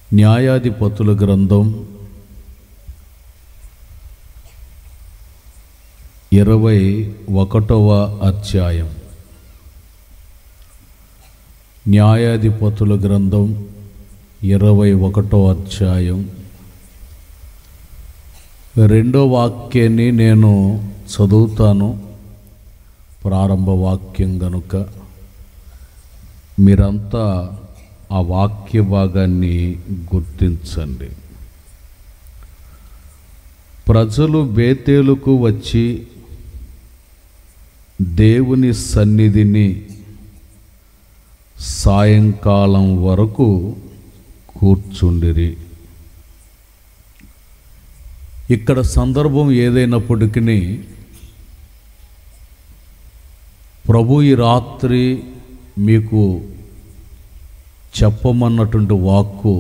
న్యాయాధిపతుల గ్రంథం ఇరవై ఒకటవ అధ్యాయం న్యాయాధిపతుల గ్రంథం ఇరవై ఒకటో అధ్యాయం రెండో వాక్యాన్ని నేను చదువుతాను ప్రారంభ వాక్యం గనుక మీరంతా ఆ వాక్య భాగాన్ని గుర్తించండి ప్రజలు బేతేలుకు వచ్చి దేవుని సన్నిధిని సాయంకాలం వరకు కూర్చుండిరి ఇక్కడ సందర్భం ఏదైనప్పటికీ ప్రభు ఈ రాత్రి మీకు చెప్పమన్నటువంటి వాక్కు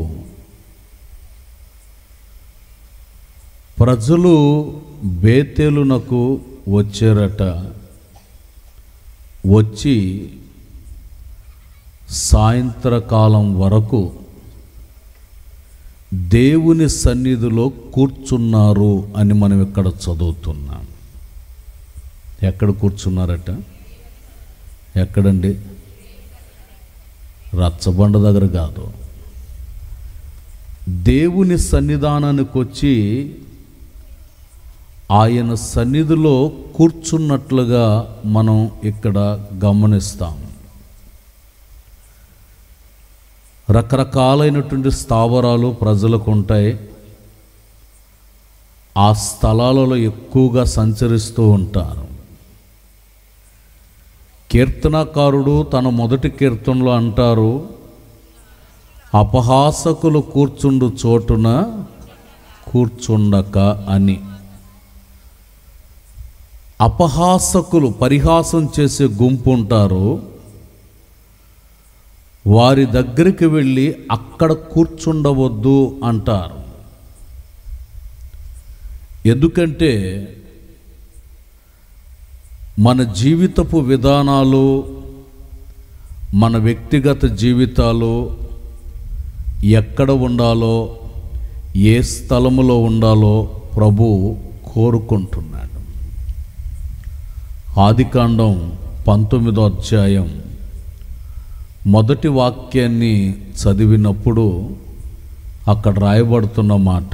ప్రజలు బేతేలునకు వచ్చారట వచ్చి సాయంత్రకాలం వరకు దేవుని సన్నిధిలో కూర్చున్నారు అని మనం ఇక్కడ చదువుతున్నాం ఎక్కడ కూర్చున్నారట ఎక్కడండి రచ్చబండ దగ్గర కాదు దేవుని సన్నిధానానికి వచ్చి ఆయన సన్నిధిలో కూర్చున్నట్లుగా మనం ఇక్కడ గమనిస్తాం రకరకాలైనటువంటి స్థావరాలు ప్రజలకు ఉంటాయి ఆ స్థలాలలో ఎక్కువగా సంచరిస్తూ ఉంటారు కీర్తనకారుడు తన మొదటి కీర్తనలో అంటారు అపహాసకులు కూర్చుండు చోటున కూర్చుండక అని అపహాసకులు పరిహాసం చేసే గుంపు ఉంటారు వారి దగ్గరికి వెళ్ళి అక్కడ కూర్చుండవద్దు అంటారు ఎందుకంటే మన జీవితపు విధానాలు మన వ్యక్తిగత జీవితాలు ఎక్కడ ఉండాలో ఏ స్థలములో ఉండాలో ప్రభు కోరుకుంటున్నాడు ఆదికాండం పంతొమ్మిదో అధ్యాయం మొదటి వాక్యాన్ని చదివినప్పుడు అక్కడ రాయబడుతున్న మాట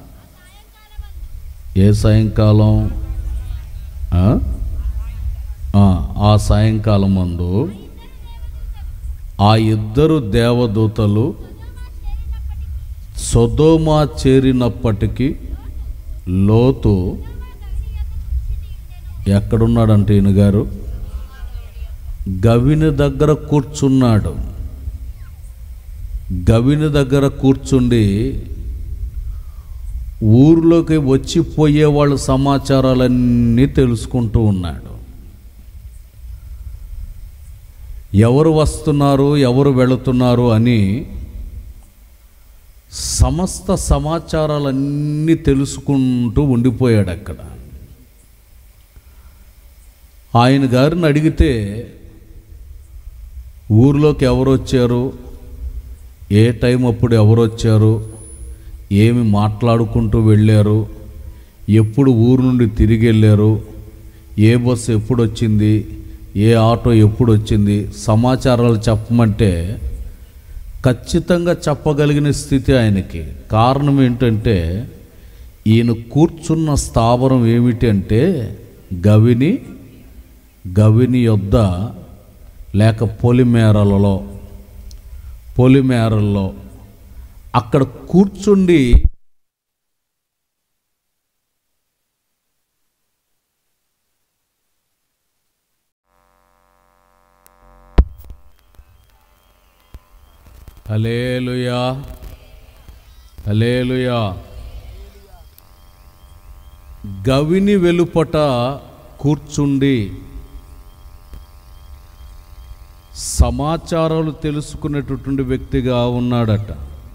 ఏ సాయంకాలం ఆ? ఆ, ఆ సాయంకాలం మందు ఆ ఇద్దరు దేవదూతలు సొదోమా చేరినప్పటికీ లోతు ఎక్కడున్నాడంటే ఈయన గారు గవిని దగ్గర కూర్చున్నాడు గవిని దగ్గర కూర్చుండి ఊర్లోకి వచ్చిపోయే వాళ్ళ సమాచారాలన్నీ తెలుసుకుంటూ ఉన్నాడు ఎవరు వస్తున్నారు ఎవరు వెళుతున్నారు అని సమస్త సమాచారాలన్నీ తెలుసుకుంటూ ఉండిపోయాడు అక్కడ ఆయన గారిని అడిగితే ఊర్లోకి ఎవరు వచ్చారు ఏ టైం అప్పుడు ఎవరు వచ్చారు ఏమి మాట్లాడుకుంటూ వెళ్ళారు ఎప్పుడు ఊరు నుండి తిరిగి వెళ్ళారు ఏ బస్సు ఎప్పుడు వచ్చింది ఏ ఆటో ఎప్పుడు వచ్చింది సమాచారాలు చెప్పమంటే ఖచ్చితంగా చెప్పగలిగిన స్థితి ఆయనకి కారణం ఏంటంటే ఈయన కూర్చున్న స్థావరం ఏమిటి అంటే గవిని గవిని యొద్ద లేక పొలిమేరలలో పొలిమేరల్లో అక్కడ కూర్చుండి హలేలుయా హలేలుయా గవిని వెలుపట కూర్చుండి సమాచారాలు తెలుసుకునేటటువంటి వ్యక్తిగా ఉన్నాడట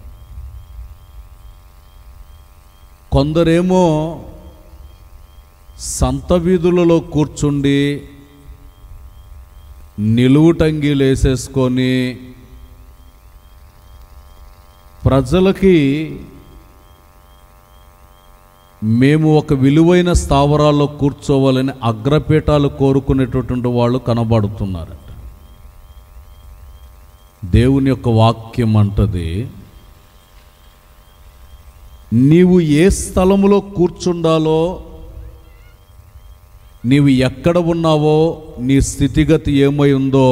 కొందరేమో సంత వీధులలో కూర్చుండి నిలువుటంగీలు వేసేసుకొని ప్రజలకి మేము ఒక విలువైన స్థావరాల్లో కూర్చోవాలని అగ్రపీఠాలు కోరుకునేటటువంటి వాళ్ళు కనబడుతున్నారట దేవుని యొక్క వాక్యం అంటది నీవు ఏ స్థలములో కూర్చుండాలో నీవు ఎక్కడ ఉన్నావో నీ స్థితిగతి ఏమై ఉందో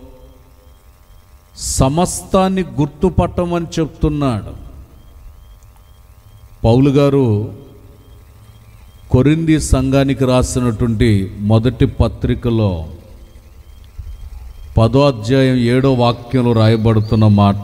సమస్తాన్ని గుర్తుపట్టమని చెప్తున్నాడు పౌలు గారు కొరింది సంఘానికి రాసినటువంటి మొదటి పత్రికలో పదో అధ్యాయం ఏడో వాక్యంలో రాయబడుతున్న మాట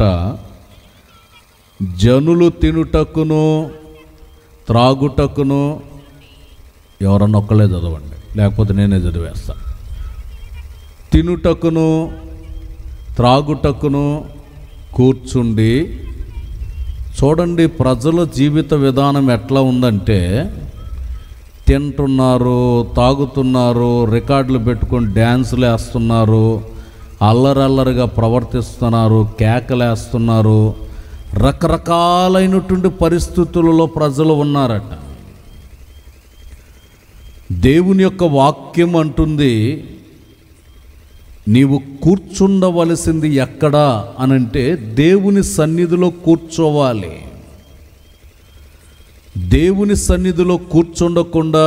జనులు తినుటకును త్రాగుటకును ఎవరన్నా ఒక్కలే చదవండి లేకపోతే నేనే చదివేస్తా తినుటకును త్రాగుటకును కూర్చుండి చూడండి ప్రజల జీవిత విధానం ఎట్లా ఉందంటే తింటున్నారు తాగుతున్నారు రికార్డులు పెట్టుకొని డ్యాన్సులు వేస్తున్నారు అల్లరల్లరిగా ప్రవర్తిస్తున్నారు కేకలేస్తున్నారు రకరకాలైనటువంటి పరిస్థితులలో ప్రజలు ఉన్నారట దేవుని యొక్క వాక్యం అంటుంది నీవు కూర్చుండవలసింది ఎక్కడా అనంటే దేవుని సన్నిధిలో కూర్చోవాలి దేవుని సన్నిధిలో కూర్చుండకుండా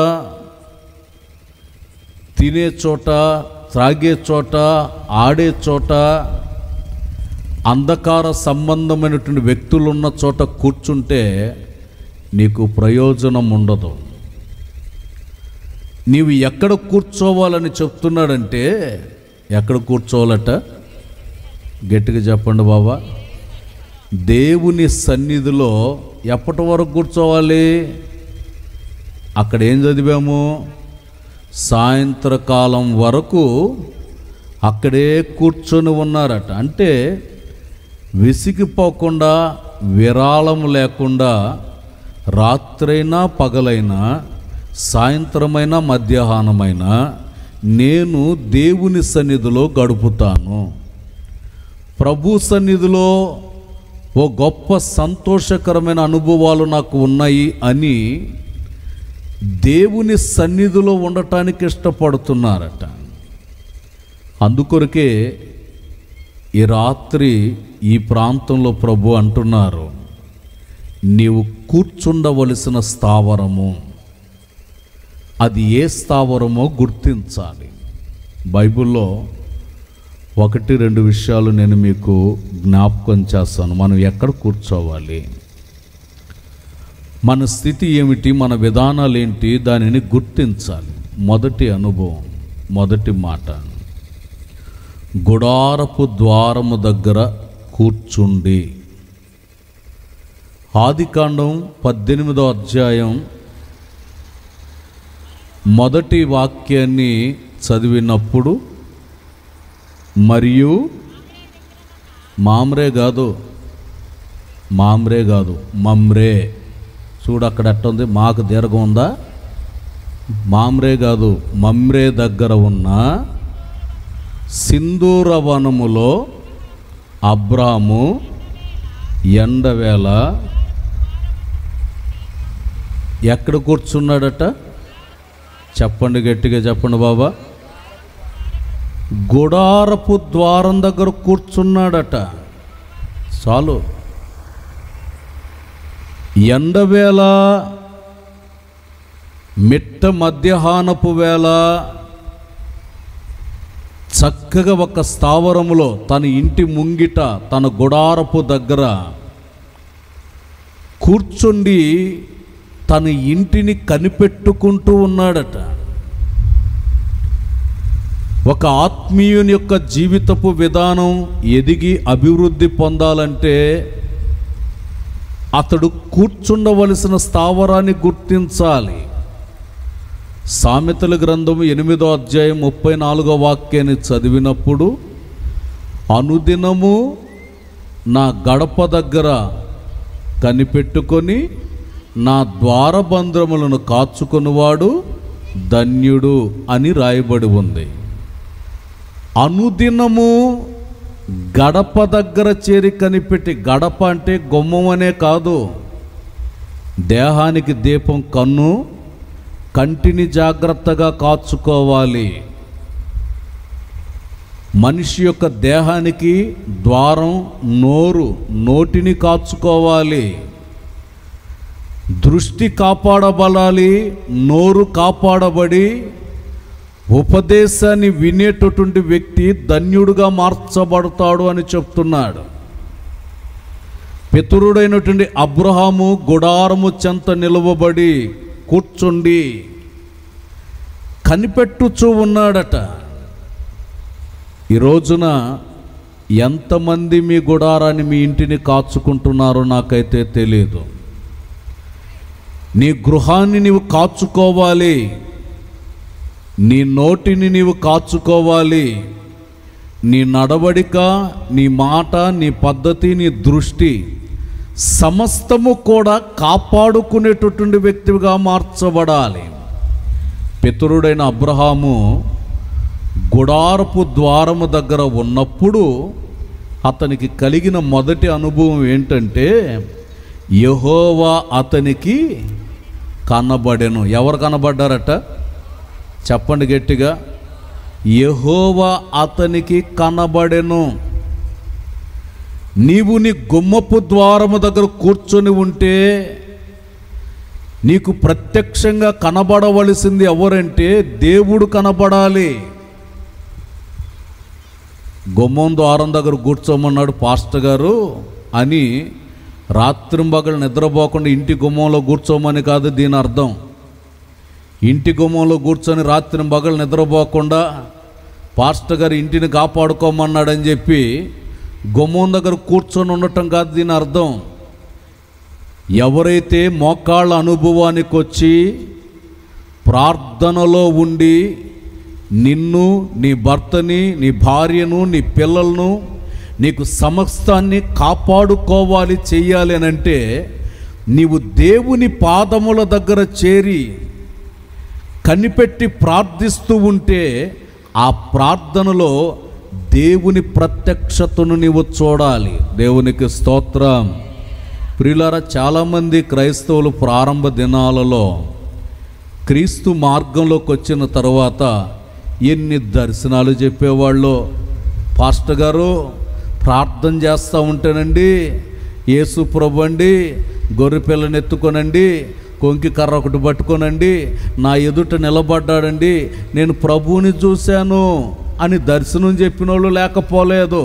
తినే చోట త్రాగే చోట ఆడే చోట అంధకార సంబంధమైనటువంటి వ్యక్తులు ఉన్న చోట కూర్చుంటే నీకు ప్రయోజనం ఉండదు నీవు ఎక్కడ కూర్చోవాలని చెప్తున్నాడంటే ఎక్కడ కూర్చోవాలట గట్టిగా చెప్పండి బాబా దేవుని సన్నిధిలో ఎప్పటి వరకు కూర్చోవాలి అక్కడ ఏం చదివాము సాయంత్రకాలం వరకు అక్కడే కూర్చొని ఉన్నారట అంటే విసిగిపోకుండా విరాళం లేకుండా రాత్రైనా పగలైనా సాయంత్రమైనా మధ్యాహ్నమైనా నేను దేవుని సన్నిధిలో గడుపుతాను ప్రభు సన్నిధిలో ఓ గొప్ప సంతోషకరమైన అనుభవాలు నాకు ఉన్నాయి అని దేవుని సన్నిధిలో ఉండటానికి ఇష్టపడుతున్నారట అందుకొరకే ఈ రాత్రి ఈ ప్రాంతంలో ప్రభు అంటున్నారు నీవు కూర్చుండవలసిన స్థావరము అది ఏ స్థావరమో గుర్తించాలి బైబిల్లో ఒకటి రెండు విషయాలు నేను మీకు జ్ఞాపకం చేస్తాను మనం ఎక్కడ కూర్చోవాలి మన స్థితి ఏమిటి మన విధానాలు ఏంటి దానిని గుర్తించాలి మొదటి అనుభవం మొదటి మాట గుడారపు ద్వారము దగ్గర కూర్చుండి ఆదికాండం పద్దెనిమిదో అధ్యాయం మొదటి వాక్యాన్ని చదివినప్పుడు మరియు మామ్రే కాదు మామ్రే కాదు మమ్రే చూడు అక్కడ ఎట్టుంది మాకు దీర్ఘం ఉందా మామ్రే కాదు మమ్రే దగ్గర ఉన్న సింధూర వనములో అబ్రాము ఎండవేళ ఎక్కడ కూర్చున్నాడట చెప్పండి గట్టిగా చెప్పండి బాబా గుడారపు ద్వారం దగ్గర కూర్చున్నాడట చాలు ఎండవేళ మిట్ట మధ్యాహ్నపు వేళ చక్కగా ఒక స్థావరములో తన ఇంటి ముంగిట తన గుడారపు దగ్గర కూర్చుండి తన ఇంటిని కనిపెట్టుకుంటూ ఉన్నాడట ఒక ఆత్మీయుని యొక్క జీవితపు విధానం ఎదిగి అభివృద్ధి పొందాలంటే అతడు కూర్చుండవలసిన స్థావరాన్ని గుర్తించాలి సామెతల గ్రంథం ఎనిమిదో అధ్యాయం ముప్పై నాలుగో వాక్యాన్ని చదివినప్పుడు అనుదినము నా గడప దగ్గర కనిపెట్టుకొని నా ద్వారబంధ్రములను కాచుకొనివాడు ధన్యుడు అని రాయబడి ఉంది అనుదినము గడప దగ్గర చేరి కనిపెట్టి గడప అంటే గుమ్మం అనే కాదు దేహానికి దీపం కన్ను కంటిని జాగ్రత్తగా కాచుకోవాలి మనిషి యొక్క దేహానికి ద్వారం నోరు నోటిని కాచుకోవాలి దృష్టి కాపాడబడాలి నోరు కాపాడబడి ఉపదేశాన్ని వినేటటువంటి వ్యక్తి ధన్యుడుగా మార్చబడతాడు అని చెప్తున్నాడు పితరుడైనటువంటి అబ్రహాము గుడారము చెంత నిలువబడి కూర్చుండి కనిపెట్టుచూ ఉన్నాడట ఈ రోజున ఎంతమంది మీ గుడారాన్ని మీ ఇంటిని కాచుకుంటున్నారో నాకైతే తెలియదు నీ గృహాన్ని నీవు కాచుకోవాలి నీ నోటిని నీవు కాచుకోవాలి నీ నడవడిక నీ మాట నీ పద్ధతి నీ దృష్టి సమస్తము కూడా కాపాడుకునేటటువంటి వ్యక్తిగా మార్చబడాలి పితరుడైన అబ్రహాము గుడారపు ద్వారము దగ్గర ఉన్నప్పుడు అతనికి కలిగిన మొదటి అనుభవం ఏంటంటే యహోవా అతనికి కనబడెను ఎవరు కనబడ్డారట చెప్పండి గట్టిగా యహోవా అతనికి కనబడెను నీవు నీ గుమ్మపు ద్వారము దగ్గర కూర్చొని ఉంటే నీకు ప్రత్యక్షంగా కనబడవలసింది ఎవరంటే దేవుడు కనబడాలి గుమ్మం ద్వారం దగ్గర కూర్చోమన్నాడు పాస్టర్ గారు అని రాత్రింబగలు నిద్రపోకుండా ఇంటి గుమ్మంలో కూర్చోమని కాదు దీని అర్థం ఇంటి గుమ్మంలో కూర్చొని రాత్రి పగలు నిద్రపోకుండా పాస్టర్ గారు ఇంటిని కాపాడుకోమన్నాడని చెప్పి గుమ్మం దగ్గర కూర్చొని ఉండటం కాదు దీని అర్థం ఎవరైతే మోకాళ్ళ అనుభవానికి వచ్చి ప్రార్థనలో ఉండి నిన్ను నీ భర్తని నీ భార్యను నీ పిల్లలను నీకు సమస్తాన్ని కాపాడుకోవాలి చెయ్యాలి అని అంటే నీవు దేవుని పాదముల దగ్గర చేరి కనిపెట్టి ప్రార్థిస్తూ ఉంటే ఆ ప్రార్థనలో దేవుని ప్రత్యక్షతను నీవు చూడాలి దేవునికి స్తోత్రం ప్రియులారా చాలామంది క్రైస్తవులు ప్రారంభ దినాలలో క్రీస్తు మార్గంలోకి వచ్చిన తర్వాత ఎన్ని దర్శనాలు చెప్పేవాళ్ళు పాస్టర్ గారు ప్రార్థన చేస్తూ ఉంటేనండి యేసు ప్రభు అండి గొర్రె పిల్లని ఎత్తుకొనండి కొంకి కర్ర ఒకటి పట్టుకోనండి నా ఎదుట నిలబడ్డాడండి నేను ప్రభువుని చూశాను అని దర్శనం చెప్పిన వాళ్ళు లేకపోలేదు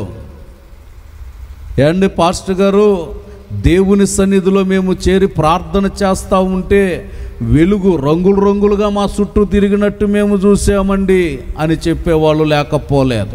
ఏమండి పాస్టర్ గారు దేవుని సన్నిధిలో మేము చేరి ప్రార్థన చేస్తూ ఉంటే వెలుగు రంగులు రంగులుగా మా చుట్టూ తిరిగినట్టు మేము చూసామండి అని చెప్పేవాళ్ళు లేకపోలేదు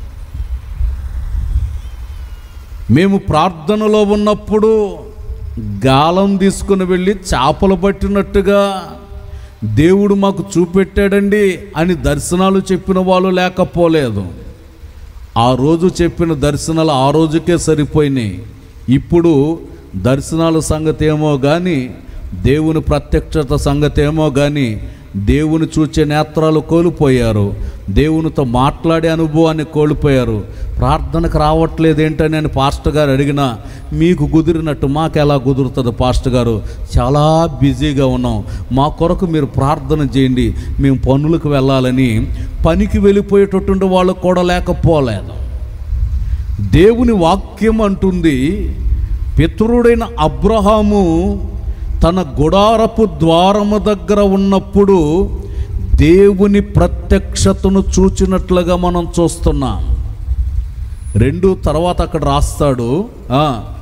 మేము ప్రార్థనలో ఉన్నప్పుడు గాలం తీసుకుని వెళ్ళి చేపలు పట్టినట్టుగా దేవుడు మాకు చూపెట్టాడండి అని దర్శనాలు చెప్పిన వాళ్ళు లేకపోలేదు ఆ రోజు చెప్పిన దర్శనాలు ఆ రోజుకే సరిపోయినాయి ఇప్పుడు దర్శనాల సంగతి ఏమో కానీ దేవుని ప్రత్యక్షత సంగతి ఏమో కానీ దేవుని చూచే నేత్రాలు కోల్పోయారు దేవునితో మాట్లాడే అనుభవాన్ని కోల్పోయారు ప్రార్థనకు రావట్లేదు ఏంటని నేను పాస్టర్ గారు అడిగినా మీకు కుదిరినట్టు మాకు ఎలా కుదురుతుంది పాస్టర్ గారు చాలా బిజీగా ఉన్నాం మా కొరకు మీరు ప్రార్థన చేయండి మేము పనులకు వెళ్ళాలని పనికి వెళ్ళిపోయేటటువంటి వాళ్ళు కూడా లేకపోలేదు దేవుని వాక్యం అంటుంది పితరుడైన అబ్రహాము తన గుడారపు ద్వారము దగ్గర ఉన్నప్పుడు దేవుని ప్రత్యక్షతను చూచినట్లుగా మనం చూస్తున్నాం రెండు తర్వాత అక్కడ రాస్తాడు ఆ,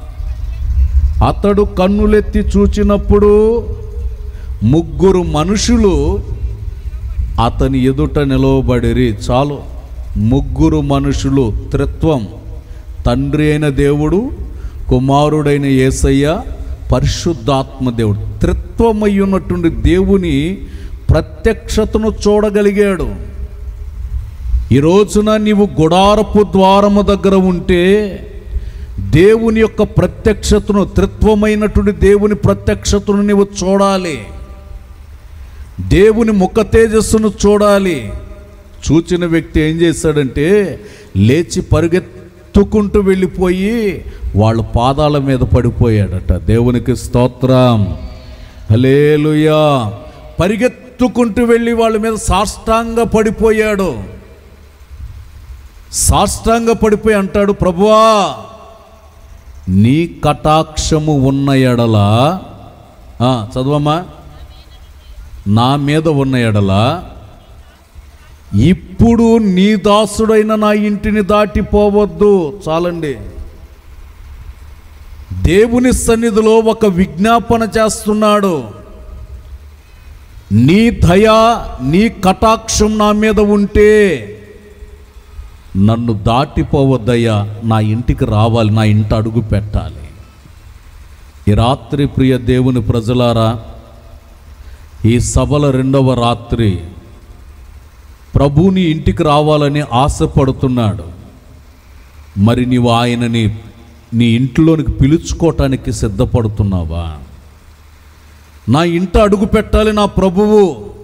అతడు కన్నులెత్తి చూచినప్పుడు ముగ్గురు మనుషులు అతని ఎదుట నిలవబడిరి చాలు ముగ్గురు మనుషులు త్రిత్వం తండ్రి అయిన దేవుడు కుమారుడైన యేసయ్య పరిశుద్ధాత్మ దేవుడు త్రిత్వమై ఉన్నటువంటి దేవుని ప్రత్యక్షతను చూడగలిగాడు ఈ రోజున నీవు గుడారపు ద్వారము దగ్గర ఉంటే దేవుని యొక్క ప్రత్యక్షతను త్రిత్వమైనటువంటి దేవుని ప్రత్యక్షతను నీవు చూడాలి దేవుని ముఖ తేజస్సును చూడాలి చూచిన వ్యక్తి ఏం చేశాడంటే లేచి పరిగె పరిగెత్తుకుంటూ వెళ్ళిపోయి వాళ్ళ పాదాల మీద పడిపోయాడట దేవునికి స్తోత్రం హలేలుయా పరిగెత్తుకుంటూ వెళ్ళి వాళ్ళ మీద సాష్టాంగ పడిపోయాడు సాష్టాంగ పడిపోయి అంటాడు ప్రభువా నీ కటాక్షము ఉన్న ఎడల ఆ, చదవమ్మా నా మీద ఉన్న ఎడల ఇప్పుడు నీ దాసుడైన నా ఇంటిని దాటిపోవద్దు చాలండి దేవుని సన్నిధిలో ఒక విజ్ఞాపన చేస్తున్నాడు నీ దయ నీ కటాక్షం నా మీద ఉంటే నన్ను దాటిపోవద్దయ్యా నా ఇంటికి రావాలి నా ఇంట అడుగు పెట్టాలి ఈ రాత్రి ప్రియ దేవుని ప్రజలారా ఈ సభల రెండవ రాత్రి ప్రభుని ఇంటికి రావాలని ఆశపడుతున్నాడు మరి నీవు ఆయనని నీ ఇంట్లోనికి పిలుచుకోవటానికి సిద్ధపడుతున్నావా నా ఇంట అడుగు పెట్టాలి నా ప్రభువు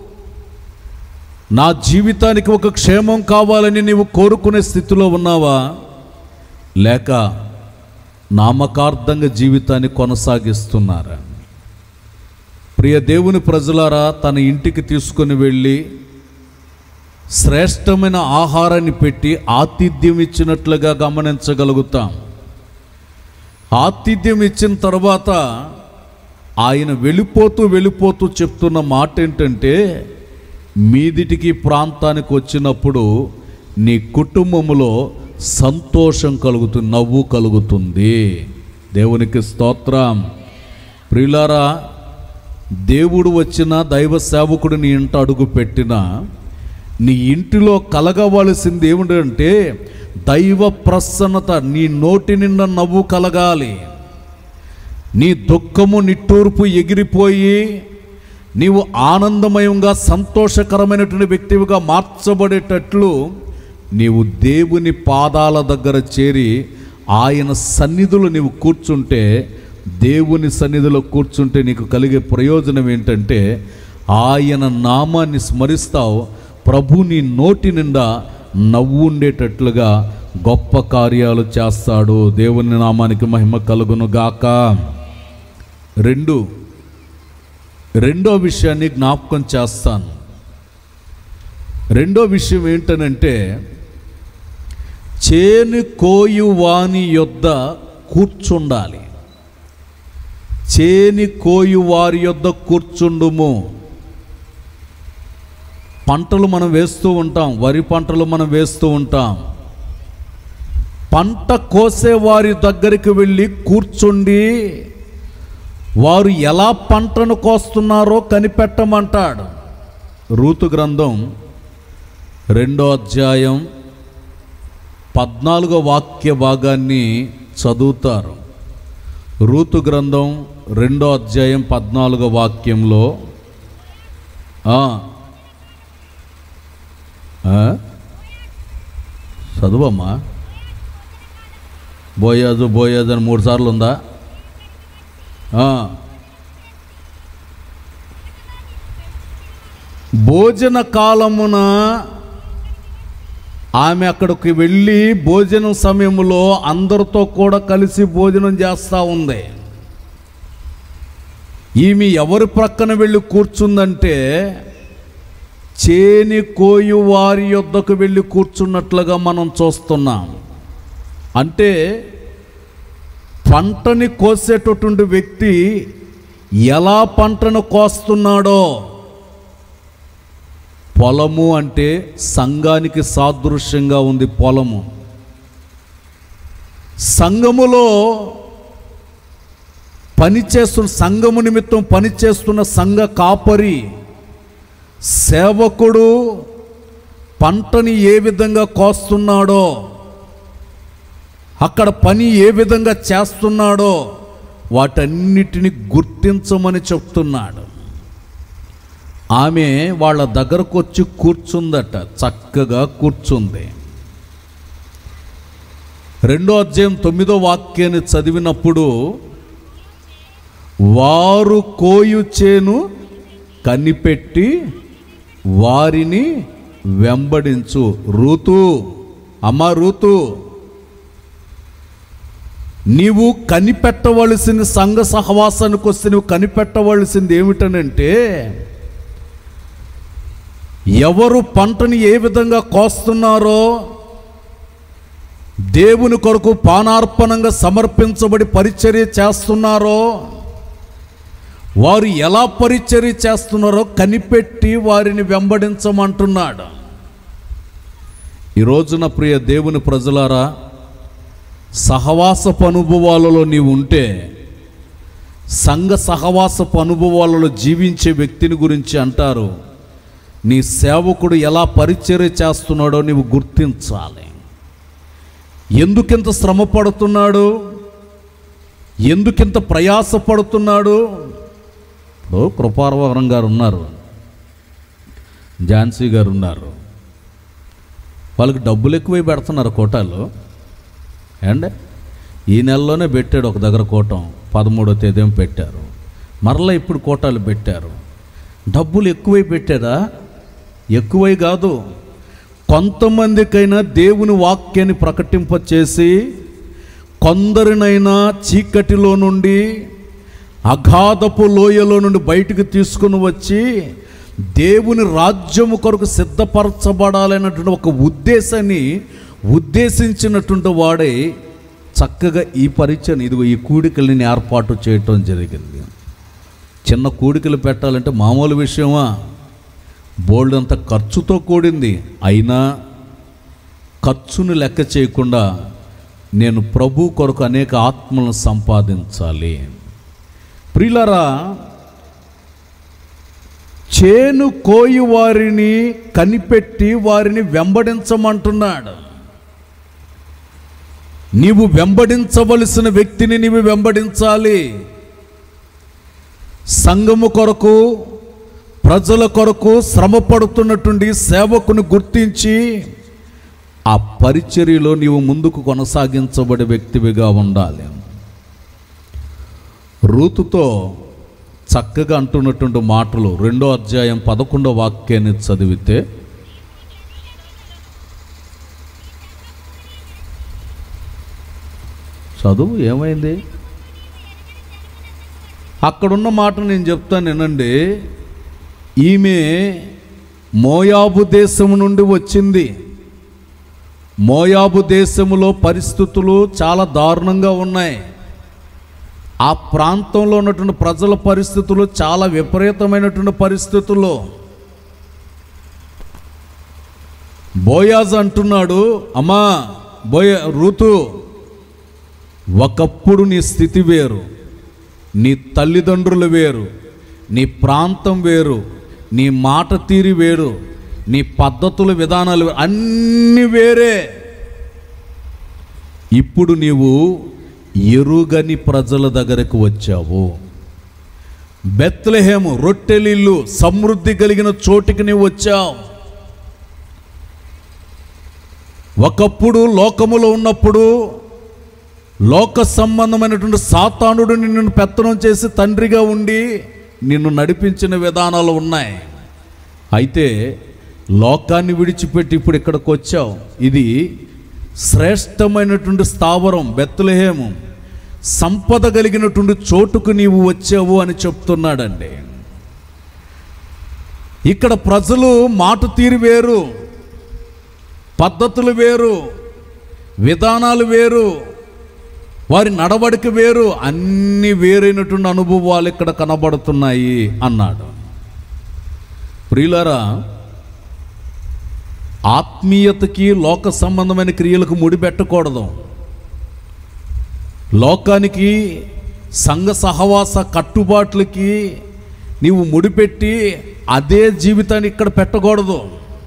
నా జీవితానికి ఒక క్షేమం కావాలని నీవు కోరుకునే స్థితిలో ఉన్నావా లేక నామకార్థంగా జీవితాన్ని కొనసాగిస్తున్నారా ప్రియ దేవుని ప్రజలారా తన ఇంటికి తీసుకొని వెళ్ళి శ్రేష్టమైన ఆహారాన్ని పెట్టి ఆతిథ్యం ఇచ్చినట్లుగా గమనించగలుగుతాం ఆతిథ్యం ఇచ్చిన తర్వాత ఆయన వెళ్ళిపోతూ వెళ్ళిపోతూ చెప్తున్న మాట ఏంటంటే మీదిటికి ప్రాంతానికి వచ్చినప్పుడు నీ కుటుంబములో సంతోషం కలుగుతుంది నవ్వు కలుగుతుంది దేవునికి స్తోత్రం ప్రియులారా దేవుడు వచ్చిన దైవ సేవకుడు నీ ఇంట అడుగు పెట్టినా నీ ఇంటిలో కలగవలసింది ఏమిటంటే దైవ ప్రసన్నత నీ నోటి నిండా నవ్వు కలగాలి నీ దుఃఖము నిట్టూర్పు ఎగిరిపోయి నీవు ఆనందమయంగా సంతోషకరమైనటువంటి వ్యక్తివిగా మార్చబడేటట్లు నీవు దేవుని పాదాల దగ్గర చేరి ఆయన సన్నిధిలో నీవు కూర్చుంటే దేవుని సన్నిధిలో కూర్చుంటే నీకు కలిగే ప్రయోజనం ఏంటంటే ఆయన నామాన్ని స్మరిస్తావు ప్రభు నీ నోటి నిండా నవ్వు ఉండేటట్లుగా గొప్ప కార్యాలు చేస్తాడు దేవుని నామానికి మహిమ కలుగును గాక రెండు రెండో విషయాన్ని జ్ఞాపకం చేస్తాను రెండో విషయం ఏంటనంటే చేను కోయు వాని యొద్ద కూర్చుండాలి చేని కోయు వారి యొద్ద కూర్చుండుము పంటలు మనం వేస్తూ ఉంటాం వరి పంటలు మనం వేస్తూ ఉంటాం పంట కోసే వారి దగ్గరికి వెళ్ళి కూర్చుండి వారు ఎలా పంటను కోస్తున్నారో కనిపెట్టమంటాడు రూతు గ్రంథం రెండో అధ్యాయం పద్నాలుగో వాక్య భాగాన్ని చదువుతారు రూతు గ్రంథం రెండో అధ్యాయం పద్నాలుగో వాక్యంలో ఆ, ఆ? చదువమ్మా బోయాజు బోయాజు అని మూడు సార్లు ఉందా ఆ. భోజన కాలమున ఆమె అక్కడికి వెళ్ళి భోజనం సమయంలో అందరితో కూడా కలిసి భోజనం చేస్తూ ఉంది ఈమె ఎవరి ప్రక్కన వెళ్ళి కూర్చుందంటే చేని కోయు వారి యొద్దకు వెళ్ళి కూర్చున్నట్లుగా మనం చూస్తున్నాం అంటే పంటని కోసేటటువంటి వ్యక్తి ఎలా పంటను కోస్తున్నాడో పొలము అంటే సంఘానికి సాదృశ్యంగా ఉంది పొలము సంఘములో పనిచేస్తున్న సంఘము నిమిత్తం పనిచేస్తున్న సంఘ కాపరి సేవకుడు పంటని ఏ విధంగా కోస్తున్నాడో అక్కడ పని ఏ విధంగా చేస్తున్నాడో వాటన్నిటిని గుర్తించమని చెప్తున్నాడు ఆమె వాళ్ళ దగ్గరకు వచ్చి కూర్చుందట చక్కగా కూర్చుంది రెండో అధ్యాయం తొమ్మిదో వాక్యాన్ని చదివినప్పుడు వారు కోయు చేను కనిపెట్టి వారిని వెంబడించు ఋతు అమ్మ ఋతు నీవు కనిపెట్టవలసిన సంఘ సహవాసానికి వస్తే నువ్వు కనిపెట్టవలసింది ఏమిటనంటే ఎవరు పంటని ఏ విధంగా కోస్తున్నారో దేవుని కొరకు పానార్పణంగా సమర్పించబడి పరిచర్య చేస్తున్నారో వారు ఎలా పరిచర్య చేస్తున్నారో కనిపెట్టి వారిని వెంబడించమంటున్నాడు ఈ రోజున ప్రియ దేవుని ప్రజలారా సహవాసపు అనుభవాలలో నీవు ఉంటే సంఘ సహవాసపు అనుభవాలలో జీవించే వ్యక్తిని గురించి అంటారు నీ సేవకుడు ఎలా పరిచర్య చేస్తున్నాడో నీవు గుర్తించాలి ఎందుకింత శ్రమ పడుతున్నాడు ఎందుకింత ప్రయాస పడుతున్నాడు ఇప్పుడు కృపారవరం గారు ఉన్నారు ఝాన్సీ గారు ఉన్నారు వాళ్ళకి డబ్బులు ఎక్కువై పెడుతున్నారు కోటాలు అండ్ ఈ నెలలోనే పెట్టాడు ఒక దగ్గర కోటం పదమూడో తేదీ పెట్టారు మరలా ఇప్పుడు కోటాలు పెట్టారు డబ్బులు ఎక్కువై పెట్టారా ఎక్కువై కాదు కొంతమందికైనా దేవుని వాక్యాన్ని ప్రకటింపచేసి కొందరినైనా చీకటిలో నుండి అగాధపు లోయలో నుండి బయటికి తీసుకుని వచ్చి దేవుని రాజ్యము కొరకు సిద్ధపరచబడాలన్నటువంటి ఒక ఉద్దేశాన్ని ఉద్దేశించినటువంటి వాడే చక్కగా ఈ పరిచయం ఇదిగో ఈ కూడికల్ని ఏర్పాటు చేయటం జరిగింది చిన్న కూడికలు పెట్టాలంటే మామూలు విషయమా బోల్డ్ అంత ఖర్చుతో కూడింది అయినా ఖర్చును లెక్క చేయకుండా నేను ప్రభు కొరకు అనేక ఆత్మలను సంపాదించాలి ప్రియులరా చేను కోయి వారిని కనిపెట్టి వారిని వెంబడించమంటున్నాడు నీవు వెంబడించవలసిన వ్యక్తిని నీవు వెంబడించాలి సంఘము కొరకు ప్రజల కొరకు శ్రమ పడుతున్నటువంటి సేవకుని గుర్తించి ఆ పరిచర్యలో నీవు ముందుకు కొనసాగించబడే వ్యక్తివిగా ఉండాలి రూతుతో చక్కగా అంటున్నటువంటి మాటలు రెండో అధ్యాయం పదకొండో వాక్యాన్ని చదివితే చదువు ఏమైంది అక్కడున్న మాట నేను చెప్తాను వినండి ఈమె మోయాబు దేశము నుండి వచ్చింది మోయాబు దేశములో పరిస్థితులు చాలా దారుణంగా ఉన్నాయి ఆ ప్రాంతంలో ఉన్నటువంటి ప్రజల పరిస్థితులు చాలా విపరీతమైనటువంటి పరిస్థితుల్లో బోయాజ్ అంటున్నాడు అమ్మా బోయ ఋతు ఒకప్పుడు నీ స్థితి వేరు నీ తల్లిదండ్రులు వేరు నీ ప్రాంతం వేరు నీ మాట తీరి వేరు నీ పద్ధతుల విధానాలు వేరు. అన్నీ వేరే ఇప్పుడు నీవు ఎరుగని ప్రజల దగ్గరకు వచ్చావు బెత్లెహేము రొట్టెలిల్లు సమృద్ధి కలిగిన చోటికి నీవు వచ్చావు ఒకప్పుడు లోకములో ఉన్నప్పుడు లోక సంబంధమైనటువంటి సాతానుడు నిన్ను పెత్తనం చేసి తండ్రిగా ఉండి నిన్ను నడిపించిన విధానాలు ఉన్నాయి అయితే లోకాన్ని విడిచిపెట్టి ఇప్పుడు ఇక్కడికి వచ్చావు ఇది శ్రేష్టమైనటువంటి స్థావరం బెత్లహేము సంపద కలిగినటువంటి చోటుకు నీవు వచ్చావు అని చెప్తున్నాడండి ఇక్కడ ప్రజలు మాట తీరు వేరు పద్ధతులు వేరు విధానాలు వేరు వారి నడవడిక వేరు అన్ని వేరైనటువంటి అనుభవాలు ఇక్కడ కనబడుతున్నాయి అన్నాడు ప్రియులరా ఆత్మీయతకి లోక సంబంధమైన క్రియలకు ముడిపెట్టకూడదు లోకానికి సంఘ సహవాస కట్టుబాట్లకి నీవు ముడిపెట్టి అదే జీవితాన్ని ఇక్కడ పెట్టకూడదు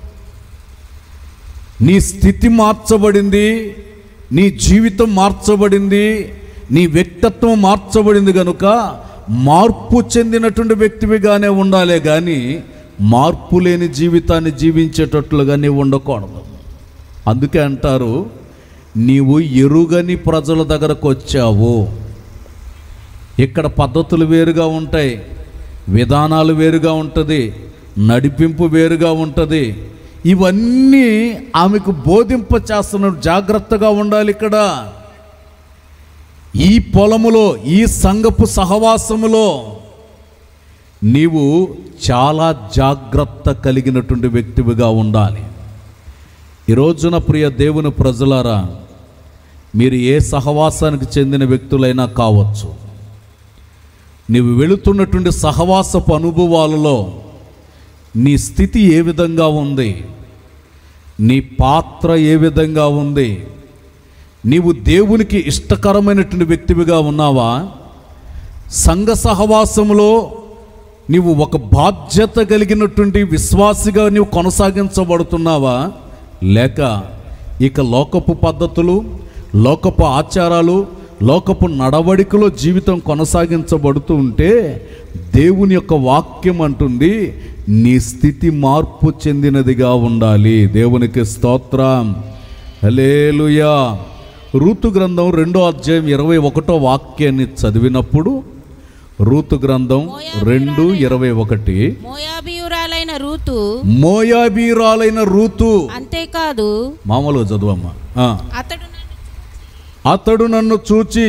నీ స్థితి మార్చబడింది నీ జీవితం మార్చబడింది నీ వ్యక్తిత్వం మార్చబడింది కనుక మార్పు చెందినటువంటి వ్యక్తివిగానే ఉండాలే కానీ మార్పు లేని జీవితాన్ని జీవించేటట్లుగా నీవు ఉండకూడదు అందుకే అంటారు నీవు ఎరుగని ప్రజల దగ్గరకు వచ్చావు ఇక్కడ పద్ధతులు వేరుగా ఉంటాయి విధానాలు వేరుగా ఉంటుంది నడిపింపు వేరుగా ఉంటుంది ఇవన్నీ ఆమెకు బోధింప చేస్తున్న జాగ్రత్తగా ఉండాలి ఇక్కడ ఈ పొలములో ఈ సంగపు సహవాసములో నీవు చాలా జాగ్రత్త కలిగినటువంటి వ్యక్తివిగా ఉండాలి ఈ రోజున ప్రియ దేవుని ప్రజలారా మీరు ఏ సహవాసానికి చెందిన వ్యక్తులైనా కావచ్చు నీవు వెళుతున్నటువంటి సహవాసపు అనుభవాలలో నీ స్థితి ఏ విధంగా ఉంది నీ పాత్ర ఏ విధంగా ఉంది నీవు దేవునికి ఇష్టకరమైనటువంటి వ్యక్తివిగా ఉన్నావా సంఘ సహవాసములో నీవు ఒక బాధ్యత కలిగినటువంటి విశ్వాసిగా నీవు కొనసాగించబడుతున్నావా లేక ఇక లోకపు పద్ధతులు లోకపు ఆచారాలు లోకపు నడవడికలో జీవితం కొనసాగించబడుతూ ఉంటే దేవుని యొక్క వాక్యం అంటుంది నీ స్థితి మార్పు చెందినదిగా ఉండాలి దేవునికి స్తోత్రం హలేలుయా రూతు గ్రంథం రెండో అధ్యాయం ఇరవై ఒకటో వాక్యాన్ని చదివినప్పుడు రూతు గ్రంథం రెండు ఇరవై ఒకటి మోయాబియురాలైన రూతు మోయాబీరాలైన రూతు అంతేకాదు మామూలుగా చదువమ్మా ఆ. అతడు నన్ను అతడు నన్ను చూచి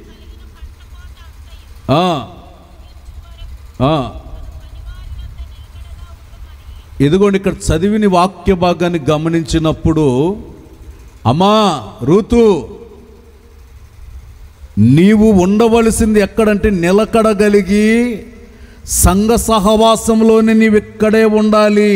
ఆ, ఆ. ఇదిగోండి ఇక్కడ చదివిన వాక్య భాగాన్ని గమనించినప్పుడు అమ్మా రూతు నీవు ఉండవలసింది ఎక్కడంటే నిలకడగలిగి సంఘ సహవాసంలోనే నీవు ఇక్కడే ఉండాలి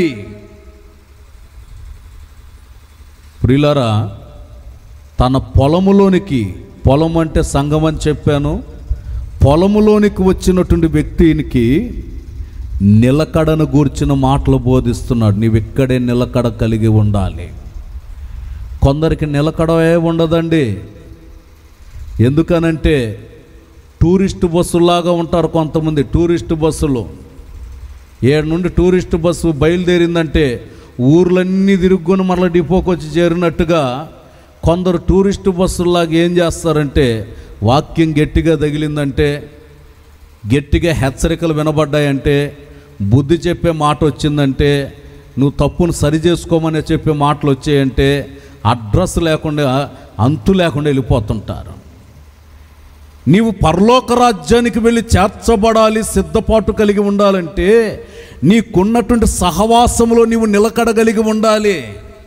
ప్రియులారా తన పొలములోనికి పొలం అంటే సంఘం అని చెప్పాను పొలములోనికి వచ్చినటువంటి వ్యక్తికి నిలకడను గూర్చిన మాటలు బోధిస్తున్నాడు నీవు ఇక్కడే నిలకడ కలిగి ఉండాలి కొందరికి నిలకడ ఏ ఉండదండి ఎందుకనంటే టూరిస్ట్ బస్సులాగా ఉంటారు కొంతమంది టూరిస్ట్ బస్సులు ఏడు నుండి టూరిస్ట్ బస్సు బయలుదేరిందంటే ఊర్లన్నీ తిరుగుకొని మరలా డిపోకి వచ్చి చేరినట్టుగా కొందరు టూరిస్ట్ బస్సుల్లాగా ఏం చేస్తారంటే వాక్యం గట్టిగా తగిలిందంటే గట్టిగా హెచ్చరికలు వినబడ్డాయంటే బుద్ధి చెప్పే మాట వచ్చిందంటే నువ్వు తప్పును సరి చేసుకోమని చెప్పే మాటలు వచ్చాయంటే అడ్రస్ లేకుండా అంతు లేకుండా వెళ్ళిపోతుంటారు నీవు పరలోక రాజ్యానికి వెళ్ళి చేర్చబడాలి సిద్ధపాటు కలిగి ఉండాలంటే నీకున్నటువంటి సహవాసంలో నీవు నిలకడగలిగి ఉండాలి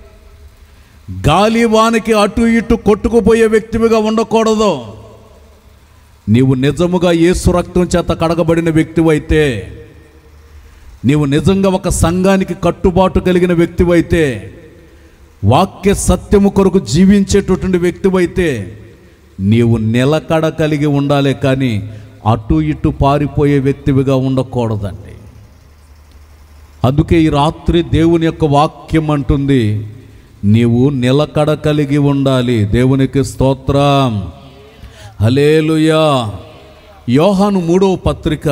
గాలి వానికి అటు ఇటు కొట్టుకుపోయే వ్యక్తివిగా ఉండకూడదు నీవు నిజముగా యేసు రక్తం చేత కడగబడిన వ్యక్తివైతే నీవు నిజంగా ఒక సంఘానికి కట్టుబాటు కలిగిన వ్యక్తివైతే వాక్య సత్యము కొరకు జీవించేటటువంటి వ్యక్తివైతే నీవు నిలకడ కలిగి ఉండాలి కానీ అటు ఇటు పారిపోయే వ్యక్తివిగా ఉండకూడదండి అందుకే ఈ రాత్రి దేవుని యొక్క వాక్యం అంటుంది నీవు నిలకడ కలిగి ఉండాలి దేవునికి స్తోత్రం హలేలుయా యోహాను మూడవ పత్రిక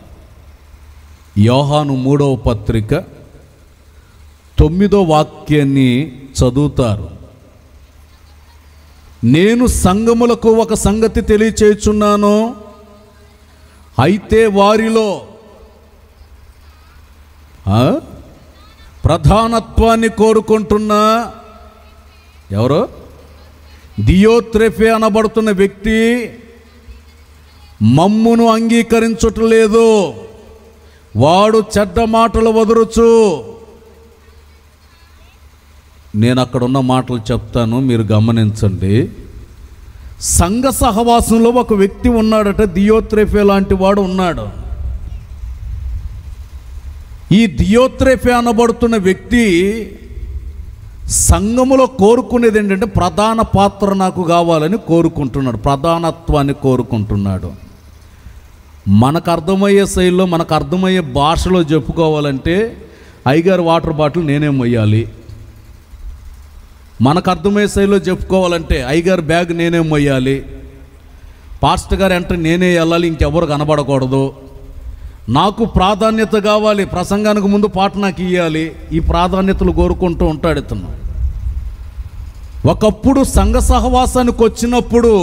యోహాను మూడవ పత్రిక తొమ్మిదో వాక్యాన్ని చదువుతారు నేను సంఘములకు ఒక సంగతి తెలియచేయుచున్నాను అయితే వారిలో ఆ? ప్రధానత్వాన్ని కోరుకుంటున్నా ఎవరు దియోత్రెఫే అనబడుతున్న వ్యక్తి మమ్మును అంగీకరించట్లేదు వాడు చెడ్డ మాటలు వదురుచు నేను అక్కడ ఉన్న మాటలు చెప్తాను మీరు గమనించండి సంఘ సహవాసంలో ఒక వ్యక్తి ఉన్నాడట దియోత్రెఫే లాంటి వాడు ఉన్నాడు ఈ దియోత్రెఫే అనబడుతున్న వ్యక్తి సంఘములో కోరుకునేది ఏంటంటే ప్రధాన పాత్ర నాకు కావాలని కోరుకుంటున్నాడు ప్రధానత్వాన్ని కోరుకుంటున్నాడు మనకు అర్థమయ్యే శైలిలో మనకు అర్థమయ్యే భాషలో చెప్పుకోవాలంటే ఐగారు వాటర్ బాటిల్ నేనే మొయ్యాలి మనకు అర్థమయ్యే శైలిలో చెప్పుకోవాలంటే ఐగారు బ్యాగ్ నేనే మొయ్యాలి పాస్టర్ గారు అంటే నేనే వెళ్ళాలి ఇంకెవరు కనబడకూడదు నాకు ప్రాధాన్యత కావాలి ప్రసంగానికి ముందు పాట నాకు ఇవ్వాలి ఈ ప్రాధాన్యతలు కోరుకుంటూ ఉంటాడు ఇతను ఒకప్పుడు సంఘ సహవాసానికి వచ్చినప్పుడు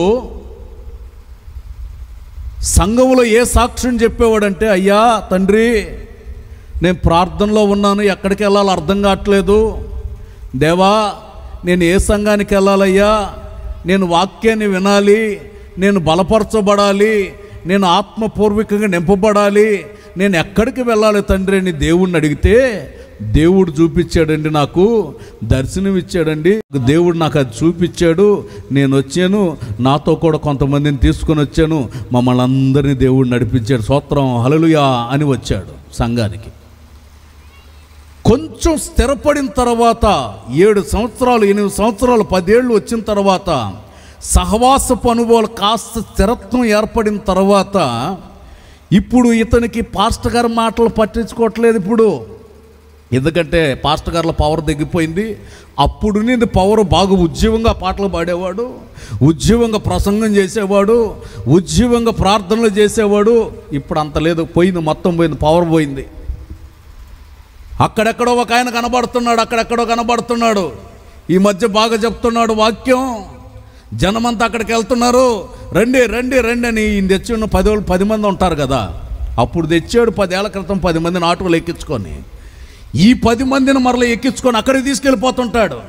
సంఘంలో ఏ సాక్ష్యం చెప్పేవాడంటే అయ్యా తండ్రి నేను ప్రార్థనలో ఉన్నాను ఎక్కడికి వెళ్ళాలో అర్థం కావట్లేదు దేవా నేను ఏ సంఘానికి వెళ్ళాలయ్యా నేను వాక్యాన్ని వినాలి నేను బలపరచబడాలి నేను ఆత్మపూర్వకంగా నింపబడాలి నేను ఎక్కడికి వెళ్ళాలి తండ్రి అని దేవుణ్ణి అడిగితే దేవుడు చూపించాడండి నాకు దర్శనం ఇచ్చాడండి దేవుడు నాకు అది చూపించాడు నేను వచ్చాను నాతో కూడా కొంతమందిని తీసుకొని వచ్చాను మమ్మల్ని అందరినీ దేవుడు నడిపించాడు సూత్రం హలలుయా అని వచ్చాడు సంఘానికి కొంచెం స్థిరపడిన తర్వాత ఏడు సంవత్సరాలు ఎనిమిది సంవత్సరాలు పదేళ్ళు వచ్చిన తర్వాత సహవాసపు అనుభవాలు కాస్త స్థిరత్వం ఏర్పడిన తర్వాత ఇప్పుడు ఇతనికి పాస్టర్ గారి మాటలు పట్టించుకోవట్లేదు ఇప్పుడు ఎందుకంటే పాస్టర్ గారుల పవర్ తగ్గిపోయింది అప్పుడు నేను పవర్ బాగా ఉద్యమంగా పాటలు పాడేవాడు ఉద్యమంగా ప్రసంగం చేసేవాడు ఉద్యమంగా ప్రార్థనలు చేసేవాడు ఇప్పుడు అంత లేదు పోయింది మొత్తం పోయింది పవర్ పోయింది అక్కడెక్కడో ఒక ఆయన కనబడుతున్నాడు అక్కడెక్కడో కనబడుతున్నాడు ఈ మధ్య బాగా చెప్తున్నాడు వాక్యం జనమంతా అక్కడికి వెళ్తున్నారు రండి రండి రండి అని ఈయన తెచ్చి ఉన్న పది వాళ్ళు పది మంది ఉంటారు కదా అప్పుడు తెచ్చాడు పదేళ్ల క్రితం పది మందిని ఆటోలు ఎక్కించుకొని ఈ పది మందిని మరలా ఎక్కించుకొని అక్కడికి తీసుకెళ్ళిపోతుంటాడు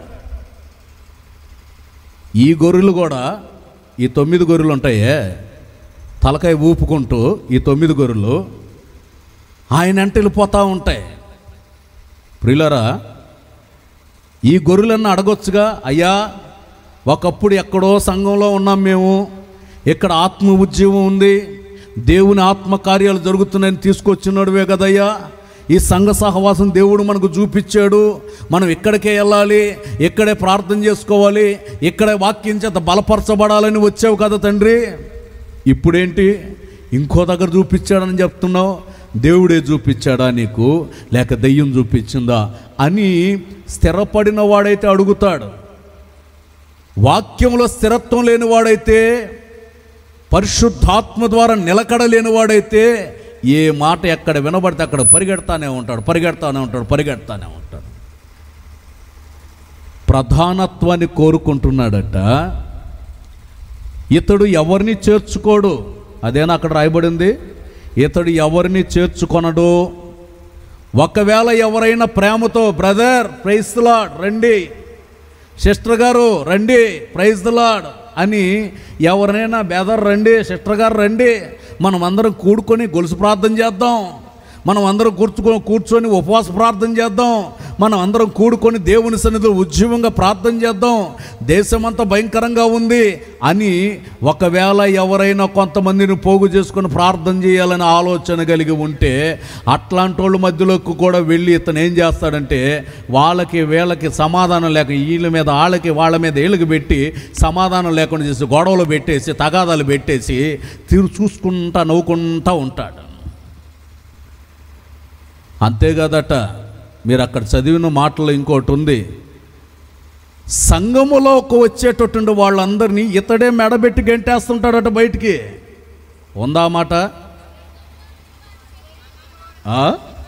ఈ గొర్రెలు కూడా ఈ తొమ్మిది గొర్రెలు ఉంటాయే తలకాయ ఊపుకుంటూ ఈ తొమ్మిది గొర్రెలు ఆయన వెంట వెళ్ళిపోతూ ఉంటాయి ప్రియులరా ఈ గొర్రెలన్నీ అడగొచ్చుగా అయ్యా ఒకప్పుడు ఎక్కడో సంఘంలో ఉన్నాం మేము ఇక్కడ ఆత్మ ఉద్యమం ఉంది దేవుని ఆత్మ కార్యాలు జరుగుతున్నాయని తీసుకొచ్చినడువే కదయ్యా ఈ సంఘ సహవాసం దేవుడు మనకు చూపించాడు మనం ఇక్కడికే వెళ్ళాలి ఇక్కడే ప్రార్థన చేసుకోవాలి ఇక్కడే వాక్యం చేత బలపరచబడాలని వచ్చావు కదా తండ్రి ఇప్పుడేంటి ఇంకో దగ్గర చూపించాడని చెప్తున్నావు దేవుడే చూపించాడా నీకు లేక దెయ్యం చూపించిందా అని స్థిరపడిన వాడైతే అడుగుతాడు వాక్యంలో స్థిరత్వం లేనివాడైతే పరిశుద్ధాత్మ ద్వారా నిలకడలేని వాడైతే ఏ మాట ఎక్కడ వినబడితే అక్కడ పరిగెడతానే ఉంటాడు పరిగెడతానే ఉంటాడు పరిగెడతానే ఉంటాడు ప్రధానత్వాన్ని కోరుకుంటున్నాడట ఇతడు ఎవరిని చేర్చుకోడు అదేనా అక్కడ రాయబడింది ఇతడు ఎవరిని చేర్చుకొనడు ఒకవేళ ఎవరైనా ప్రేమతో బ్రదర్ ప్రైజ్ లాడ్ రండి సిస్టర్ గారు రండి ప్రైజ్ లాడ్ అని ఎవరైనా బెదర్ రండి సిస్టర్ గారు రండి మనం అందరం కూడుకొని గొలుసు ప్రార్థన చేద్దాం మనం అందరం కూర్చుకొని కూర్చొని ఉపవాస ప్రార్థన చేద్దాం మనం అందరం కూడుకొని దేవుని సన్నిధిలో ఉద్యమంగా ప్రార్థన చేద్దాం దేశమంతా భయంకరంగా ఉంది అని ఒకవేళ ఎవరైనా కొంతమందిని పోగు చేసుకొని ప్రార్థన చేయాలని ఆలోచన కలిగి ఉంటే అట్లాంటి వాళ్ళ మధ్యలోకి కూడా వెళ్ళి ఇతను ఏం చేస్తాడంటే వాళ్ళకి వీళ్ళకి సమాధానం లేక వీళ్ళ మీద వాళ్ళకి వాళ్ళ మీద వీళ్ళకి పెట్టి సమాధానం లేకుండా చేసి గొడవలు పెట్టేసి తగాదాలు పెట్టేసి తీరు చూసుకుంటా నవ్వుకుంటా ఉంటాడు అంతేకాదట మీరు అక్కడ చదివిన మాటలో ఇంకోటి ఉంది సంఘములోకి వచ్చేటటువంటి వాళ్ళందరినీ ఇతడే మెడబెట్టి గంటేస్తుంటాడట బయటికి ఉందా ఆ మాట ఆ?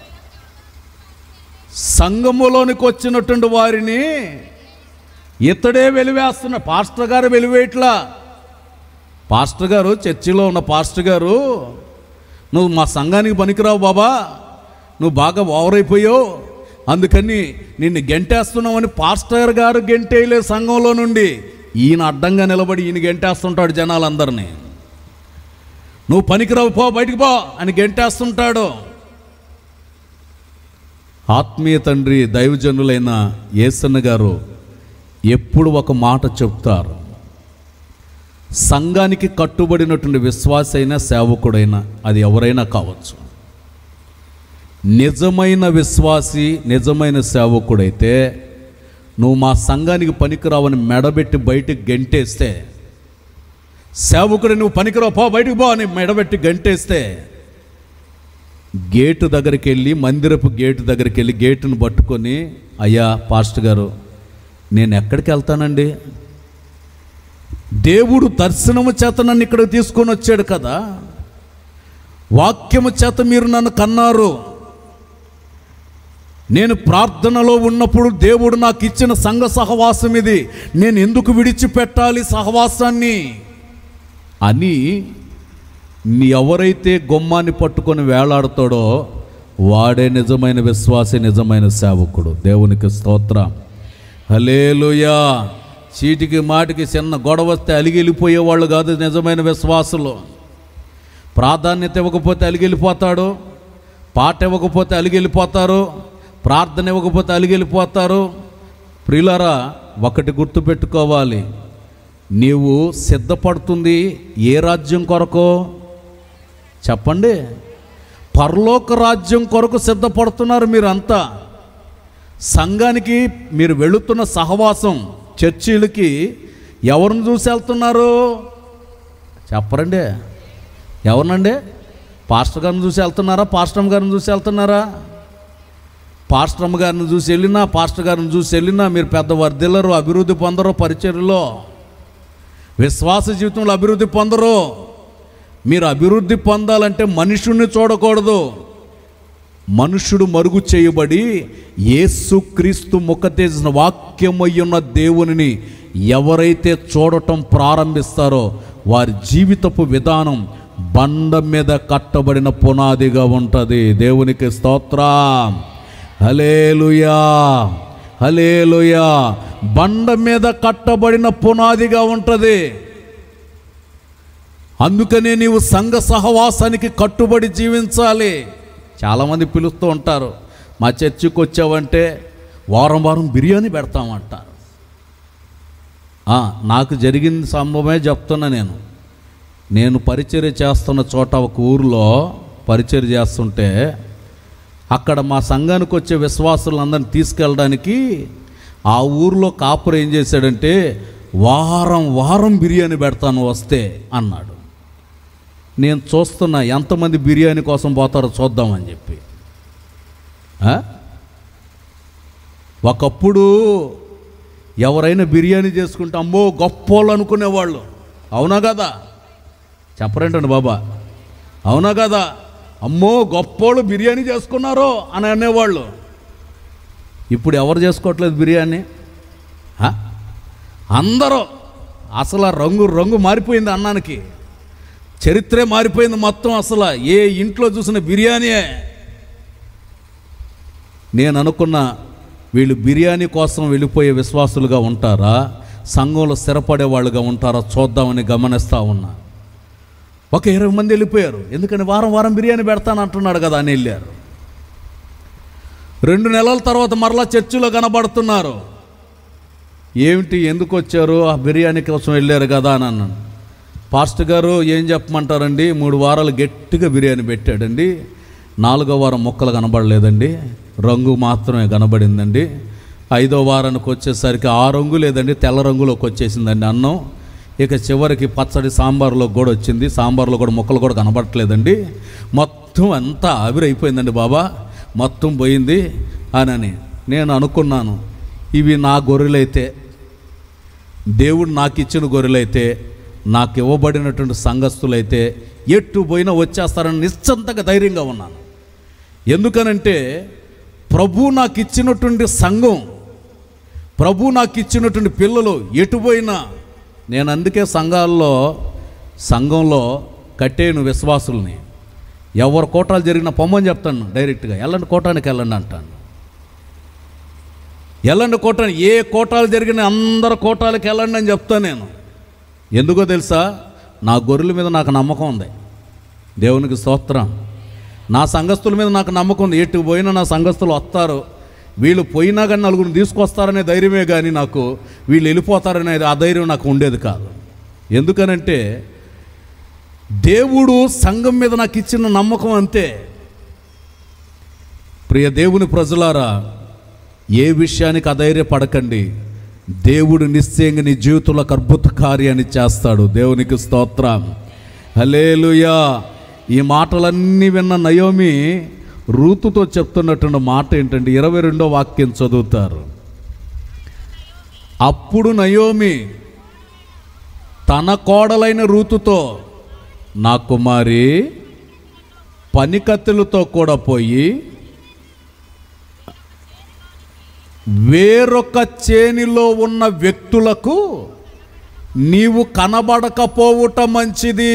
సంఘములోనికి వచ్చినటువంటి వారిని ఇతడే వెలివేస్తున్న పాస్టర్ గారు వెలివేయట్లా పాస్టర్ గారు చర్చిలో ఉన్న పాస్టర్ గారు నువ్వు మా సంఘానికి పనికిరావు బాబా నువ్వు బాగా ఓవర్ అయిపోయావు అందుకని నిన్ను గెంటేస్తున్నావని పాస్టర్ గారు గెంటేయలే సంఘంలో నుండి ఈయన అడ్డంగా నిలబడి ఈయన గెంటేస్తుంటాడు జనాలందరినీ నువ్వు పనికిరావు పో బయటికి పో అని గెంటేస్తుంటాడు ఆత్మీయ తండ్రి దైవజనులైన ఏసన్న గారు ఎప్పుడు ఒక మాట చెప్తారు సంఘానికి కట్టుబడినటువంటి విశ్వాసైన సేవకుడైనా అది ఎవరైనా కావచ్చు నిజమైన విశ్వాసి నిజమైన సేవకుడైతే నువ్వు మా సంఘానికి పనికిరావని మెడబెట్టి బయటికి గెంటేస్తే సేవకుడు నువ్వు పనికిరావు పో బయటికి పో అని మెడబెట్టి గంటేస్తే గేటు దగ్గరికి వెళ్ళి మందిరపు గేటు దగ్గరికి వెళ్ళి గేటును పట్టుకొని అయ్యా పాస్టర్ గారు నేను ఎక్కడికి వెళ్తానండి దేవుడు దర్శనము చేత నన్ను ఇక్కడ తీసుకొని వచ్చాడు కదా వాక్యము చేత మీరు నన్ను కన్నారు నేను ప్రార్థనలో ఉన్నప్పుడు దేవుడు నాకు ఇచ్చిన సంఘ సహవాసం ఇది నేను ఎందుకు విడిచిపెట్టాలి సహవాసాన్ని అని నీ ఎవరైతే గొమ్మాన్ని పట్టుకొని వేలాడతాడో వాడే నిజమైన విశ్వాసి నిజమైన సేవకుడు దేవునికి స్తోత్రం హలేలుయా చీటికి మాటికి చిన్న గొడవ వస్తే అలిగిలిపోయేవాళ్ళు కాదు నిజమైన విశ్వాసులు ప్రాధాన్యత ఇవ్వకపోతే అలిగిలిపోతాడు పాట ఇవ్వకపోతే అలిగిలిపోతారు ప్రార్థన ఇవ్వకపోతే అలిగిలిపోతారు ప్రియులారా ఒకటి గుర్తుపెట్టుకోవాలి నీవు సిద్ధపడుతుంది ఏ రాజ్యం కొరకో చెప్పండి పరలోక రాజ్యం కొరకు సిద్ధపడుతున్నారు మీరంతా సంఘానికి మీరు వెళుతున్న సహవాసం చర్చీలకి ఎవరిని చూసి వెళ్తున్నారు చెప్పరండి ఎవరినండి పాస్టర్ గారిని చూసి వెళ్తున్నారా పాస్టమ్ గారిని చూసి వెళ్తున్నారా పాస్టమ్ గారిని చూసి వెళ్ళినా పాస్టర్ గారిని చూసి వెళ్ళినా మీరు పెద్ద వర్ధిల్లరు అభివృద్ధి పొందరు పరిచర్లో విశ్వాస జీవితంలో అభివృద్ధి పొందరు మీరు అభివృద్ధి పొందాలంటే మనుషుణ్ణి చూడకూడదు మనుషుడు మరుగు చేయబడి యేసుక్రీస్తు ముఖతేజన వాక్యమయ్యున్న దేవునిని ఎవరైతే చూడటం ప్రారంభిస్తారో వారి జీవితపు విధానం బండ మీద కట్టబడిన పునాదిగా ఉంటుంది దేవునికి స్తోత్రం హలేలుయా హలేలుయా బండ మీద కట్టబడిన పునాదిగా ఉంటుంది అందుకనే నీవు సంఘ సహవాసానికి కట్టుబడి జీవించాలి చాలామంది పిలుస్తూ ఉంటారు మా చర్చికి వచ్చావంటే వారం వారం బిర్యానీ పెడతామంటారు ఆ, నాకు జరిగిన సంభవమే చెప్తున్నా నేను నేను పరిచర్య చేస్తున్న చోట ఒక ఊరిలో పరిచర్య చేస్తుంటే అక్కడ మా సంఘానికి వచ్చే విశ్వాసులందరిని తీసుకెళ్ళడానికి ఆ ఊరిలో కాపురం ఏం చేశాడంటే వారం వారం బిర్యానీ పెడతాను వస్తే అన్నాడు నేను చూస్తున్నా ఎంతమంది బిర్యానీ కోసం పోతారో చూద్దామని చెప్పి ఆ? ఒకప్పుడు ఎవరైనా బిర్యానీ చేసుకుంటే అమ్మో గొప్పోళ్ళు అనుకునేవాళ్ళు అవునా కదా చెప్పరేంటండి బాబా అవునా కదా అమ్మో గొప్పోళ్ళు బిర్యానీ చేసుకున్నారు అని అనేవాళ్ళు ఇప్పుడు ఎవరు చేసుకోవట్లేదు బిర్యానీ ఆ? అందరూ అసలు ఆ రంగు రంగు మారిపోయింది అన్నానికి చరిత్రే మారిపోయింది మొత్తం అసలు ఏ ఇంట్లో చూసిన బిర్యానీయే నేను అనుకున్న వీళ్ళు బిర్యానీ కోసం వెళ్ళిపోయే విశ్వాసులుగా ఉంటారా సంఘంలో స్థిరపడే వాళ్ళుగా ఉంటారా చూద్దామని గమనిస్తూ ఉన్నా ఒక ఇరవై మంది వెళ్ళిపోయారు ఎందుకని వారం వారం బిర్యానీ పెడతాను అంటున్నాడు కదా అని వెళ్ళారు రెండు నెలల తర్వాత మరలా చర్చిలో కనబడుతున్నారు ఏమిటి ఎందుకు వచ్చారు ఆ బిర్యానీ కోసం వెళ్ళారు కదా అని అన్నాను పాస్టర్ గారు ఏం చెప్పమంటారండి మూడు వారాలు గట్టిగా బిర్యానీ పెట్టాడండి నాలుగో వారం మొక్కలు కనబడలేదండి రంగు మాత్రమే కనబడిందండి ఐదో వారానికి వచ్చేసరికి ఆ రంగు లేదండి తెల్ల రంగులోకి వచ్చేసిందండి అన్నం ఇక చివరికి పచ్చడి సాంబార్లో కూడా వచ్చింది సాంబార్లో కూడా మొక్కలు కూడా కనబడట్లేదండి మొత్తం అంతా ఆవిరైపోయిందండి బాబా మొత్తం పోయింది అని నేను అనుకున్నాను ఇవి నా గొర్రెలైతే దేవుడు నాకు ఇచ్చిన గొర్రెలైతే నాకు ఇవ్వబడినటువంటి సంఘస్థులైతే ఎట్టు పోయినా వచ్చేస్తారని నిశ్చంతగా ధైర్యంగా ఉన్నాను ఎందుకనంటే ప్రభు నాకు ఇచ్చినటువంటి సంఘం ప్రభు నాకు ఇచ్చినటువంటి పిల్లలు ఎటు పోయినా నేను అందుకే సంఘాల్లో సంఘంలో కట్టేను విశ్వాసుల్ని ఎవరు కోటాలు జరిగిన పొమ్మని చెప్తాను డైరెక్ట్గా వెళ్ళండి కోటానికి వెళ్ళండి అంటాను వెళ్ళండి కోటానికి ఏ కోటాలు జరిగిన అందరు కోటాలకు వెళ్ళండి అని చెప్తాను నేను ఎందుకో తెలుసా నా గొర్రెల మీద నాకు నమ్మకం ఉంది దేవునికి స్తోత్రం నా సంఘస్థుల మీద నాకు నమ్మకం ఉంది ఎటు పోయినా నా సంఘస్థులు వస్తారు వీళ్ళు పోయినా కానీ నలుగురిని తీసుకొస్తారనే ధైర్యమే కానీ నాకు వీళ్ళు వెళ్ళిపోతారనే ఆ ధైర్యం నాకు ఉండేది కాదు ఎందుకనంటే దేవుడు సంఘం మీద నాకు ఇచ్చిన నమ్మకం అంతే ప్రియ దేవుని ప్రజలారా ఏ విషయానికి అధైర్యపడకండి దేవుడు నిశ్చయంగా నీ జీవితంలో ఒక అద్భుత కార్యాన్ని చేస్తాడు దేవునికి స్తోత్రం హలేలుయా ఈ మాటలన్నీ విన్న నయోమి రూతుతో చెప్తున్నటువంటి మాట ఏంటంటే ఇరవై రెండో వాక్యం చదువుతారు అప్పుడు నయోమి తన కోడలైన రూతుతో నా కుమారి పనికత్తులతో కూడా పోయి వేరొక చేనిలో ఉన్న వ్యక్తులకు నీవు కనబడకపోవుట మంచిది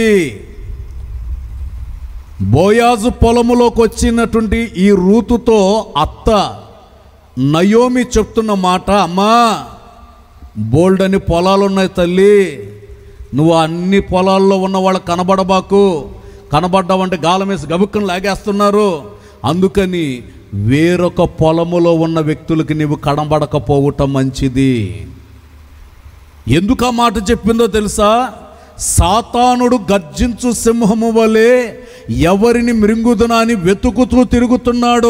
బోయాజు పొలములోకి వచ్చినటువంటి ఈ రూతుతో అత్త నయోమి చెప్తున్న మాట అమ్మా బోల్డ్ అని పొలాలు ఉన్నాయి తల్లి నువ్వు అన్ని పొలాల్లో ఉన్న వాళ్ళకి కనబడబాకు కనబడ్డావంటే గాలం వేసి గబుక్కను లాగేస్తున్నారు అందుకని వేరొక పొలములో ఉన్న వ్యక్తులకి నీవు కనబడకపోవటం మంచిది ఎందుకు ఆ మాట చెప్పిందో తెలుసా సాతానుడు గర్జించు సింహము వలె ఎవరిని మృంగుదునా అని వెతుకుతూ తిరుగుతున్నాడు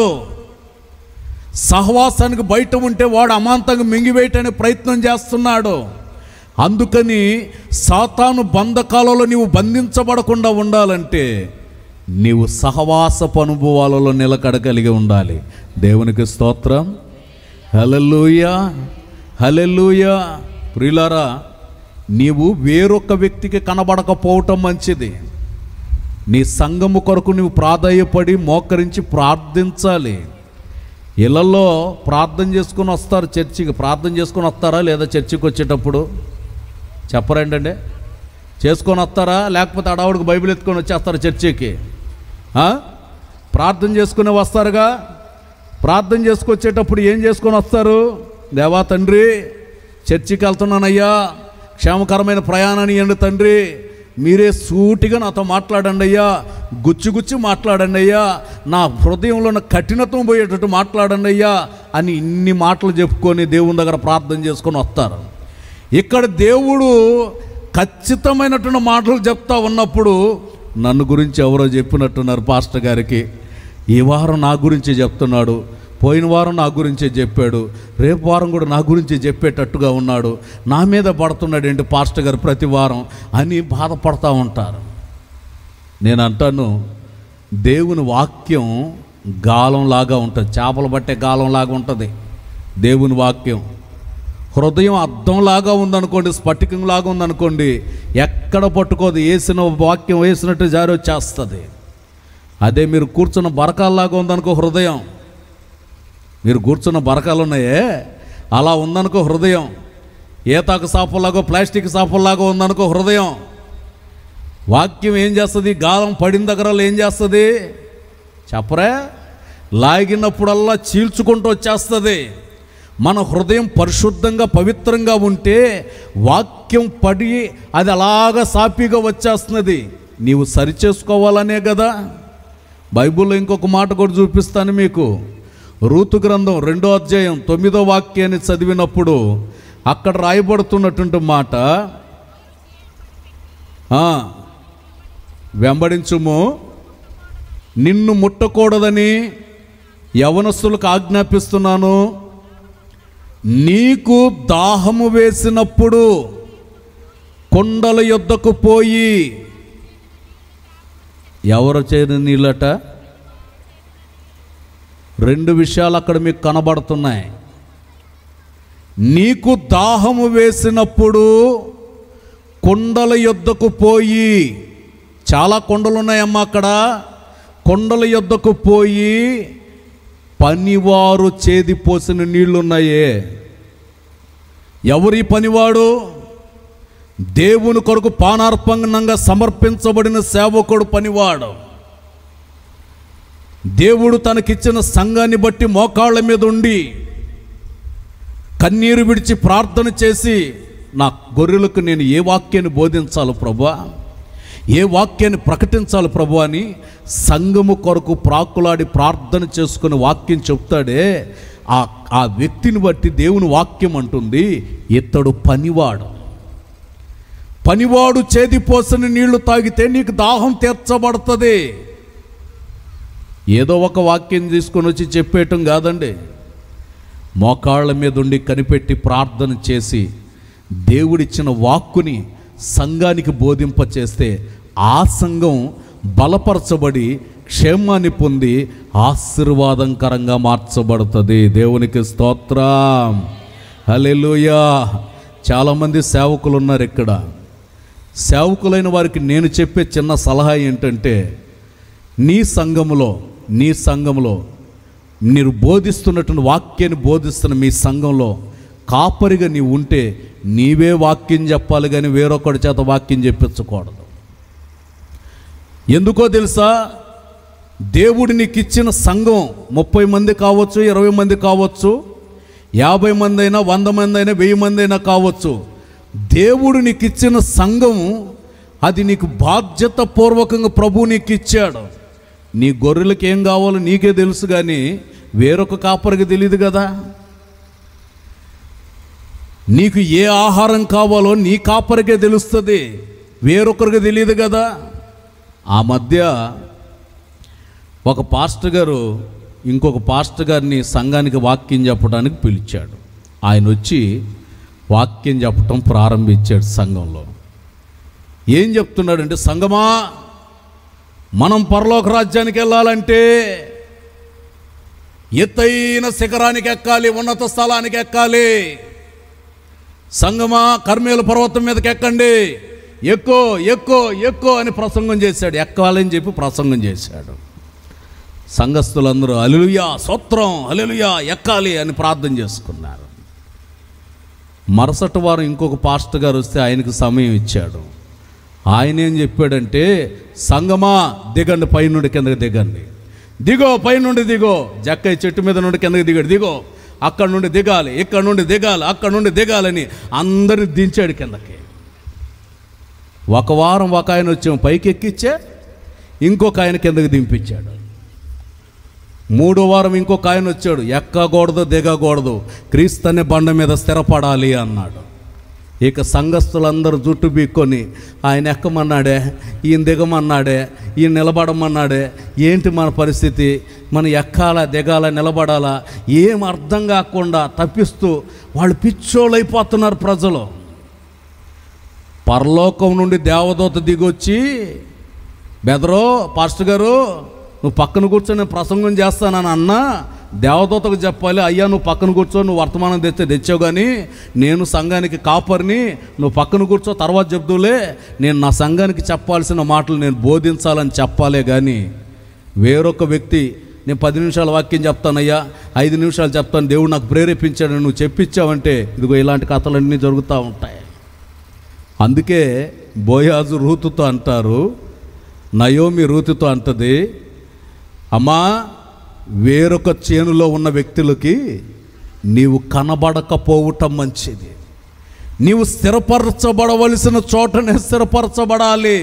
సహవాసానికి బయట ఉంటే వాడు అమాంతంగా మింగివేయటానికి ప్రయత్నం చేస్తున్నాడు అందుకని సాతాను బంధకాలలో నీవు బంధించబడకుండా ఉండాలంటే నీవు సహవాసపు అనుభవాలలో నిలకడ కలిగి ఉండాలి దేవునికి స్తోత్రం హలెల్లుయా హలెల్లుయా ప్రియులారా నీవు వేరొక వ్యక్తికి కనబడకపోవటం మంచిది నీ సంఘము కొరకు నీవు ప్రాధాయపడి మోకరించి ప్రార్థించాలి ఇళ్ళల్లో ప్రార్థన చేసుకుని వస్తారు చర్చికి ప్రార్థన చేసుకుని వస్తారా లేదా చర్చికి వచ్చేటప్పుడు చెప్పరేంటండి చేసుకొని వస్తారా లేకపోతే అడావుడికి బైబిల్ ఎత్తుకొని వచ్చేస్తారు చర్చికి ఆ? ప్రార్థన చేసుకుని వస్తారుగా ప్రార్థన చేసుకొచ్చేటప్పుడు ఏం చేసుకొని వస్తారు దేవా తండ్రి చర్చికి వెళ్తున్నానయ్యా క్షేమకరమైన ప్రయాణాన్ని ఇవ్వండి తండ్రి మీరే సూటిగా నాతో మాట్లాడండి అయ్యా గుచ్చి గుచ్చి మాట్లాడండి అయ్యా నా హృదయంలో ఉన్న కఠినత్వం పోయేటట్టు మాట్లాడండి అయ్యా అని ఇన్ని మాటలు చెప్పుకొని దేవుని దగ్గర ప్రార్థన చేసుకొని వస్తారు ఇక్కడ దేవుడు ఖచ్చితమైనటువంటి మాటలు చెప్తా ఉన్నప్పుడు నన్ను గురించి ఎవరో చెప్పినట్టున్నారు పాస్టర్ గారికి ఈ వారం నా గురించి చెప్తున్నాడు పోయిన వారం నా గురించే చెప్పాడు రేపు వారం కూడా నా గురించి చెప్పేటట్టుగా ఉన్నాడు నా మీద పడుతున్నాడు ఏంటి పాస్టర్ గారు ప్రతి వారం అని బాధపడతా ఉంటారు నేను అంటాను దేవుని వాక్యం గాలంలాగా ఉంటుంది చేపలు పట్టే గాలంలాగా ఉంటుంది దేవుని వాక్యం హృదయం అద్దంలాగా ఉందనుకోండి స్ఫటికంలాగా ఉందనుకోండి ఎక్కడ పట్టుకోదు వేసిన వాక్యం వేసినట్టు జారి వచ్చేస్తుంది అదే మీరు కూర్చున్న బరకాల్లాగా ఉందనుకో హృదయం మీరు కూర్చున్న బరకాలు ఉన్నాయే అలా ఉందనుకో హృదయం ఏతాకు సాపుల్లాగో ప్లాస్టిక్ సాపుల్లాగా ఉందనుకో హృదయం వాక్యం ఏం చేస్తుంది గాలం పడిన దగ్గర ఏం చేస్తుంది చెప్పరే లాగినప్పుడల్లా చీల్చుకుంటూ వచ్చేస్తుంది మన హృదయం పరిశుద్ధంగా పవిత్రంగా ఉంటే వాక్యం పడి అది అలాగా సాపిగా వచ్చేస్తున్నది నీవు సరిచేసుకోవాలనే కదా బైబిల్లో ఇంకొక మాట కూడా చూపిస్తాను మీకు రూతు గ్రంథం రెండో అధ్యాయం తొమ్మిదో వాక్యాన్ని చదివినప్పుడు అక్కడ రాయబడుతున్నటువంటి మాట ఆ, వెంబడించుము నిన్ను ముట్టకూడదని యవనస్తులకు ఆజ్ఞాపిస్తున్నాను నీకు దాహము వేసినప్పుడు కొండల యొద్దకు పోయి ఎవరు చేరిన నీళ్ళట రెండు విషయాలు అక్కడ మీకు కనబడుతున్నాయి నీకు దాహము వేసినప్పుడు కొండల యొద్దకు పోయి చాలా కొండలు ఉన్నాయమ్మా అక్కడ కొండల యొద్దకు పోయి పనివారు చేది పోసిన నీళ్లున్నాయే ఎవరి పనివాడు దేవుని కొరకు పానార్పణంగా సమర్పించబడిన సేవకుడు పనివాడు దేవుడు తనకిచ్చిన సంఘాన్ని బట్టి మోకాళ్ళ మీద ఉండి కన్నీరు విడిచి ప్రార్థన చేసి నా గొర్రెలకు నేను ఏ వాక్యాన్ని బోధించాలి ప్రభా ఏ వాక్యాన్ని ప్రకటించాలి ప్రభు అని సంఘము కొరకు ప్రాకులాడి ప్రార్థన చేసుకుని వాక్యం చెప్తాడే ఆ ఆ వ్యక్తిని బట్టి దేవుని వాక్యం అంటుంది ఇతడు పనివాడు పనివాడు చేదిపోసిన నీళ్లు తాగితే నీకు దాహం తీర్చబడుతుంది ఏదో ఒక వాక్యం తీసుకొని వచ్చి చెప్పేయటం కాదండి మోకాళ్ళ మీద ఉండి కనిపెట్టి ప్రార్థన చేసి దేవుడిచ్చిన వాక్కుని సంఘానికి బోధింపచేస్తే ఆ సంఘం బలపరచబడి క్షేమాన్ని పొంది ఆశీర్వాదంకరంగా మార్చబడుతుంది దేవునికి స్తోత్రం హల్లెలూయా చాలామంది సేవకులు ఉన్నారు ఇక్కడ సేవకులైన వారికి నేను చెప్పే చిన్న సలహా ఏంటంటే నీ సంఘములో నీ సంఘములో మీరు బోధిస్తున్నటువంటి వాక్యాన్ని బోధిస్తున్న మీ సంఘంలో కాపరిగా నీవు ఉంటే నీవే వాక్యం చెప్పాలి కానీ వేరొకడి చేత వాక్యం చెప్పించకూడదు ఎందుకో తెలుసా దేవుడు నీకు ఇచ్చిన సంఘం ముప్పై మంది కావచ్చు ఇరవై మంది కావచ్చు యాభై మంది అయినా వంద మంది అయినా వెయ్యి మంది అయినా కావచ్చు దేవుడు నీకు ఇచ్చిన సంఘం అది నీకు బాధ్యత పూర్వకంగా ప్రభు నీకు ఇచ్చాడు నీ గొర్రెలకు ఏం కావాలో నీకే తెలుసు కానీ వేరొక కాపరికి తెలియదు కదా నీకు ఏ ఆహారం కావాలో నీ కాపరికే తెలుస్తుంది వేరొకరికి తెలియదు కదా ఆ మధ్య ఒక పాస్టర్ గారు ఇంకొక పాస్టర్ గారిని సంఘానికి వాక్యం చెప్పడానికి పిలిచాడు ఆయన వచ్చి వాక్యం చెప్పటం ప్రారంభించాడు సంఘంలో ఏం చెప్తున్నాడంటే సంగమా మనం పరలోక రాజ్యానికి వెళ్ళాలంటే ఎత్తైన శిఖరానికి ఎక్కాలి ఉన్నత స్థలానికి ఎక్కాలి సంగమా కర్మేలు పర్వతం మీదకి ఎక్కండి ఎక్కువ ఎక్కువ ఎక్కువ అని ప్రసంగం చేశాడు ఎక్కాలని చెప్పి ప్రసంగం చేశాడు సంఘస్థులందరూ అలెలుయా సూత్రం అలెలుయా ఎక్కాలి అని ప్రార్థన చేసుకున్నారు మరుసటి వారం ఇంకొక పాస్టర్ గారు వస్తే ఆయనకు సమయం ఇచ్చాడు ఆయన ఏం చెప్పాడంటే సంగమా దిగండి పైనుండి కిందకి దిగండి దిగో పైనుండి దిగో జక్కయ్య చెట్టు మీద నుండి కిందకి దిగాడు దిగో అక్కడ నుండి దిగాలి ఇక్కడ నుండి దిగాలి అక్కడ నుండి దిగాలని అందరిని దించాడు కిందకి ఒక వారం ఒక ఆయన వచ్చి పైకి ఎక్కిచ్చే ఇంకొక ఆయన కిందకి దింపించాడు మూడో వారం ఇంకొక ఆయన వచ్చాడు ఎక్కకూడదు దిగకూడదు క్రీస్తు అనే బండ మీద స్థిరపడాలి అన్నాడు ఇక సంఘస్థులందరూ జుట్టు బీక్కొని ఆయన ఎక్కమన్నాడే ఈయన దిగమన్నాడే ఈయన నిలబడమన్నాడే ఏంటి మన పరిస్థితి మనం ఎక్కాలా దిగాలా నిలబడాలా ఏం అర్థం కాకుండా తప్పిస్తూ వాళ్ళు పిచ్చోళ్ళైపోతున్నారు ప్రజలు పరలోకం నుండి దేవదూత దిగొచ్చి బెదరో పాస్టర్ గారు నువ్వు పక్కన కూర్చొని నేను ప్రసంగం చేస్తానని అన్నా దేవదూతకు చెప్పాలి అయ్యా నువ్వు పక్కన కూర్చో నువ్వు వర్తమానం తెస్తే తెచ్చావు కానీ నేను సంఘానికి కాపర్ని నువ్వు పక్కన కూర్చో తర్వాత చెప్దులే నేను నా సంఘానికి చెప్పాల్సిన మాటలు నేను బోధించాలని చెప్పాలే కానీ వేరొక వ్యక్తి నేను పది నిమిషాల వాక్యం చెప్తానయ్యా ఐదు నిమిషాలు చెప్తాను దేవుడు నాకు ప్రేరేపించాడు నువ్వు చెప్పించావంటే ఇదిగో ఇలాంటి కథలన్నీ జరుగుతూ ఉంటాయి అందుకే బోయాజు రూతుతో అంటారు నయోమి రూతుతో అంటది అమ్మా వేరొక చేనులో ఉన్న వ్యక్తులకి నీవు కనబడకపోవటం మంచిది నీవు స్థిరపరచబడవలసిన చోటనే స్థిరపరచబడాలి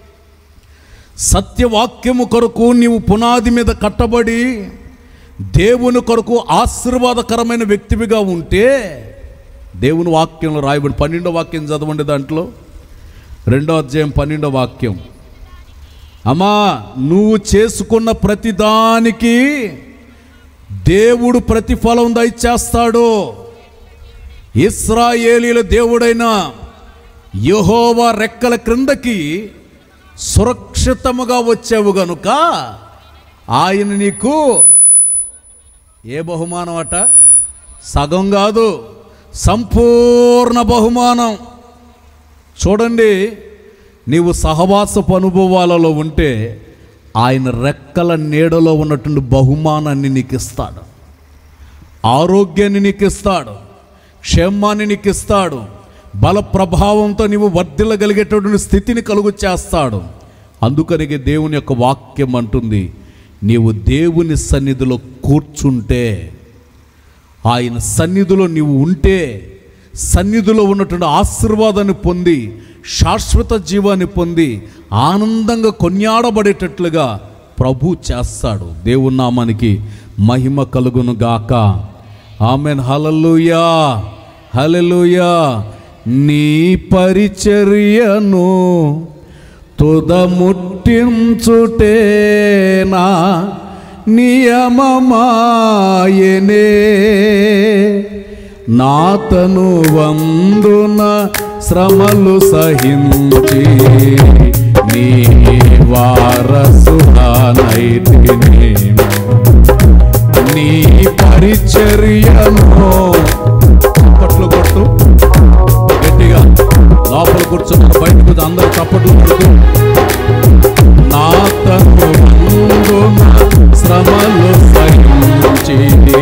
సత్యవాక్యము కొరకు నీవు పునాది మీద కట్టబడి దేవుని కొరకు ఆశీర్వాదకరమైన వ్యక్తివిగా ఉంటే దేవుని వాక్యంలో రాయబడి పన్నెండో వాక్యం చదవండి దాంట్లో రెండో అధ్యాయం పన్నెండో వాక్యం అమ్మా నువ్వు చేసుకున్న ప్రతిదానికి దేవుడు ప్రతిఫలం దయచేస్తాడు ఇస్రాయేలీల దేవుడైన యెహోవా రెక్కల క్రిందకి సురక్షితముగా వచ్చావు గనుక ఆయన నీకు ఏ బహుమానం అట సగం కాదు సంపూర్ణ బహుమానం చూడండి నీవు సహవాసపు అనుభవాలలో ఉంటే ఆయన రెక్కల నీడలో ఉన్నటువంటి బహుమానాన్ని నీకు ఇస్తాడు ఆరోగ్యాన్ని నీకు ఇస్తాడు క్షేమాన్ని నీకు ఇస్తాడు బల ప్రభావంతో నీవు వర్ధిల్లగలిగేటటువంటి స్థితిని కలుగు చేస్తాడు అందుకనికే దేవుని యొక్క వాక్యం అంటుంది నీవు దేవుని సన్నిధిలో కూర్చుంటే ఆయన సన్నిధిలో నీవు ఉంటే సన్నిధిలో ఉన్నటువంటి ఆశీర్వాదాన్ని పొంది శాశ్వత జీవాన్ని పొంది ఆనందంగా కొన్యాడబడేటట్లుగా ప్రభు చేస్తాడు దేవుని నామానికి మహిమ కలుగును గాక ఆమెన్ హలలుయా హలలుయా నీ పరిచర్యను తుదముట్టించుటేనా నియమమాయనే నాతను వందున శ్రమలు సహించి నీ వారసునైతిని నీ పరిచర్యను చప్పట్లు కొట్టు గట్టిగా లోపల కూర్చున్నారు బయట కూర్చొని అందరూ చప్పట్లు కొడుతూ నా తను వందున శ్రమలు సహించి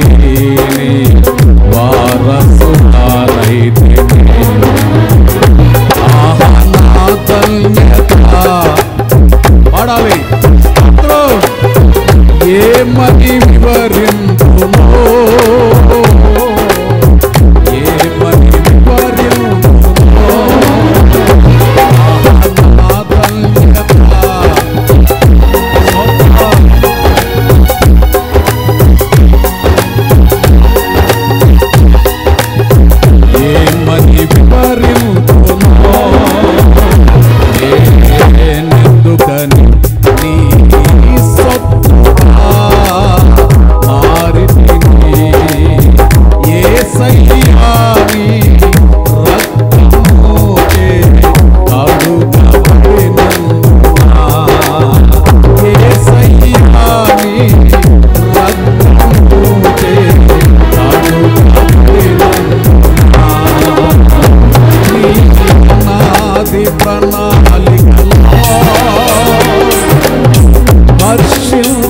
వారసునైతిని ఆహా నా ధన్యత పాడాలి స్తోత్రం ఏమని వివరించునో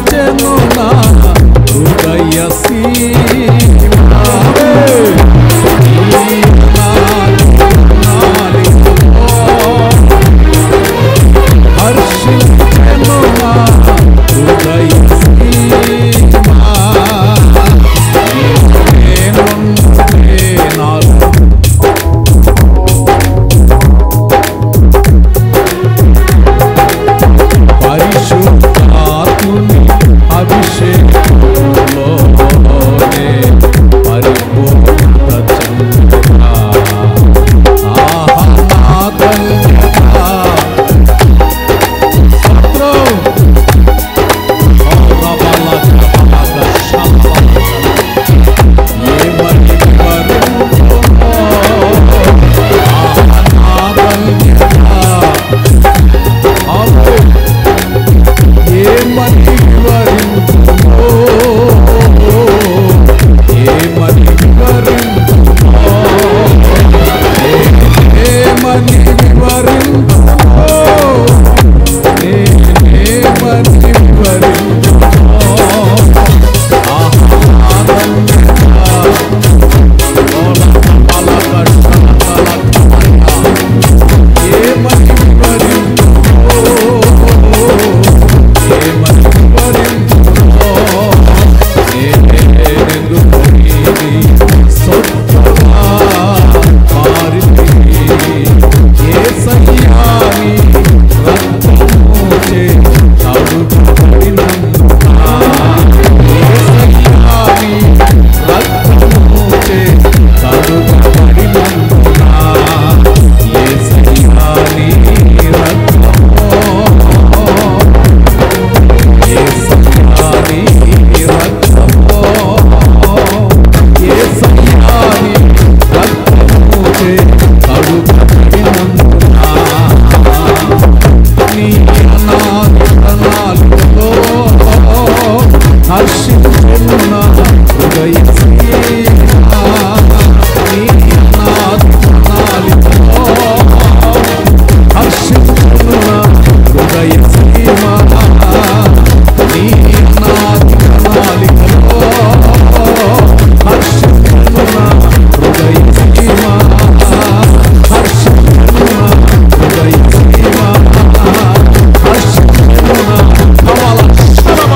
హర్షించెను నా హృదయ సీమావే. నీ నాలికలో హర్షించెను నా హృదయ సీమా. నీవేనుంటే నాకు పరిశుద్ధాత్ముని అభిషేకంలోనే పరిపూర్ణత చెందుతా. ఆహా, నా ధన్యత. స్తోత్రం. ఓ రబల కబల శబల. ఏమని వివరించుమో. ఆహా, నా ధన్యత. ఆమేన్. ఏమని వివరించుమో ఏమని వివరించుమో ఏమని వివరించుమో ఏమని వివరించుమో ఆనందంగా ఓల పలక ఏమని వివరించుమో ఏమని వివరించుమో నేనెందుకు నీది సొంతగా మారితిని యేసయ్యాని రక్తముచే కడుగబడినందున యేసయ్యాని రక్తముచే కడుగబడినందున యేసయ్యాని రక్తము యేసయ్యాని రక్తము యేసయ్యాని రక్తముచే కడుగబడినందున నీ అనాథనాలులో హర్షించును నా హృదయ సీమా. నీ అనాథనాలులో హర్షించును నా హృదయ సీమా. నీ అనాథనాలులో హర్షించును నా హృదయ సీమా. హర్షించును నా హృదయ సీమా. హర్షించును నా కమల శరమ.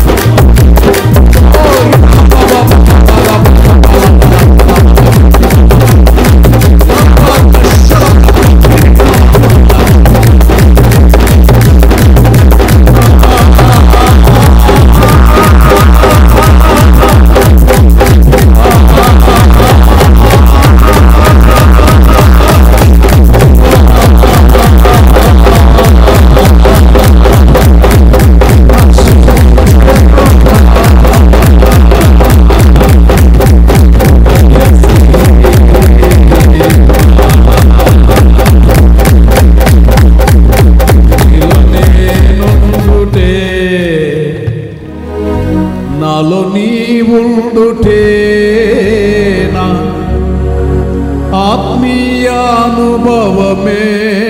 నేనుండుటే నాలో నీవుండుటే నా ఆత్మీయానుభవమే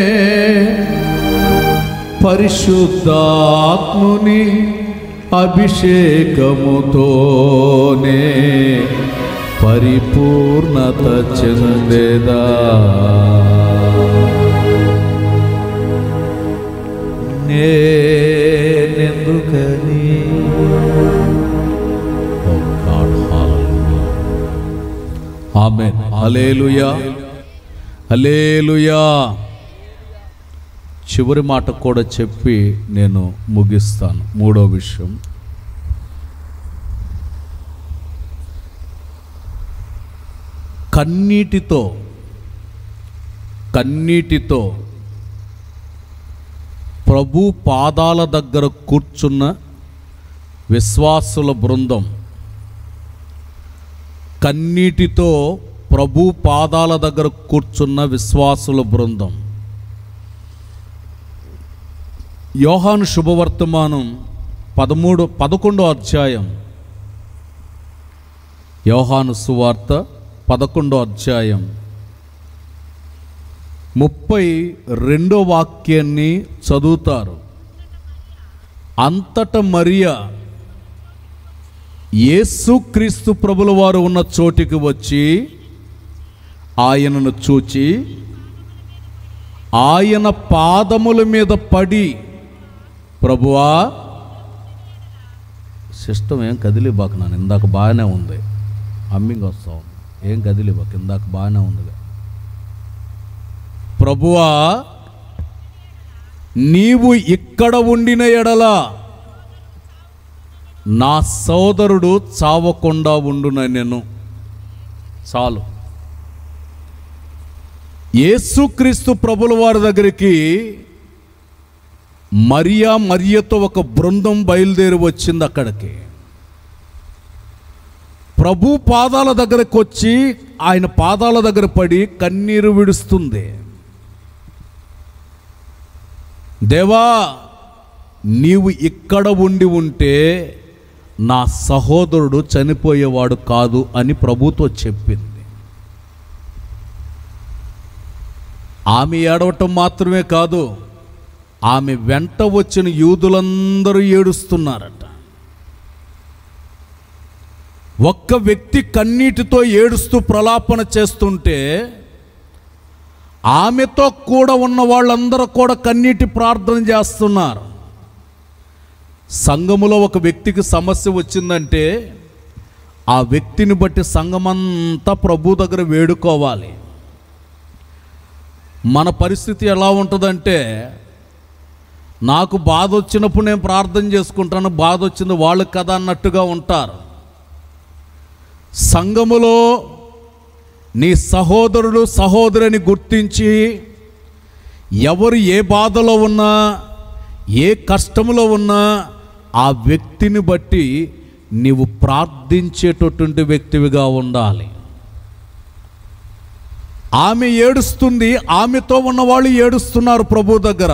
పరిశుద్ధాత్ముని అభిషేకముతోనే పరిపూర్ణత చెందేదా నేనెందుకని ఆమెన్ హలేలుయా హలేలుయా చివరి మాట కూడా చెప్పి నేను ముగిస్తాను మూడో విషయం కన్నీటితో కన్నీటితో ప్రభు పాదాల దగ్గర కూర్చున్న విశ్వాసుల బృందం కన్నీటితో ప్రభు పాదాల దగ్గర కూర్చున్న విశ్వాసుల బృందం యోహాను శుభవర్తమానం పదమూడు పదకొండో అధ్యాయం యోహాను సువార్త పదకొండో అధ్యాయం ముప్పై రెండో వాక్యాన్ని చదువుతారు అంతట మరియా యేసుక్రీస్తు ప్రభుల వారు ఉన్న చోటికి వచ్చి ఆయనను చూచి ఆయన పాదముల మీద పడి ప్రభువా సిస్టమ్ ఏం కదిలిబాక నాన్న ఇందాక బాగానే ఉంది అమ్మింగ్ వస్తాం ఏం కదిలిబాక ఇందాక బాగానే ఉంది ప్రభువా నీవు ఇక్కడ ఉండిన ఎడల నా సోదరుడు చావకుండా ఉండున నేను చాలు యేసుక్రీస్తు ప్రభుల వారి దగ్గరికి మరియా మరియతో ఒక బృందం బయలుదేరి వచ్చింది అక్కడికి ప్రభు పాదాల దగ్గరకు వచ్చి ఆయన పాదాల దగ్గర పడి కన్నీరు విడుస్తుంది దేవా నీవు ఇక్కడ ఉండి ఉంటే నా సహోదరుడు చనిపోయేవాడు కాదు అని ప్రభుతో చెప్పింది ఆమె ఏడవటం మాత్రమే కాదు ఆమె వెంట వచ్చిన యూదులందరూ ఏడుస్తున్నారట ఒక్క వ్యక్తి కన్నీటితో ఏడుస్తూ ప్రలాపన చేస్తుంటే ఆమెతో కూడా ఉన్న వాళ్ళందరూ కూడా కన్నీటి ప్రార్థన చేస్తున్నారు సంఘములో ఒక వ్యక్తికి సమస్య వచ్చిందంటే ఆ వ్యక్తిని బట్టి సంఘమంతా ప్రభు దగ్గర వేడుకోవాలి మన పరిస్థితి ఎలా ఉంటుందంటే నాకు బాధ వచ్చినప్పుడు నేను ప్రార్థన చేసుకుంటాను బాధ వచ్చింది వాళ్ళకి కదా అన్నట్టుగా ఉంటారు సంఘములో నీ సహోదరుడు సహోదరిని గుర్తించి ఎవరు ఏ బాధలో ఉన్నా ఏ కష్టంలో ఉన్నా ఆ వ్యక్తిని బట్టి నీవు ప్రార్థించేటటువంటి వ్యక్తివిగా ఉండాలి ఆమె ఏడుస్తుంది ఆమెతో ఉన్నవాళ్ళు ఏడుస్తున్నారు ప్రభు దగ్గర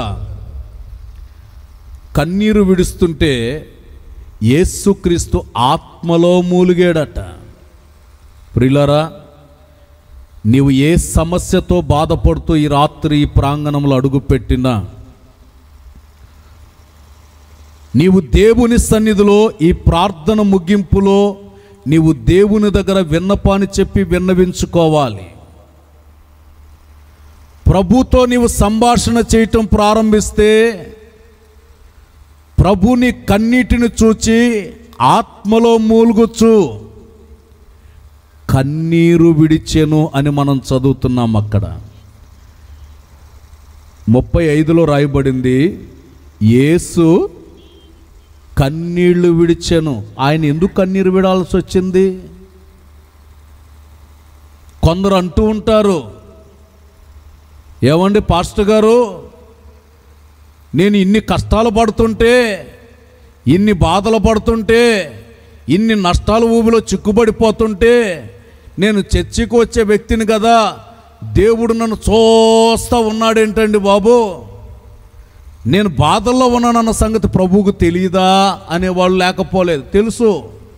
కన్నీరు విడుస్తుంటే యేసుక్రీస్తు ఆత్మలో మూలిగాడట ప్రిలరా నీవు ఏ సమస్యతో బాధపడుతూ ఈ రాత్రి ఈ ప్రాంగణంలో అడుగుపెట్టినా నీవు దేవుని సన్నిధిలో ఈ ప్రార్థన ముగింపులో నీవు దేవుని దగ్గర విన్నపాన్ని చెప్పి విన్నవించుకోవాలి ప్రభుతో నీవు సంభాషణ చేయటం ప్రారంభిస్తే ప్రభుని కన్నీటిని చూచి ఆత్మలో మూలుగుచ్చు కన్నీరు విడిచెను అని మనం చదువుతున్నాం అక్కడ ముప్పై ఐదులో రాయబడింది యేసు కన్నీళ్లు విడిచెను ఆయన ఎందుకు కన్నీరు విడాల్సి వచ్చింది కొందరు అంటూ ఉంటారు ఏమండి పాస్టర్ గారు నేను ఇన్ని కష్టాలు పడుతుంటే ఇన్ని బాధలు పడుతుంటే ఇన్ని నష్టాల ఊబిలో చిక్కుబడిపోతుంటే నేను చర్చికి వచ్చే వ్యక్తిని కదా దేవుడు నన్ను చూస్తా ఉన్నాడేంటండి బాబు నేను బాధల్లో ఉన్నానన్న సంగతి ప్రభువుకు తెలియదా అనేవాళ్ళు లేకపోలేదు తెలుసు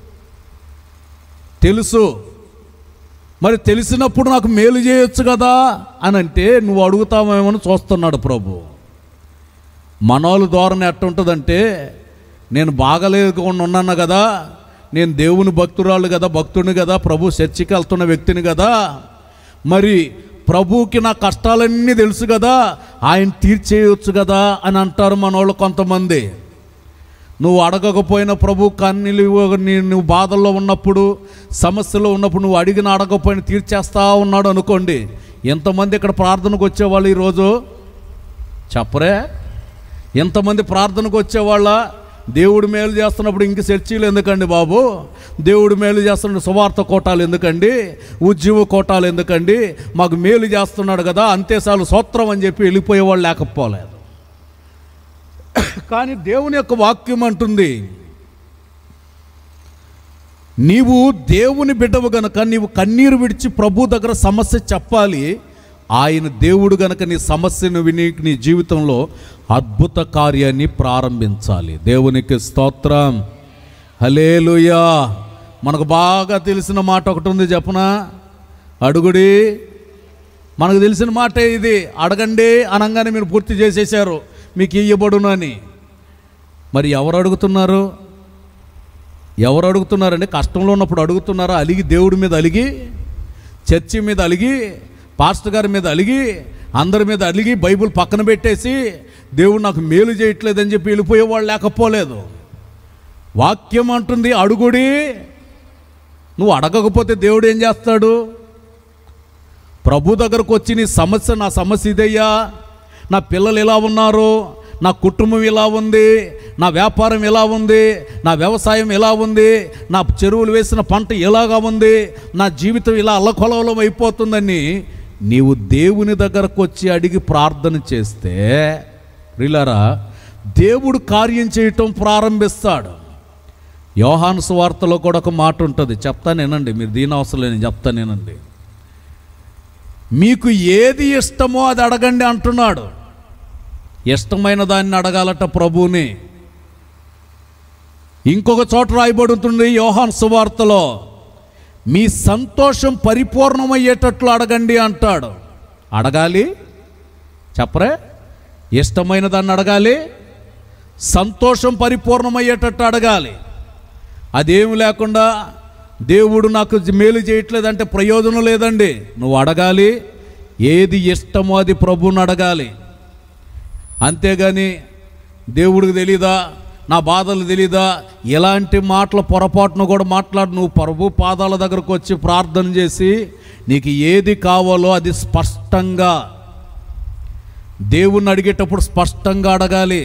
తెలుసు మరి తెలిసినప్పుడు నాకు మేలు చేయొచ్చు కదా అని అంటే నువ్వు అడుగుతావేమని చూస్తున్నాడు ప్రభు మనోళ్ళ ధోరణి ఎట్టుంటుందంటే నేను బాగలేకుండా ఉన్నాను కదా నేను దేవుని భక్తురాలు కదా భక్తుడిని కదా ప్రభు చర్చికి వెళ్తున్న వ్యక్తిని కదా మరి ప్రభువుకి నా కష్టాలన్నీ తెలుసు కదా ఆయన తీర్చేయొచ్చు కదా అని అంటారు మనోళ్ళు కొంతమంది నువ్వు అడగకపోయిన ప్రభు కన్నీళ్ళు నీ- నువ్వు బాధల్లో ఉన్నప్పుడు సమస్యలో ఉన్నప్పుడు నువ్వు అడిగిన అడగకపోయిన తీర్చేస్తా ఉన్నాడు అనుకోండి ఎంతమంది ఇక్కడ ప్రార్థనకు వచ్చేవాళ్ళు ఈరోజు చెప్పరే ఎంతమంది ప్రార్థనకు వచ్చేవాళ్ళ దేవుడు మేలు చేస్తున్నప్పుడు ఇంక చర్చీలు ఎందుకండి బాబు దేవుడు మేలు చేస్తున్న సువార్త కోటాలు ఎందుకండి ఉద్యోగ కోటాలు ఎందుకండి మాకు మేలు చేస్తున్నాడు కదా అంతేసార్లు సూత్రం అని చెప్పి వెళ్ళిపోయేవాళ్ళు లేకపోలేదు కానీ దేవుని యొక్క వాక్యం అంటుంది నీవు దేవుని బిడ్డవు గనక నీవు కన్నీరు విడిచి ప్రభు దగ్గర సమస్య చెప్పాలి ఆయన దేవుడు గనక నీ సమస్యను విని నీ జీవితంలో అద్భుత కార్యాన్ని ప్రారంభించాలి దేవునికి స్తోత్రం హలేలుయా మనకు బాగా తెలిసిన మాట ఒకటి ఉంది చెప్పనా అడుగుడి మనకు తెలిసిన మాటే ఇది అడగండి అనగానే మీరు పూర్తి చేసేశారు మీకు ఇయ్యబడును అని మరి ఎవరు అడుగుతున్నారు ఎవరు అడుగుతున్నారండి కష్టంలో ఉన్నప్పుడు అడుగుతున్నారా అలిగి దేవుడి మీద అలిగి చర్చి మీద అలిగి పాస్టర్ గారి మీద అలిగి అందరి మీద అలిగి బైబిల్ పక్కన పెట్టేసి దేవుడు నాకు మేలు చేయట్లేదని చెప్పి వెళ్ళిపోయేవాళ్ళు లేకపోలేదు వాక్యం అంటుంది అడుగుడి నువ్వు అడగకపోతే దేవుడు ఏం చేస్తాడు ప్రభు దగ్గరకు వచ్చి నీ సమస్య నా సమస్య ఇదయ్యా నా పిల్లలు ఇలా ఉన్నారు నా కుటుంబం ఇలా ఉంది నా వ్యాపారం ఇలా ఉంది నా వ్యవసాయం ఇలా ఉంది నా చెరువులు వేసిన పంట ఇలాగా ఉంది నా జీవితం ఇలా అల్లకొలవలం అయిపోతుందని నీవు దేవుని దగ్గరకు వచ్చి అడిగి ప్రార్థన చేస్తే రిలారా దేవుడు కార్యం చేయటం ప్రారంభిస్తాడు యోహాను సువార్తలో కూడా ఒక మాట ఉంటుంది చెప్తానేనండి మీరు దీని అవసరం లేదు నేను చెప్తానేనండి మీకు ఏది ఇష్టమో అది అడగండి అంటున్నాడు ఇష్టమైన దాన్ని అడగాలట ప్రభువుని ఇంకొక చోట రాయబడి ఉంటుంది యోహాన్ సువార్తలో మీ సంతోషం పరిపూర్ణమయ్యేటట్లు అడగండి అంటాడు అడగాలి చెప్పరే ఇష్టమైన దాన్ని అడగాలి సంతోషం పరిపూర్ణమయ్యేటట్టు అడగాలి అదేమి లేకుండా దేవుడు నాకు మేలు చేయట్లేదంటే ప్రయోజనం లేదండి నువ్వు అడగాలి ఏది ఇష్టమో అది ప్రభువుని అడగాలి అంతేగాని దేవుడికి తెలీదా నా బాధలు తెలీదా ఇలాంటి మాటల పొరపాటును కూడా మాట్లాడు నువ్వు ప్రభు పాదాల దగ్గరకు వచ్చి ప్రార్థన చేసి నీకు ఏది కావాలో అది స్పష్టంగా దేవుణ్ణి అడిగేటప్పుడు స్పష్టంగా అడగాలి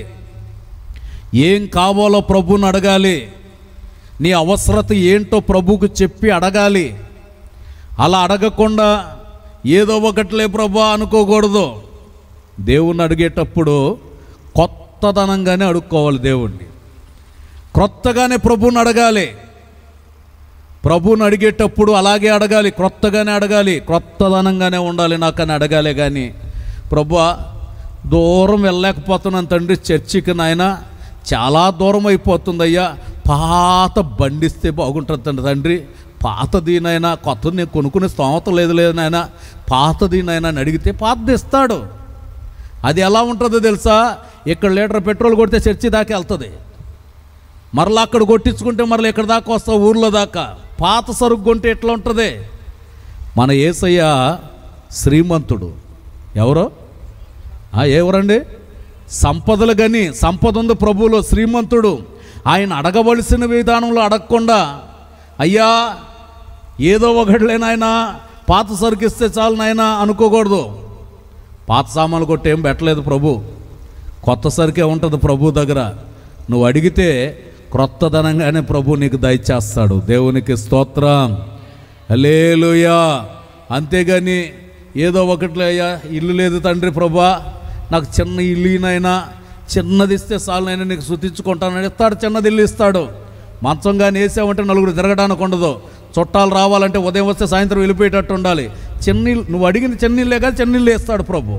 ఏం కావాలో ప్రభుని అడగాలి నీ అవసరత ఏంటో ప్రభువుకు చెప్పి అడగాలి అలా అడగకుండా ఏదో ఒకట్లే ప్రభు అనుకోకూడదు దేవుణ్ణి అడిగేటప్పుడు కొత్తదనంగానే అడుక్కోవాలి దేవుణ్ణి క్రొత్తగానే ప్రభువుని అడగాలి ప్రభువుని అడిగేటప్పుడు అలాగే అడగాలి క్రొత్తగానే అడగాలి క్రొత్తదనంగానే ఉండాలి నాకని అడగాలి కానీ ప్రభు దూరం వెళ్ళలేకపోతున్నాను తండ్రి చర్చికి నాయన చాలా దూరం అయిపోతుందయ్యా పాత బండిస్తే బాగుంటుంది తండ్రి పాతదీనైనా కొత్తది నేను కొనుక్కునే స్తోమత లేదు లేదు నాయన పాతదీనైనా అని అడిగితే పాతది ఇస్తాడు అది ఎలా ఉంటుందో తెలుసా ఇక్కడ లీటర్ పెట్రోల్ కొడితే చర్చి దాకా వెళ్తుంది మరలా అక్కడ కొట్టించుకుంటే మరలా ఇక్కడ దాకా వస్తావు ఊర్లో దాకా పాత సరుకు కొంటే ఎట్లా ఉంటుంది మన ఏసయ్య శ్రీమంతుడు ఎవరో ఆ, ఎవరండి సంపదలు గని సంపద ఉంది ప్రభువులో శ్రీమంతుడు ఆయన అడగవలసిన విధానంలో అడగకుండా అయ్యా ఏదో ఒకటి నాయనా పాత సరుకు ఇస్తే చాలు నాయనా అనుకోకూడదు పాత సామాన్లు కొట్టి ఏం పెట్టలేదు ప్రభు కొత్త సరికే ఉంటుంది ప్రభు దగ్గర నువ్వు అడిగితే క్రొత్తదనంగానే ప్రభు నీకు దయచేస్తాడు దేవునికి స్తోత్రం హలేలుయా అంతేగాని ఏదో ఒకటిలే అయ్యా ఇల్లు లేదు తండ్రి ప్రభా నాకు చిన్న ఇల్లునైనా చిన్నది ఇస్తే చాలునైనా నీకు శుతించుకుంటానని ఇస్తాడు చిన్నది ఇల్లు ఇస్తాడు మంచం కానీ వేసామంటే నలుగురు తిరగడానికి ఉండదు చుట్టాలు రావాలంటే ఉదయం వస్తే సాయంత్రం వెళ్ళిపోయేటట్టు ఉండాలి చెన్నీళ్ళు నువ్వు అడిగిన చెన్నీళ్ళే కాదు చెన్నీళ్ళు వేస్తాడు ప్రభు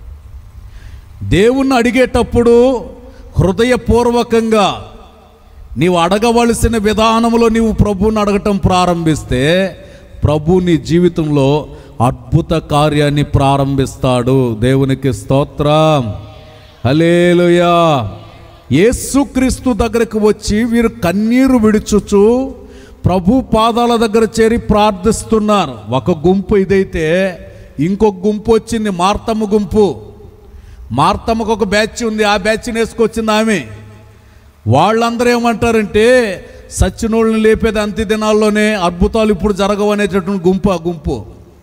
దేవుణ్ణి అడిగేటప్పుడు హృదయపూర్వకంగా నీవు అడగవలసిన విధానంలో నీవు ప్రభువుని అడగటం ప్రారంభిస్తే ప్రభు నీ జీవితంలో అద్భుత కార్యాన్ని ప్రారంభిస్తాడు దేవునికి స్తోత్రం హలేలుయా యేసుక్రీస్తు దగ్గరకు వచ్చి వీరు కన్నీరు విడుచుచు ప్రభు పాదాల దగ్గర చేరి ప్రార్థిస్తున్నారు ఒక గుంపు ఇదైతే ఇంకొక గుంపు వచ్చింది మార్తమ్మ గుంపు మార్తమ్మకు ఒక బ్యాచ్ ఉంది ఆ బ్యాచ్ని వేసుకొచ్చింది ఆమె వాళ్ళందరూ ఏమంటారంటే సచ్చినోళ్ళని లేపేది అంత్య దినాల్లోనే అద్భుతాలు ఇప్పుడు జరగవు అనేటటువంటి గుంపు ఆ గుంపు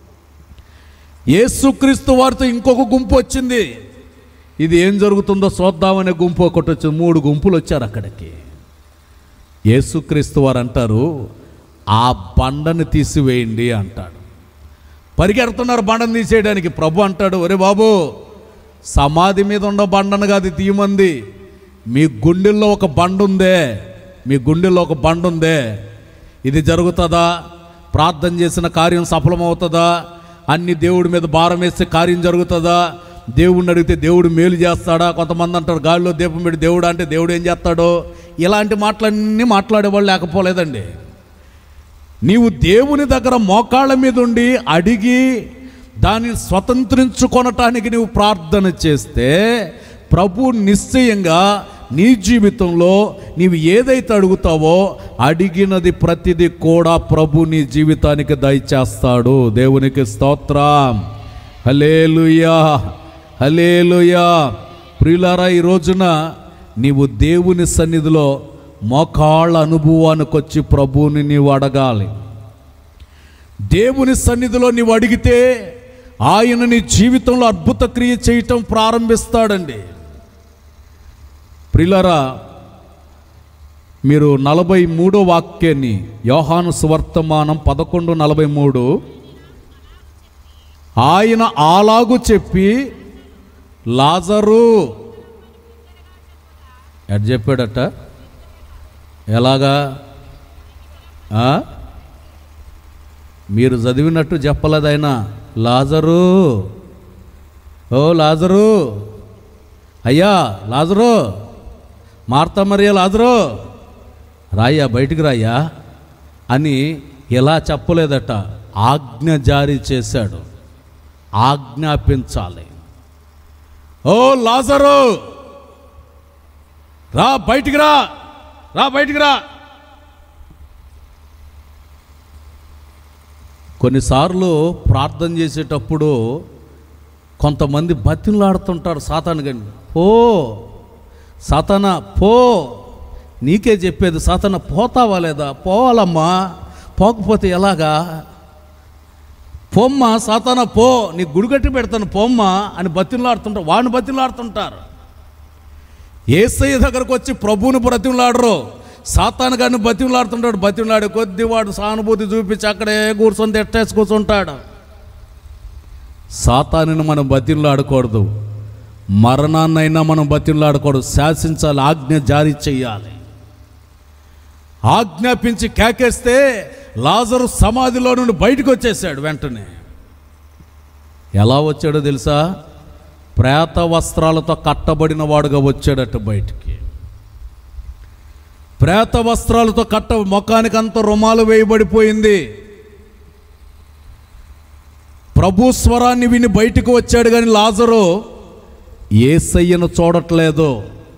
యేసుక్రీస్తు వారితో ఇంకొక గుంపు వచ్చింది ఇది ఏం జరుగుతుందో చూద్దామనే గుంపు ఒకటి వచ్చింది మూడు గుంపులు వచ్చారు అక్కడికి యేసుక్రీస్తు వారు అంటారు ఆ బండని తీసివేయండి అంటాడు పరిగెడుతున్నారు బండను తీసేయడానికి ప్రభు అంటాడు ఒరే బాబు సమాధి మీద ఉన్న బండను కాదు తీయమంది మీ గుండెల్లో ఒక బండ ఉందే మీ గుండెల్లో ఒక బండ ఉందే ఇది జరుగుతుందా ప్రార్థన చేసిన కార్యం సఫలమవుతుందా అన్ని దేవుడి మీద భారం వేస్తే కార్యం జరుగుతుందా దేవుడిని అడిగితే దేవుడు మేలు చేస్తాడా కొంతమంది అంటారు గాలిలో దీపం పెట్టి దేవుడు అంటే దేవుడు ఏం చేస్తాడో ఇలాంటి మాటలన్నీ మాట్లాడేవాళ్ళు లేకపోలేదండి నీవు దేవుని దగ్గర మోకాళ్ళ మీద ఉండి అడిగి దాన్ని స్వతంత్రించుకొనటానికి నీవు ప్రార్థన చేస్తే ప్రభు నిశ్చయంగా నీ జీవితంలో నీవు ఏదైతే అడుగుతావో అడిగినది ప్రతిదీ కూడా ప్రభు నీ జీవితానికి దయచేస్తాడు దేవునికి స్తోత్రం హలేలుయా హలేలుయా ప్రియులారా ఈ రోజున నీవు దేవుని సన్నిధిలో మోకాళ్ళ అనుభవానికి వచ్చి ప్రభువుని నీవు అడగాలి దేవుని సన్నిధిలో నీవు అడిగితే ఆయన నీ జీవితంలో అద్భుత క్రియ చేయటం ప్రారంభిస్తాడండి ప్రిలరా మీరు నలభై మూడో వాక్యాన్ని యోహాను సువర్తమానం పదకొండు నలభై మూడు ఆయన అలాగు చెప్పి లాజరు ఎట్ చెప్పాడట ఎలాగా ఆ? మీరు చదివినట్టు చెప్పలేదు ఆయన లాజరు ఓ లాజరు అయ్యా లాజరు మార్తా మరియా లాజరు రాయ్యా బయటికి రాయ్యా అని ఎలా చెప్పలేదట ఆజ్ఞ జారీ చేశాడు ఆజ్ఞాపించాలి ఓ లాజరు రా బయటికి రా రా బయటికి రా కొన్నిసార్లు ప్రార్థన చేసేటప్పుడు కొంతమంది బతిలాడుతుంటారు సాతాను గండి పో సాతాన పో నీకే చెప్పేది సాతాన పోతావా లేదా పోవాలమ్మా పోకపోతే ఎలాగా పోమ్మా సాతాన పో నీ గుడిగట్టి పెడతాను పోమ్మా అని బతిలాడుతుంటారు వాడిని బతిలాడుతుంటారు ఏసయ్య దగ్గరకు వచ్చి ప్రభువుని బ్రతిమలాడరు సాతాను గారిని బతిమలాడుతుంటాడు బతిమలాడే కొద్ది వాడు సానుభూతి చూపించి అక్కడే కూర్చొని తిట్టేసి కూర్చుంటాడు సాతానుని మనం బతిమలాడకూడదు మరణాన్నైనా మనం బతిమలాడకూడదు శాసించాలి ఆజ్ఞ జారీ చేయాలి ఆజ్ఞాపించి కేకేస్తే లాజరు సమాధిలో నుండి బయటకు వచ్చేసాడు వెంటనే ఎలా వచ్చాడో తెలుసా ప్రేత వస్త్రాలతో కట్టబడిన వాడుగా వచ్చాడట బయటికి ప్రేత వస్త్రాలతో కట్ట ముఖానికి అంత రుమాలు వేయబడిపోయింది ప్రభు స్వరాన్ని విని బయటకు వచ్చాడు కానీ లాజరు ఏసయ్యను చూడట్లేదు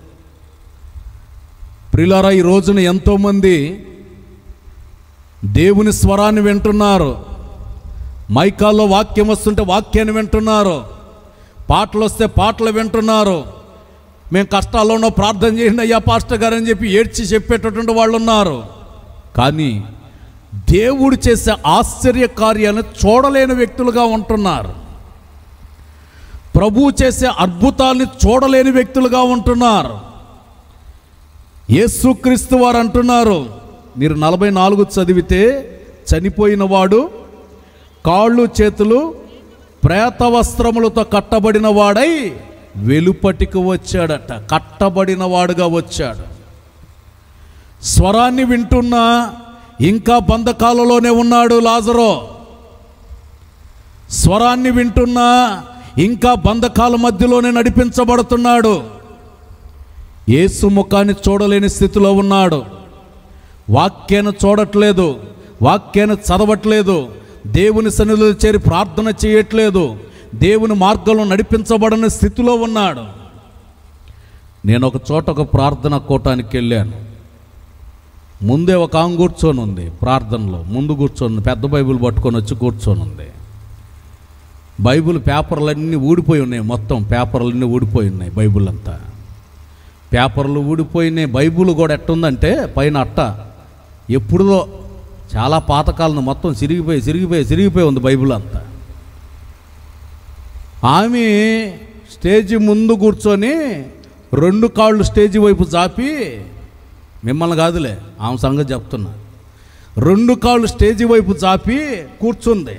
ప్రిలారా ఈ రోజున ఎంతోమంది దేవుని స్వరాన్ని వింటున్నారు మైకాల్లో వాక్యం వస్తుంటే వాక్యాన్ని వింటున్నారు పాటలు వస్తే పాటలు వింటున్నారు మేము కష్టాల్లో ఉన్న ప్రార్థన చేయండి అయ్యా పాస్టర్ గారు అని చెప్పి ఏడ్చి చెప్పేటటువంటి వాళ్ళు ఉన్నారు కానీ దేవుడు చేసే ఆశ్చర్య కార్యాలను చూడలేని వ్యక్తులుగా ఉంటున్నారు ప్రభువు చేసే అద్భుతాల్ని చూడలేని వ్యక్తులుగా ఉంటున్నారు యేసుక్రీస్తు వారు అంటున్నారు మీరు నలభై నాలుగు చదివితే చనిపోయిన వాడు కాళ్ళు చేతులు ప్రేత వస్త్రములతో కట్టబడిన వాడై వెలుపటికి వచ్చాడట కట్టబడిన వాడుగా వచ్చాడు స్వరాన్ని వింటున్నా ఇంకా బంధకాలలోనే ఉన్నాడు లాజరో స్వరాన్ని వింటున్నా ఇంకా బంధకాల మధ్యలోనే నడిపించబడుతున్నాడు యేసు ముఖాన్ని చూడలేని స్థితిలో ఉన్నాడు వాక్యాన్ని చూడట్లేదు వాక్యాన్ని చదవట్లేదు దేవుని సన్నిధిలో చేరి ప్రార్థన చేయట్లేదు దేవుని మార్గంలో నడిపించబడని స్థితిలో ఉన్నాడు నేను ఒక చోట ఒక ప్రార్థన కూటానికి వెళ్ళాను ముందే ఒక ఆమె కూర్చొని ఉంది ప్రార్థనలో ముందు కూర్చొని పెద్ద బైబిల్ పట్టుకొని వచ్చి కూర్చొని ఉంది బైబిల్ పేపర్లన్నీ ఊడిపోయి ఉన్నాయి మొత్తం పేపర్లన్నీ ఊడిపోయి ఉన్నాయి బైబిల్ అంతా పేపర్లు ఊడిపోయినాయి బైబిల్ కూడా ఎట్టుందంటే పైన అట్ట ఎప్పుడుదో చాలా పాతకాలం మొత్తం సిరిగిపోయి సిరిగిపోయి సిరిగిపోయి ఉంది బైబిల్ అంతా ఆమె స్టేజి ముందు కూర్చొని రెండు కాళ్ళు స్టేజి వైపు చాపి మిమ్మల్ని కాదులే ఆమె సంగతి చెప్తున్నా రెండు కాళ్ళు స్టేజి వైపు చాపి కూర్చుంది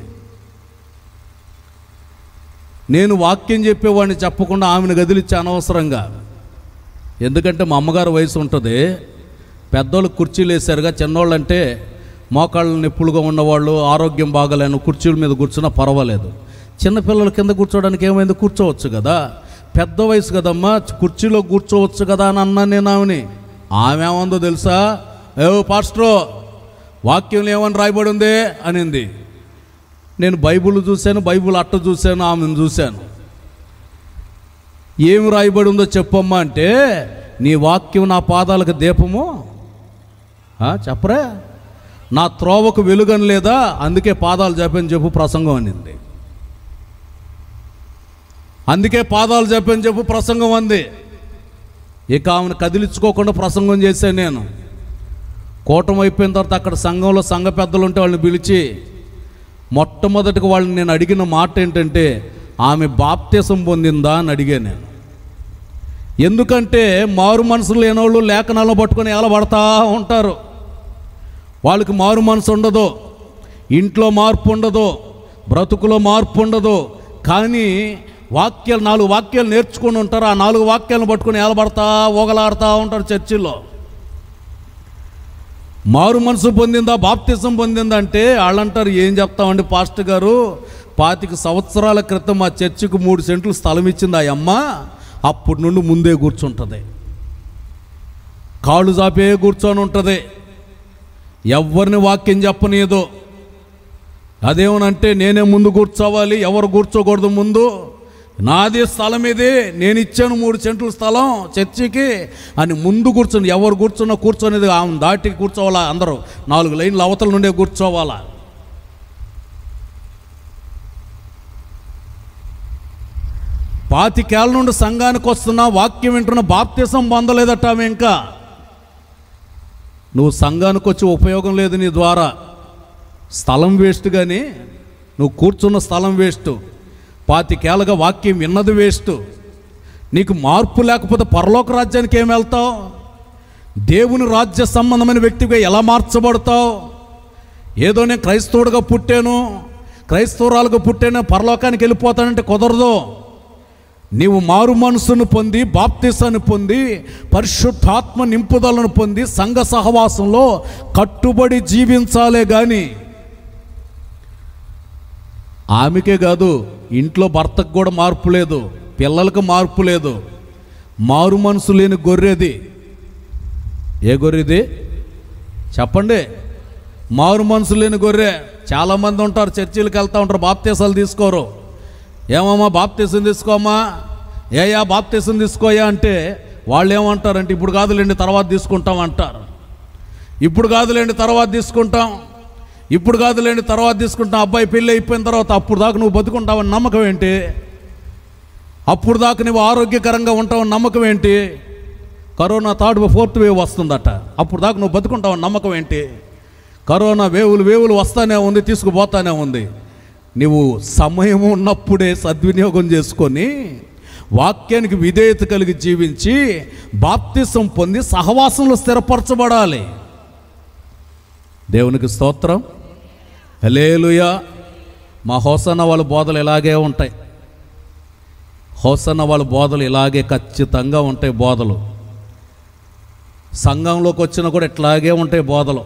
నేను వాక్యం చెప్పేవాడిని చెప్పకుండా ఆమెను గదిలిచ్చి అనవసరంగా ఎందుకంటే మా అమ్మగారు వయసు ఉంటుంది పెద్దోళ్ళు కుర్చీలు వేసారుగా చిన్నోళ్ళు అంటే మోకాళ్ళు నొప్పులుగా ఉన్నవాళ్ళు ఆరోగ్యం బాగలేను కుర్చీల మీద కూర్చున్నా పర్వాలేదు చిన్నపిల్లల కింద కూర్చోవడానికి ఏమైంది కూర్చోవచ్చు కదా పెద్ద వయసు కదమ్మా కుర్చీలో కూర్చోవచ్చు కదా అని అన్నా నేను ఆమెని ఆమె ఏమందో తెలుసా ఏ పాస్ట్రో వాక్యంలో ఏమని రాయబడి ఉంది అనింది నేను బైబిల్ చూశాను బైబిల్ అట్ట చూశాను ఆమెను చూశాను ఏమి రాయబడి ఉందో చెప్పమ్మా అంటే నీ వాక్యం నా పాదాలకు దీపము ఆ, చెప్పరే నా త్రోవకు వెలుగని లేదా అందుకే పాదాలు చెప్పని చెప్పు ప్రసంగం అనింది అందుకే పాదాలు చెప్పని చెప్పు ప్రసంగం అంది ఇక ఆమెను కదిలించుకోకుండా ప్రసంగం చేశాను నేను కూటమి అయిపోయిన తర్వాత అక్కడ సంఘంలో సంఘ పెద్దలు ఉంటే వాళ్ళని పిలిచి మొట్టమొదటిగా వాళ్ళని నేను అడిగిన మాట ఏంటంటే ఆమె బాప్తీసం పొందిందా అని అడిగాను నేను ఎందుకంటే మారు మనసులు లేనోళ్ళు లేఖనాలను పట్టుకొని ఎలబడతా ఉంటారు వాళ్ళకి మారు మనసు ఉండదు ఇంట్లో మార్పు ఉండదు బ్రతుకులో మార్పు ఉండదు కానీ వాక్యాలు నాలుగు వాక్యాలు నేర్చుకొని ఉంటారు ఆ నాలుగు వాక్యాలను పట్టుకొని ఏలబడతా ఓగలాడుతూ ఉంటారు చర్చిల్లో మారు మనసు పొందిందా బాప్తిజం పొందిందా అంటే వాళ్ళంటారు ఏం చెప్తామండి పాస్టర్ గారు పాతిక సంవత్సరాల క్రితం మా చర్చికి మూడు సెంట్లు స్థలం ఇచ్చింది ఆ అమ్మ అప్పటి నుండి ముందే కూర్చుంటుంది కాళ్ళు చాపే కూర్చొని ఉంటుంది ఎవరిని వాక్యం చెప్పనీయదు అదేమనంటే నేనే ముందు కూర్చోవాలి ఎవరు కూర్చోకూడదు ముందు నాది స్థలం ఇది నేను ఇచ్చాను మూడు సెంట్ల స్థలం చర్చికి అని ముందు కూర్చొని ఎవరు కూర్చున్నా కూర్చొనేది ఆమె దాటి కూర్చోవాలా అందరూ నాలుగు లైన్లు అవతల నుండే కూర్చోవాలా పాతికేళ్ళ నుండి సంఘానికి వస్తున్నా వాక్యం వింటున్న బాప్తీసం పొందలేదట ఆమె ఇంకా నువ్వు సంఘానికి వచ్చి ఉపయోగం లేదు నీ ద్వారా స్థలం వేస్ట్ కానీ నువ్వు కూర్చున్న స్థలం వేస్ట్ పాతికేళ్ళగా వాక్యం విన్నది వేస్ట్ నీకు మార్పు లేకపోతే పరలోక రాజ్యానికి ఏం వెళ్తావు దేవుని రాజ్య సంబంధమైన వ్యక్తిగా ఎలా మార్చబడతావు ఏదో నేను క్రైస్తవుడిగా పుట్టాను క్రైస్తవురాలుగా పుట్టాను పరలోకానికి వెళ్ళిపోతానంటే కుదరదు నీవు మారు మనసును పొంది బాప్తిసాన్ని పొంది పరిశుద్ధాత్మ నింపుదలను పొంది సంఘ సహవాసంలో కట్టుబడి జీవించాలే కానీ ఆమెకే కాదు ఇంట్లో భర్తకు కూడా మార్పు లేదు పిల్లలకు మార్పు లేదు మారు మనసు లేని గొర్రెది ఏ గొర్రెది చెప్పండి మారు మనసు లేని గొర్రె చాలామంది ఉంటారు చర్చిలకు వెళ్తూ ఉంటారు బాప్తీసాలు తీసుకోరు ఏమమ్మా బాప్తీసం తీసుకోమ్మా ఏయా బాప్తీసం తీసుకోయా అంటే వాళ్ళు ఏమంటారంటే ఇప్పుడు కాదులేండి తర్వాత తీసుకుంటాం అంటారు ఇప్పుడు కాదులేండి తర్వాత తీసుకుంటాం ఇప్పుడు కాదులేండి తర్వాత తీసుకుంటాం అబ్బాయి పెళ్ళి అయిపోయిన తర్వాత అప్పుడు దాకా నువ్వు బతుకుంటావని నమ్మకం ఏంటి అప్పుడు దాకా నువ్వు ఆరోగ్యకరంగా ఉంటావని నమ్మకం ఏంటి కరోనా థర్డ్ ఫోర్త్ వేవ్ వస్తుందట అప్పుడు దాకా నువ్వు బతుకుంటావని నమ్మకం ఏంటి కరోనా వేవులు వేవులు వస్తానే ఉంది తీసుకుపోతానే ఉంది నువ్వు సమయం ఉన్నప్పుడే సద్వినియోగం చేసుకొని వాక్యానికి విధేయత కలిగి జీవించి బాప్తిసం పొంది సహవాసంలో స్థిరపరచబడాలి దేవునికి స్తోత్రం హలేలుయా మా హోసన్న వాళ్ళ బోధలు ఇలాగే ఉంటాయి హోసన్న వాళ్ళ బోధలు ఇలాగే ఖచ్చితంగా ఉంటాయి బోధలు సంఘంలోకి వచ్చినా కూడా ఇట్లాగే ఉంటాయి బోధలు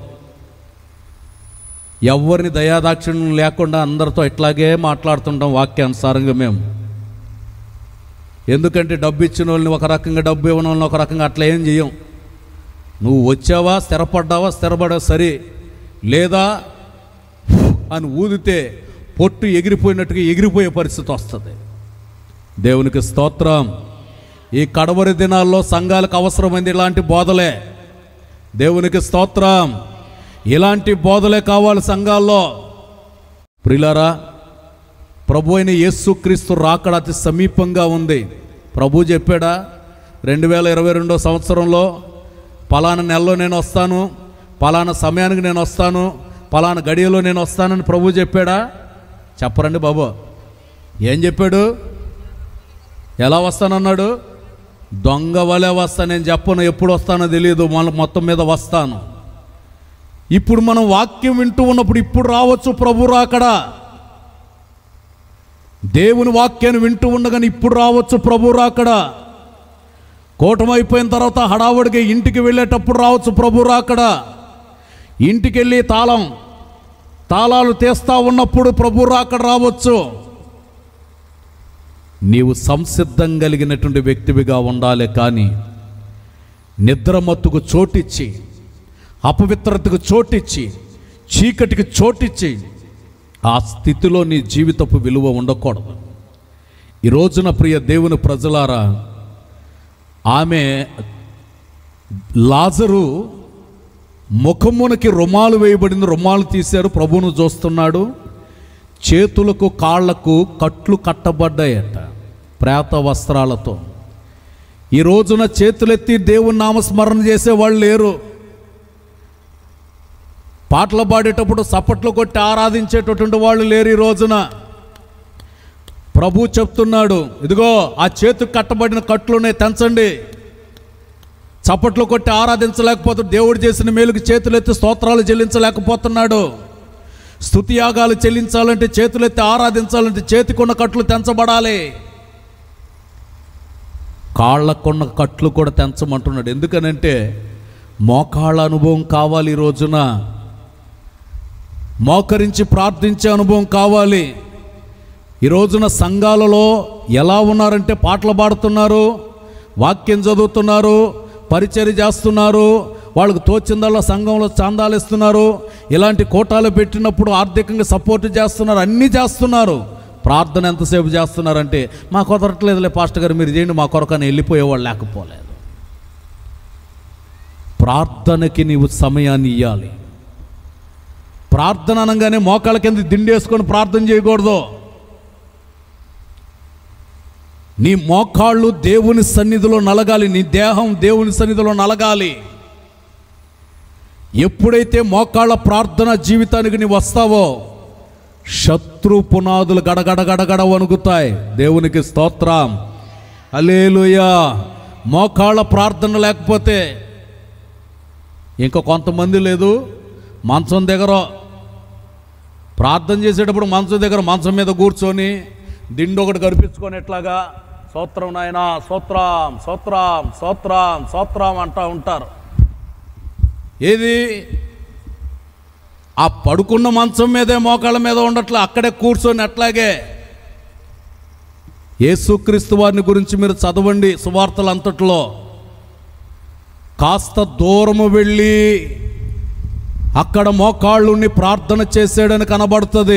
ఎవరిని దయాదాక్షిణ్యం లేకుండా అందరితో ఇట్లాగే మాట్లాడుతుంటాం వాక్యానుసారంగా మేము ఎందుకంటే డబ్బు ఇచ్చిన వాళ్ళని ఒక రకంగా డబ్బు ఇవ్వని వాళ్ళని ఒక రకంగా అట్లా ఏం చేయం నువ్వు వచ్చావా స్థిరపడ్డావా స్థిరపడావా సరే లేదా అని ఊదితే పొట్టు ఎగిరిపోయినట్టుగా ఎగిరిపోయే పరిస్థితి వస్తుంది దేవునికి స్తోత్రం ఈ కడవరి దినాల్లో సంఘాలకు అవసరమైంది ఇలాంటి బోధలే దేవునికి స్తోత్రం ఇలాంటి బోధలే కావాలి సంఘాల్లో ప్రిలారా ప్రభు అయిన యేసుక్రీస్తు రాకడ అతి సమీపంగా ఉంది ప్రభు చెప్పాడా రెండు వేల ఇరవై రెండో సంవత్సరంలో పలానా నెలలో నేను వస్తాను పలానా సమయానికి నేను వస్తాను పలానా గడియలో నేను వస్తానని ప్రభు చెప్పాడా చెప్పరండి బాబు ఏం చెప్పాడు ఎలా వస్తానన్నాడు దొంగ వలె వస్తా నేను చెప్పను ఎప్పుడు వస్తానో తెలియదు మన మొత్తం మీద వస్తాను ఇప్పుడు మనం వాక్యం వింటూ ఉన్నప్పుడు ఇప్పుడు రావచ్చు ప్రభు రాకడా దేవుని వాక్యాన్ని వింటూ ఉండగానే ఇప్పుడు రావచ్చు ప్రభు రాకడా కూటమైపోయిన తర్వాత హడావుడిగా ఇంటికి వెళ్ళేటప్పుడు రావచ్చు ప్రభు రాకడా ఇంటికి వెళ్ళి తాళం తాళాలు తీస్తా ఉన్నప్పుడు ప్రభు రాకడ రావచ్చు నీవు సంసిద్ధం కలిగినటువంటి వ్యక్తివిగా ఉండాలి కానీ నిద్రమత్తుకు చోటిచ్చి అపవిత్రతకు చోటిచ్చి చీకటికి చోటిచ్చి ఆ స్థితిలో నీ జీవితపు విలువ ఉండకూడదు ఈ రోజున ప్రియ దేవుని ప్రజలారా ఆమె లాజరు ముఖమునకి రుమాలు వేయబడింది రుమాలు తీశారు ప్రభువును చూస్తున్నాడు చేతులకు కాళ్లకు కట్లు కట్టబడ్డాయట ప్రేత వస్త్రాలతో ఈ రోజున చేతులెత్తి దేవుని నామస్మరణ చేసేవాళ్ళు లేరు పాటలు పాడేటప్పుడు సప్పట్లు కొట్టి ఆరాధించేటటువంటి వాళ్ళు లేరు ఈ రోజున ప్రభు చెప్తున్నాడు ఇదిగో ఆ చేతికి కట్టబడిన కట్లునే తెంచండి చప్పట్లు కొట్టి ఆరాధించలేకపోతే దేవుడు చేసిన మేలుకి చేతులెత్తి స్తోత్రాలు చెల్లించలేకపోతున్నాడు స్తుతి యాగాలు చెల్లించాలంటే చేతులెత్తి ఆరాధించాలంటే చేతికున్న కట్లు తెంచబడాలి కాళ్ళకున్న కట్లు కూడా తెంచమంటున్నాడు ఎందుకనంటే మోకాళ్ళ అనుభవం కావాలి ఈ రోజున మోకరించి ప్రార్థించే అనుభవం కావాలి ఈ రోజున సంఘాలలో ఎలా ఉన్నారంటే పాటలు పాడుతున్నారు వాక్యం చదువుతున్నారు పరిచర్య చేస్తున్నారు వాళ్ళకు తోచిందల్లా సంఘంలో చందాలు ఇస్తున్నారు ఇలాంటి కోటాలు పెట్టినప్పుడు ఆర్థికంగా సపోర్ట్ చేస్తున్నారు అన్నీ చేస్తున్నారు ప్రార్థన ఎంతసేపు చేస్తున్నారంటే మా కుదరట్లేదులే పాస్టర్ గారు మీరు చేయండి మా కొరకని వెళ్ళిపోయేవాళ్ళు లేకపోలేదు ప్రార్థనకి నీవు సమయాన్ని ఇవ్వాలి ప్రార్థన అనగానే మోకాళ్ళ కింద దిండేసుకొని ప్రార్థన చేయకూడదు నీ మోకాళ్ళు దేవుని సన్నిధిలో నలగాలి నీ దేహం దేవుని సన్నిధిలో నలగాలి ఎప్పుడైతే మోకాళ్ళ ప్రార్థన జీవితానికి నీవు వస్తావో శత్రు పునాదులు గడగడ గడగడ వణుకుతాయి దేవునికి స్తోత్రం అలేలుయా మోకాళ్ళ ప్రార్థన లేకపోతే ఇంకా కొంతమంది లేదు మంచం దగ్గర ప్రార్థన చేసేటప్పుడు మంచం దగ్గర మంచం మీద కూర్చొని దిండు ఒకటి కనిపించుకొని ఎట్లాగా సోత్రం నాయన సోత్రం సోత్రం సోత్రం సోత్రం అంటూ ఉంటారు ఏది ఆ పడుకున్న మంచం మీదే మోకాళ్ళ మీద ఉండట్లే అక్కడే కూర్చొని అట్లాగే యేసుక్రీస్తు వారిని గురించి మీరు చదవండి సువార్తలు అంతట్లో కాస్త దూరము వెళ్ళి అక్కడ మోకాళ్ళుని ప్రార్థన చేసాడని కనబడుతుంది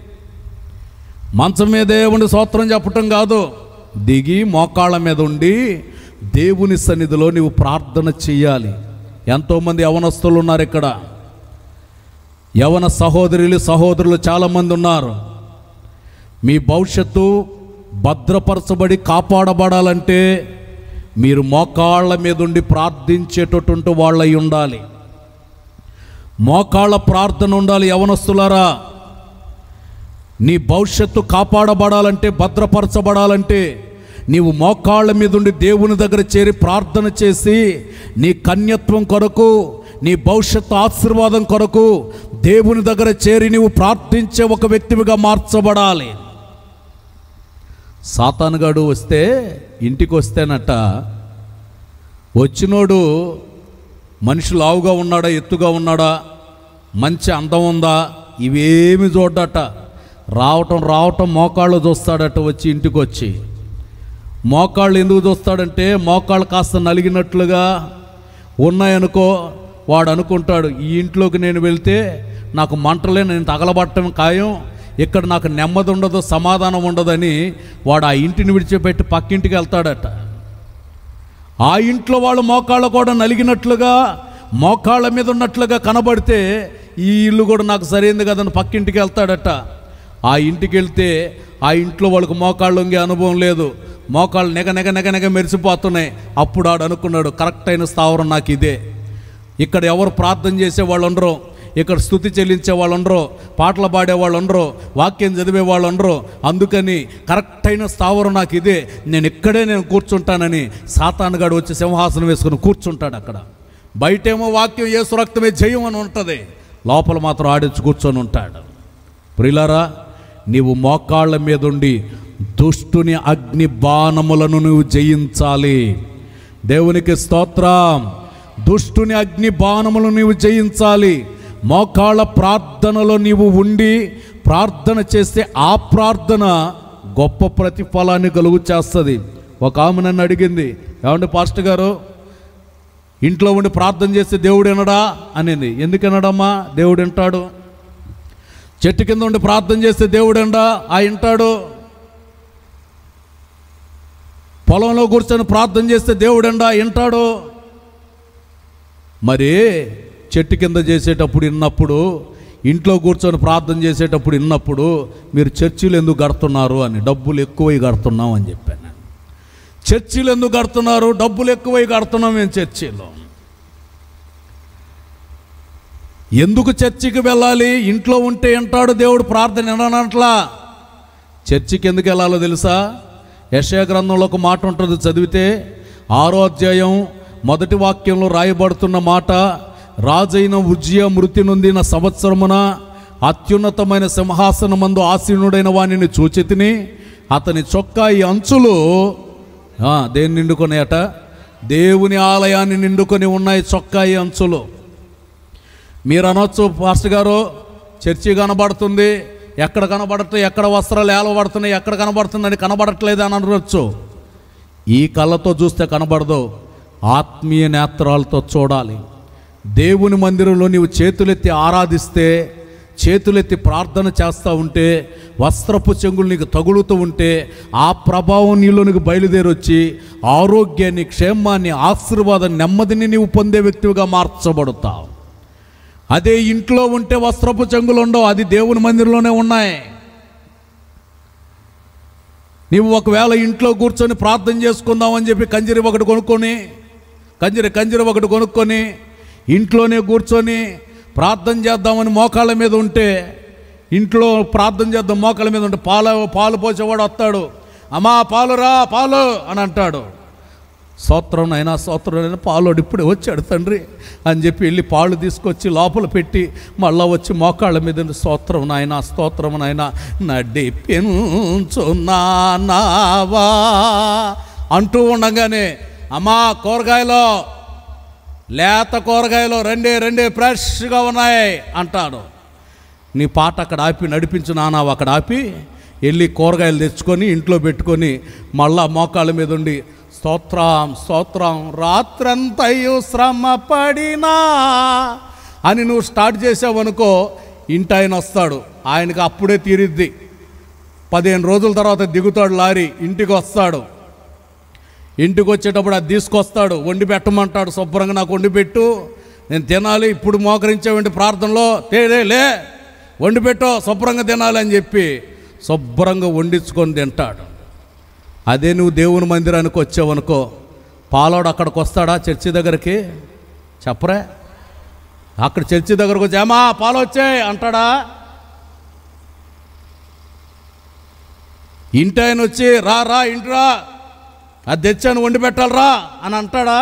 మంచం మీదే ఉండి స్తోత్రం చెప్పటం కాదు దిగి మోకాళ్ళ మీద ఉండి దేవుని సన్నిధిలో నీవు ప్రార్థన చెయ్యాలి ఎంతోమంది యవనస్తులు ఉన్నారు ఇక్కడ యవన సహోదరులు సహోదరులు చాలామంది ఉన్నారు మీ భవిష్యత్తు భద్రపరచబడి కాపాడబడాలంటే మీరు మోకాళ్ళ మీద ఉండి ప్రార్థించేటటువంటి వాళ్ళై ఉండాలి మోకాళ్ళ ప్రార్థన ఉండాలి యవనస్తులారా నీ భవిష్యత్తు కాపాడబడాలంటే భద్రపరచబడాలంటే నీవు మోకాళ్ళ మీద ఉండి దేవుని దగ్గర చేరి ప్రార్థన చేసి నీ కన్యత్వం కొరకు నీ భవిష్యత్తు ఆశీర్వాదం కొరకు దేవుని దగ్గర చేరి నీవు ప్రార్థించే ఒక వ్యక్తివిగా మార్చబడాలి సాతానుగాడు వస్తే ఇంటికి వస్తేనట వచ్చినోడు మనిషి లావుగా ఉన్నాడా ఎత్తుగా ఉన్నాడా మంచి అందం ఉందా ఇవేమి చూడ్డట రావటం రావటం మోకాళ్ళు చూస్తాడట వచ్చి ఇంటికి వచ్చి మోకాళ్ళు ఎందుకు చూస్తాడంటే మోకాళ్ళు కాస్త నలిగినట్లుగా ఉన్నాయనుకో వాడు అనుకుంటాడు ఈ ఇంట్లోకి నేను వెళ్తే నాకు మంటలే నేను తగలబట్టడం ఖాయం ఇక్కడ నాకు నెమ్మది ఉండదు సమాధానం ఉండదని వాడు ఆ ఇంటిని విడిచిపెట్టి పక్కింటికి వెళ్తాడట ఆ ఇంట్లో వాళ్ళు మోకాళ్ళు కూడా నలిగినట్లుగా మోకాళ్ళ మీద ఉన్నట్లుగా కనబడితే ఈ ఇల్లు కూడా నాకు సరైంది కదని పక్కింటికి వెళ్తాడట ఆ ఇంటికి వెళ్తే ఆ ఇంట్లో వాళ్ళకి మోకాళ్ళు వంగే అనుభవం లేదు మోకాళ్ళు నెగ నెగ నెగ నెగ మెరిసిపోతున్నాయి అప్పుడు ఆడు అనుకున్నాడు కరెక్ట్ అయిన స్థావరం నాకు ఇదే ఇక్కడ ఎవరు ప్రార్థన చేసే వాళ్ళు ఉండరు ఇక్కడ స్థుతి చెల్లించే వాళ్ళు ఉండరు పాటలు పాడే వాళ్ళు ఉండరు వాక్యం చదివే వాళ్ళు ఉండరు అందుకని కరెక్ట్ అయిన స్థావరం నాకు ఇదే నేను ఇక్కడే నేను కూర్చుంటానని సాతానుగాడు వచ్చి సింహాసనం వేసుకుని కూర్చుంటాడు అక్కడ బయటేమో వాక్యం ఏ సురక్తమే జయం అని ఉంటుంది లోపల మాత్రం ఆడించి కూర్చొని ఉంటాడు ప్రిలారా నీవు మోకాళ్ళ మీద ఉండి దుష్టుని అగ్ని బాణములను నువ్వు జయించాలి దేవునికి స్తోత్రం దుష్టుని అగ్ని బాణములు నీవు జయించాలి మోకాళ్ళ ప్రార్థనలో నీవు ఉండి ప్రార్థన చేస్తే ఆ ప్రార్థన గొప్ప ప్రతిఫలాన్ని కలుగు చేస్తుంది ఒక ఆమె నన్ను అడిగింది ఏమండి పాస్టర్ గారు ఇంట్లో ఉండి ప్రార్థన చేస్తే దేవుడు వినడా అనేది ఎందుకు వినడమ్మా దేవుడు వింటాడు చెట్టు కింద ఉండి ప్రార్థన చేస్తే దేవుడు ఎండా ఆ వింటాడు పొలంలో కూర్చొని ప్రార్థన చేస్తే దేవుడు ఎండా వింటాడు మరి చెట్టు కింద చేసేటప్పుడు విన్నప్పుడు ఇంట్లో కూర్చొని ప్రార్థన చేసేటప్పుడు విన్నప్పుడు మీరు చర్చిలు ఎందుకు కడుతున్నారు అని డబ్బులు ఎక్కువై కడుతున్నాం అని చెప్పాను నేను చర్చిలు ఎందుకు కడుతున్నారు డబ్బులు ఎక్కువై కడుతున్నాం మేము చర్చిలో ఎందుకు చర్చికి వెళ్ళాలి ఇంట్లో ఉంటే వింటాడు దేవుడు ప్రార్థన విననట్లా చర్చికి ఎందుకు వెళ్ళాలో తెలుసా యశయ గ్రంథంలో ఒక మాట ఉంటుంది చదివితే ఆరో అధ్యాయం మొదటి వాక్యంలో రాయబడుతున్న మాట రాజైన ఉజ్జయ మృతి నొందిన సంవత్సరమున అత్యున్నతమైన సింహాసనమందు ఆసీనుడైన వాణిని చూచితిని అతని చొక్కా ఈ అంచులు ఆ, దేన్ని నిండుకొనాయట దేవుని ఆలయాన్ని నిండుకొని ఉన్నాయి చొక్కా ఈ అంచులు మీరు అనొచ్చు పాస్టర్ గారు చర్చి కనబడుతుంది ఎక్కడ కనబడతాయి ఎక్కడ వస్త్రాలు ఏలబడుతున్నాయి ఎక్కడ కనబడుతుందని కనబడట్లేదు అని అనవచ్చు ఈ కళ్ళతో చూస్తే కనబడదు ఆత్మీయ నేత్రాలతో చూడాలి దేవుని మందిరంలో నీవు చేతులెత్తి ఆరాధిస్తే చేతులెత్తి ప్రార్థన చేస్తూ ఉంటే వస్త్రపు చెంగులు నీకు తగులుతూ ఉంటే ఆ ప్రభావం నీలో నీకు బయలుదేరి వచ్చి ఆరోగ్యాన్ని క్షేమాన్ని ఆశీర్వాదం నెమ్మదిని నీవు పొందే వ్యక్తిగా మార్చబడతావు అదే ఇంట్లో ఉంటే వస్త్రపు చెంగులు ఉండవు అది దేవుని మందిరంలోనే ఉన్నాయి నీవు ఒకవేళ ఇంట్లో కూర్చొని ప్రార్థన చేసుకుందామని చెప్పి కంజరి ఒకటి కొనుక్కొని కంజరి కంజరి ఒకటి కొనుక్కొని ఇంట్లోనే కూర్చొని ప్రార్థన చేద్దామని మోకాళ్ళ మీద ఉంటే ఇంట్లో ప్రార్థన చేద్దాం మోకాళ్ళ మీద ఉంటే పాలు పాలు పోసేవాడు వస్తాడు అమ్మా పాలు రా పాలు అని అంటాడు స్తోత్రం అయినా స్తోత్రం అయినా పాలోడు ఇప్పుడే వచ్చాడు తండ్రి అని చెప్పి వెళ్ళి పాలు తీసుకొచ్చి లోపల పెట్టి మళ్ళా వచ్చి మోకాళ్ళ మీద ఉండి, స్తోత్రం నాయన స్తోత్రం నాయన నడిపించున్నావా అంటూ ఉండగానే అమ్మా కూరగాయలు లేత కూరగాయలు రెండే రెండే ఫ్రెష్గా ఉన్నాయి అంటాడు నీ పాట అక్కడ ఆపి నడిపించు నానావు అక్కడ ఆపి వెళ్ళి కూరగాయలు తెచ్చుకొని ఇంట్లో పెట్టుకొని మళ్ళా మోకాళ్ళ మీద ఉండి స్తోత్రం స్తోత్రం రాత్రంతయు శ్రమ పడినా అని నువ్వు స్టార్ట్ చేసావనుకో ఇంటి ఆయన వస్తాడు ఆయనకి అప్పుడే తీరిద్ది పదిహేను రోజుల తర్వాత దిగుతాడు లారీ ఇంటికి వస్తాడు ఇంటికి వచ్చేటప్పుడు అది తీసుకొస్తాడు వండి పెట్టమంటాడు శుభ్రంగా నాకు వండి పెట్టు నేను తినాలి ఇప్పుడు మోకరించేవంటి ప్రార్థనలో తేలే లే వండి పెట్టు శుభ్రంగా తినాలి అని చెప్పి శుభ్రంగా వండించుకొని తింటాడు అదే నువ్వు దేవుని మందిరానికి వచ్చావనుకో పాలోడు అక్కడికి వస్తాడా చర్చి దగ్గరికి చెప్పరే అక్కడ చర్చి దగ్గరకు వచ్చి ఏమా పాలు వచ్చాయి అంటాడా ఇంటి ఆయన వచ్చి రా రా ఇంటి రా అది తెచ్చాను వండి పెట్టాలరా అని అంటాడా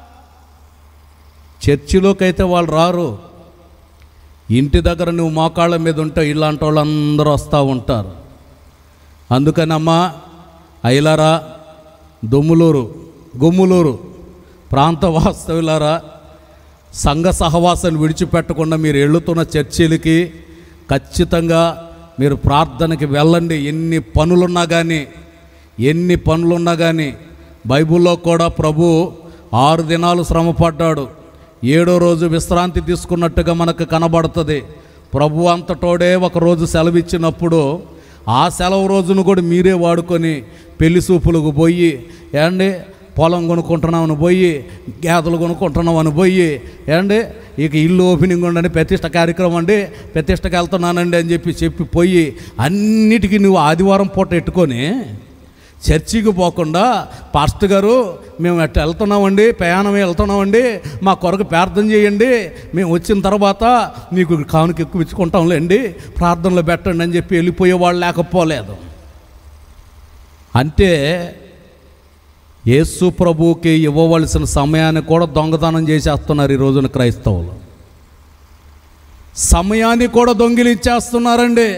చర్చిలోకి అయితే వాళ్ళు రారు ఇంటి దగ్గర నువ్వు మోకాళ్ళ మీద ఉంటే ఇలాంటి వాళ్ళు అందరూ వస్తూ ఉంటారు అందుకని అమ్మా ఐలారా దొమ్ములూరు గుమ్ములూరు ప్రాంత వాస్తవులారా సంఘ సహవాసాన్ని విడిచిపెట్టకుండా మీరు వెళుతున్న చర్చిలకి ఖచ్చితంగా మీరు ప్రార్థనకి వెళ్ళండి ఎన్ని పనులున్నా కానీ ఎన్ని పనులున్నా కానీ బైబిల్లో కూడా ప్రభు ఆరు దినాలు శ్రమపడ్డాడు ఏడో రోజు విశ్రాంతి తీసుకున్నట్టుగా మనకు కనబడుతుంది ప్రభు అంతటోడే ఒక రోజు సెలవిచ్చినప్పుడు ఆ సెలవు రోజును కూడా మీరే వాడుకొని పెళ్లి సూపులకు పోయి ఏమండి పొలం కొనుక్కుంటున్నామని పోయి గేదెలు కొనుక్కుంటున్నామని పోయి ఏమండి ఇక ఇల్లు ఓపెనింగ్ ఉండండి ప్రతిష్ట కార్యక్రమం అండి ప్రతిష్టకి వెళ్తున్నానండి అని చెప్పి చెప్పి పోయి అన్నిటికీ నువ్వు ఆదివారం పూట ఎట్టుకొని చర్చికి పోకుండా పాస్టర్ గారు మేము ఎట్లా వెళ్తున్నామండి ప్రయాణం వెళ్తున్నామండి మా కొరకు ప్రార్థన చేయండి మేము వచ్చిన తర్వాత మీకు కానుక ఎక్కువ ఇచ్చుకుంటాంలేండి ప్రార్థనలో పెట్టండి అని చెప్పి వెళ్ళిపోయేవాళ్ళు లేకపోలేదు అంటే యేసు ప్రభువుకి ఇవ్వవలసిన సమయాన్ని కూడా దొంగతనం చేసేస్తున్నారు ఈ రోజున క్రైస్తవులు సమయాన్ని కూడా దొంగిలించేస్తున్నారండి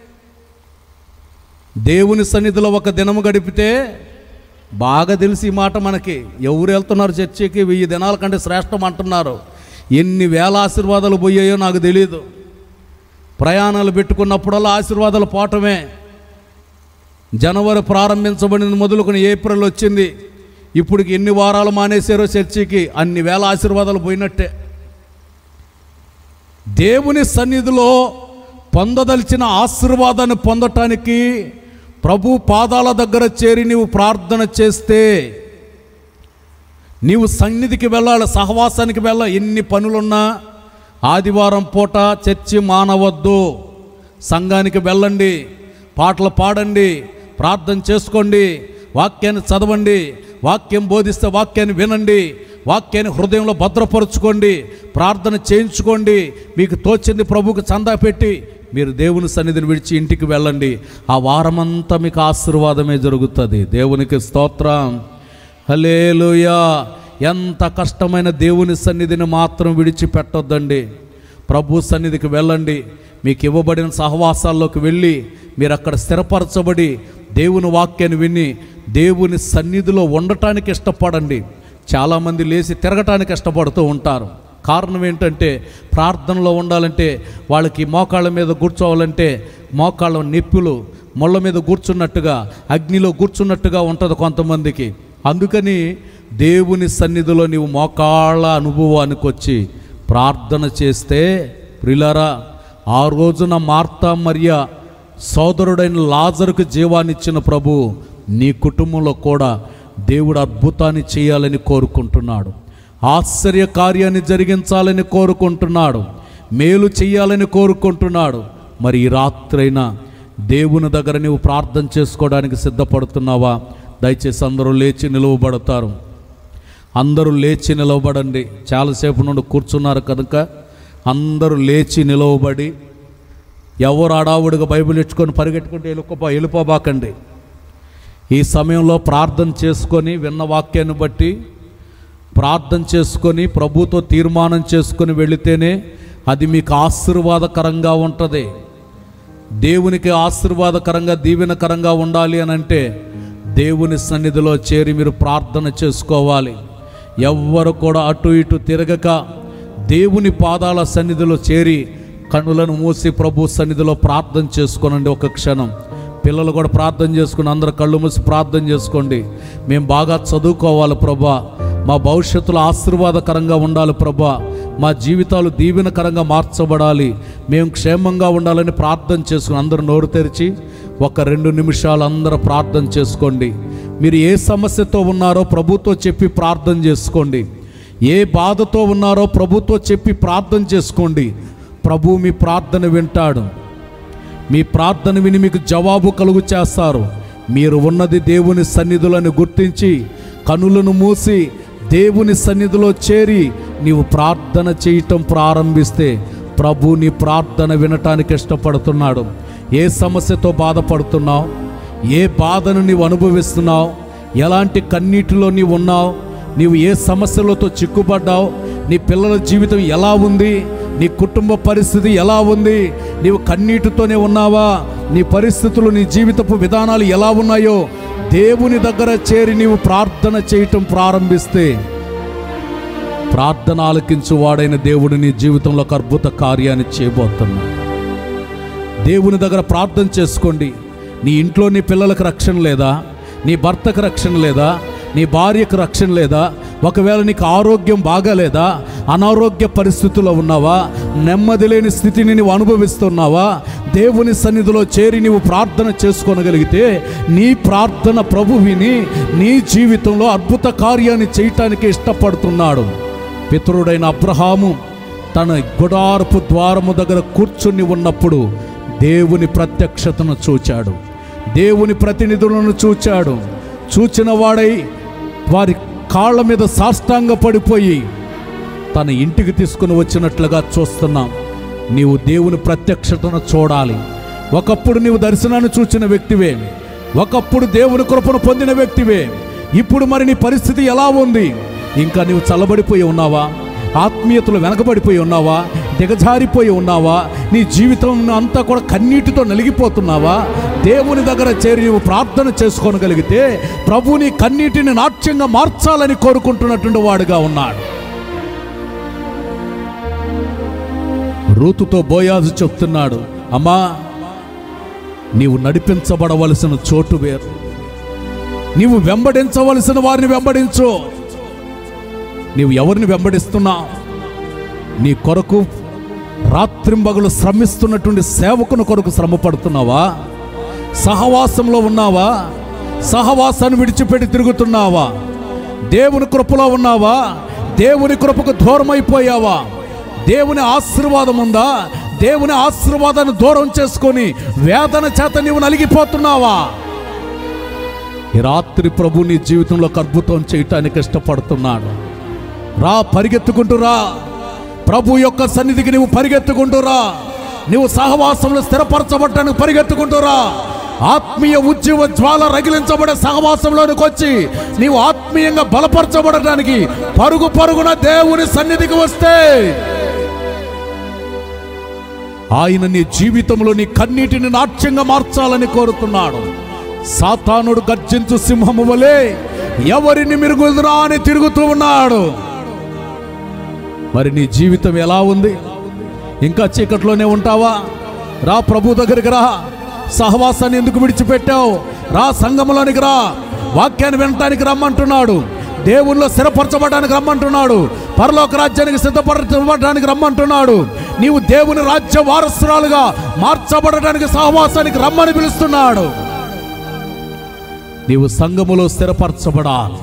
దేవుని సన్నిధిలో ఒక దినము గడిపితే బాగా తెలిసి ఈ మాట మనకి ఎవరు వెళ్తున్నారు చర్చికి వెయ్యి దినాల కంటే శ్రేష్టం అంటున్నారు ఎన్ని వేల ఆశీర్వాదాలు పోయాయో నాకు తెలియదు ప్రయాణాలు పెట్టుకున్నప్పుడల్లా ఆశీర్వాదాలు పోవటమే జనవరి ప్రారంభించబడిన మొదలుకొని ఏప్రిల్ వచ్చింది ఇప్పటికి ఎన్ని వారాలు మానేశారో చర్చికి అన్ని వేల ఆశీర్వాదాలు పోయినట్టే దేవుని సన్నిధిలో పొందదలిచిన ఆశీర్వాదాన్ని పొందటానికి ప్రభు పాదాల దగ్గర చేరి నీవు ప్రార్థన చేస్తే నీవు సన్నిధికి వెళ్ళాలి సహవాసానికి వెళ్ళాలి ఎన్ని పనులున్నా ఆదివారం పూట చర్చి మానవద్దు సంఘానికి వెళ్ళండి పాటలు పాడండి ప్రార్థన చేసుకోండి వాక్యాన్ని చదవండి వాక్యం బోధిస్తే వాక్యాన్ని వినండి వాక్యాన్ని హృదయంలో భద్రపరుచుకోండి ప్రార్థన చేయించుకోండి మీకు తోచింది ప్రభువుకు చందా పెట్టి మీరు దేవుని సన్నిధిని విడిచి ఇంటికి వెళ్ళండి ఆ వారమంతా మీకు ఆశీర్వాదమే జరుగుతుంది దేవునికి స్తోత్రం హలేలుయా ఎంత కష్టమైన దేవుని సన్నిధిని మాత్రం విడిచిపెట్టొద్దండి ప్రభు సన్నిధికి వెళ్ళండి మీకు ఇవ్వబడిన సహవాసాల్లోకి వెళ్ళి మీరు అక్కడ స్థిరపరచబడి దేవుని వాక్యాన్ని విని దేవుని సన్నిధిలో ఉండటానికి ఇష్టపడండి చాలామంది లేచి తిరగటానికి ఇష్టపడుతూ ఉంటారు కారణం ఏంటంటే ప్రార్థనలో ఉండాలంటే వాళ్ళకి మోకాళ్ళ మీద కూర్చోవాలంటే మోకాళ్ళ నొప్పులు ముళ్ళ మీద కూర్చున్నట్టుగా అగ్నిలో కూర్చున్నట్టుగా ఉంటుంది కొంతమందికి అందుకని దేవుని సన్నిధిలో నీవు మోకాళ్ళ అనుభవానికి వచ్చి ప్రార్థన చేస్తే ప్రిలరా ఆ రోజున మార్తా మరియ సోదరుడైన లాజరుకు జీవాన్నిచ్చిన ప్రభు నీ కుటుంబంలో కూడా దేవుడు అద్భుతాన్ని చేయాలని కోరుకుంటున్నాడు ఆశ్చర్య కార్యాన్ని జరిగించాలని కోరుకుంటున్నాడు మేలు చేయాలని కోరుకుంటున్నాడు మరి ఈ రాత్రైనా దేవుని దగ్గర నీవు ప్రార్థన చేసుకోవడానికి సిద్ధపడుతున్నావా దయచేసి అందరూ లేచి నిలువబడతారు అందరూ లేచి నిలవబడండి చాలాసేపు నుండి కూర్చున్నారు కనుక అందరూ లేచి నిలవబడి ఎవరు అడావుడిగా బైబిల్ ఇచ్చుకొని పరిగెట్టుకుంటూ వెళ్ళిపో వెళ్ళిపోబాకండి ఈ సమయంలో ప్రార్థన చేసుకొని విన్న వాక్యాన్ని బట్టి ప్రార్థన చేసుకొని ప్రభుతో తీర్మానం చేసుకొని వెళితేనే అది మీకు ఆశీర్వాదకరంగా ఉంటుంది దేవునికి ఆశీర్వాదకరంగా దీవెనకరంగా ఉండాలి అని అంటే దేవుని సన్నిధిలో చేరి మీరు ప్రార్థన చేసుకోవాలి ఎవ్వరు కూడా అటు ఇటు తిరగక దేవుని పాదాల సన్నిధిలో చేరి కన్నులను మూసి ప్రభు సన్నిధిలో ప్రార్థన చేసుకోనండి ఒక క్షణం పిల్లలు కూడా ప్రార్థన చేసుకుని అందరు కళ్ళు మూసి ప్రార్థన చేసుకోండి మేము బాగా చదువుకోవాలి ప్రభా మా భవిష్యత్తులో ఆశీర్వాదకరంగా ఉండాలి ప్రభా మా జీవితాలు దీవెనకరంగా మార్చబడాలి మేము క్షేమంగా ఉండాలని ప్రార్థన చేసుకుని అందరూ నోరు తెరిచి ఒక రెండు నిమిషాలు అందరూ ప్రార్థన చేసుకోండి మీరు ఏ సమస్యతో ఉన్నారో ప్రభుతో చెప్పి ప్రార్థన చేసుకోండి ఏ బాధతో ఉన్నారో ప్రభుతో చెప్పి ప్రార్థన చేసుకోండి ప్రభు మీ ప్రార్థన వింటాడు మీ ప్రార్థన విని మీకు జవాబు కలుగు చేస్తారు మీరు ఉన్నది దేవుని సన్నిధులను గుర్తించి కనులను మూసి దేవుని సన్నిధిలో చేరి నీవు ప్రార్థన చేయటం ప్రారంభిస్తే ప్రభు నీ ప్రార్థన వినటానికి ఇష్టపడుతున్నాడు ఏ సమస్యతో బాధపడుతున్నావు ఏ బాధను నీవు అనుభవిస్తున్నావు ఎలాంటి కన్నీటిలో నీవు ఉన్నావు నీవు ఏ సమస్యలతో చిక్కుపడ్డావు నీ పిల్లల జీవితం ఎలా ఉంది నీ కుటుంబ పరిస్థితి ఎలా ఉంది నీవు కన్నీటితోనే ఉన్నావా నీ పరిస్థితులు నీ జీవితపు విధానాలు ఎలా ఉన్నాయో దేవుని దగ్గర చేరి నీవు ప్రార్థన చేయటం ప్రారంభిస్తే ప్రార్థన ఆలకించు వాడైన దేవుడు నీ జీవితంలో ఒక అద్భుత కార్యాన్ని చేయబోతున్నాడు దేవుని దగ్గర ప్రార్థన చేసుకోండి నీ ఇంట్లో నీ పిల్లలకు రక్షణ లేదా నీ భర్తకు రక్షణ లేదా నీ భార్యకు రక్షణ లేదా ఒకవేళ నీకు ఆరోగ్యం బాగాలేదా అనారోగ్య పరిస్థితుల్లో ఉన్నావా నెమ్మది లేని స్థితిని నీవు అనుభవిస్తున్నావా దేవుని సన్నిధిలో చేరి నీవు ప్రార్థన చేసుకోనగలిగితే నీ ప్రార్థన ప్రభు విని నీ జీవితంలో అద్భుత కార్యాన్ని చేయటానికి ఇష్టపడుతున్నాడు పితరుడైన అబ్రహాము తన గుడారపు ద్వారము దగ్గర కూర్చుని ఉన్నప్పుడు దేవుని ప్రత్యక్షతను చూచాడు దేవుని ప్రతినిధులను చూచాడు చూచిన వాడై వారి కాళ్ళ మీద సాష్టాంగ పడిపోయి తన ఇంటికి తీసుకుని వచ్చినట్లుగా చూస్తున్నాం నీవు దేవుని ప్రత్యక్షతను చూడాలి ఒకప్పుడు నీవు దర్శనాన్ని చూచిన వ్యక్తివే ఒకప్పుడు దేవుని కృపను పొందిన వ్యక్తివే ఇప్పుడు మరి నీ పరిస్థితి ఎలా ఉంది ఇంకా నీవు చల్లబడిపోయి ఉన్నావా ఆత్మీయతలు వెనకబడిపోయి ఉన్నావా దిగజారిపోయి ఉన్నావా నీ జీవితం అంతా కూడా కన్నీటితో నలిగిపోతున్నావా దేవుని దగ్గర చేరి నీవు ప్రార్థన చేసుకోనగలిగితే ప్రభు నీ కన్నీటిని నాట్యంగా మార్చాలని కోరుకుంటున్నటువంటి వాడుగా ఉన్నాడు రూతుతో బోయాజు చెప్తున్నాడు అమ్మా నీవు నడిపించబడవలసిన చోటు వేరు నీవు వెంబడించవలసిన వారిని వెంబడించు నీవు ఎవరిని వెంబడిస్తున్నావు నీ కొరకు రాత్రింబగలు శ్రమిస్తున్నటువంటి సేవకుని కొరకు శ్రమ పడుతున్నావా సహవాసంలో ఉన్నావా సహవాసాన్ని విడిచిపెట్టి తిరుగుతున్నావా దేవుని కృపలో ఉన్నావా దేవుని కృపకు దూరం అయిపోయావా దేవుని ఆశీర్వాదం ఉందా దేవుని ఆశీర్వాదాన్ని దూరం చేసుకొని వేదన చేత నీవు నలిగిపోతున్నావా ఈ రాత్రి ప్రభు నీ జీవితంలో ఒక అద్భుతం చేయటానికి ఇష్టపడుతున్నాడు రా పరిగెత్తుకుంటూ రా ప్రభు యొక్క సన్నిధికి నువ్వు పరిగెత్తుకుంటూ రా నువ్వు సహవాసంలో స్థిరపరచబడటానికి పరిగెత్తుకుంటూ రా ఆత్మీయ ఉద్యమ జ్వాల రగిలించబడే సహవాసంలోనికి వచ్చి నీవు ఆత్మీయంగా బలపరచబడటానికి పరుగు పరుగున దేవుని సన్నిధికి వస్తే ఆయన నీ జీవితంలో నీ కన్నీటిని నాట్యంగా మార్చాలని కోరుతున్నాడు సాతానుడు గర్జించు సింహము వలె ఎవరిని మిరుగుదురా అని తిరుగుతూ ఉన్నాడు మరి నీ జీవితం ఎలా ఉంది ఇంకా చీకట్లోనే ఉంటావా రా ప్రభు దగ్గరికి రా సహవాసాన్ని ఎందుకు విడిచిపెట్టావు రా సంఘంలోనికి రా వాక్యాన్ని వినటానికి రమ్మంటున్నాడు దేవుల్లో స్థిరపరచబడడానికి రమ్మంటున్నాడు పరలోక రాజ్యానికి సిద్ధపరచబడడానికి రమ్మంటున్నాడు నీవు దేవుని రాజ్య వారసురాలుగా మార్చబడటానికి సహవాసానికి రమ్మని పిలుస్తున్నాడు నీవు సంఘములో స్థిరపరచబడాలి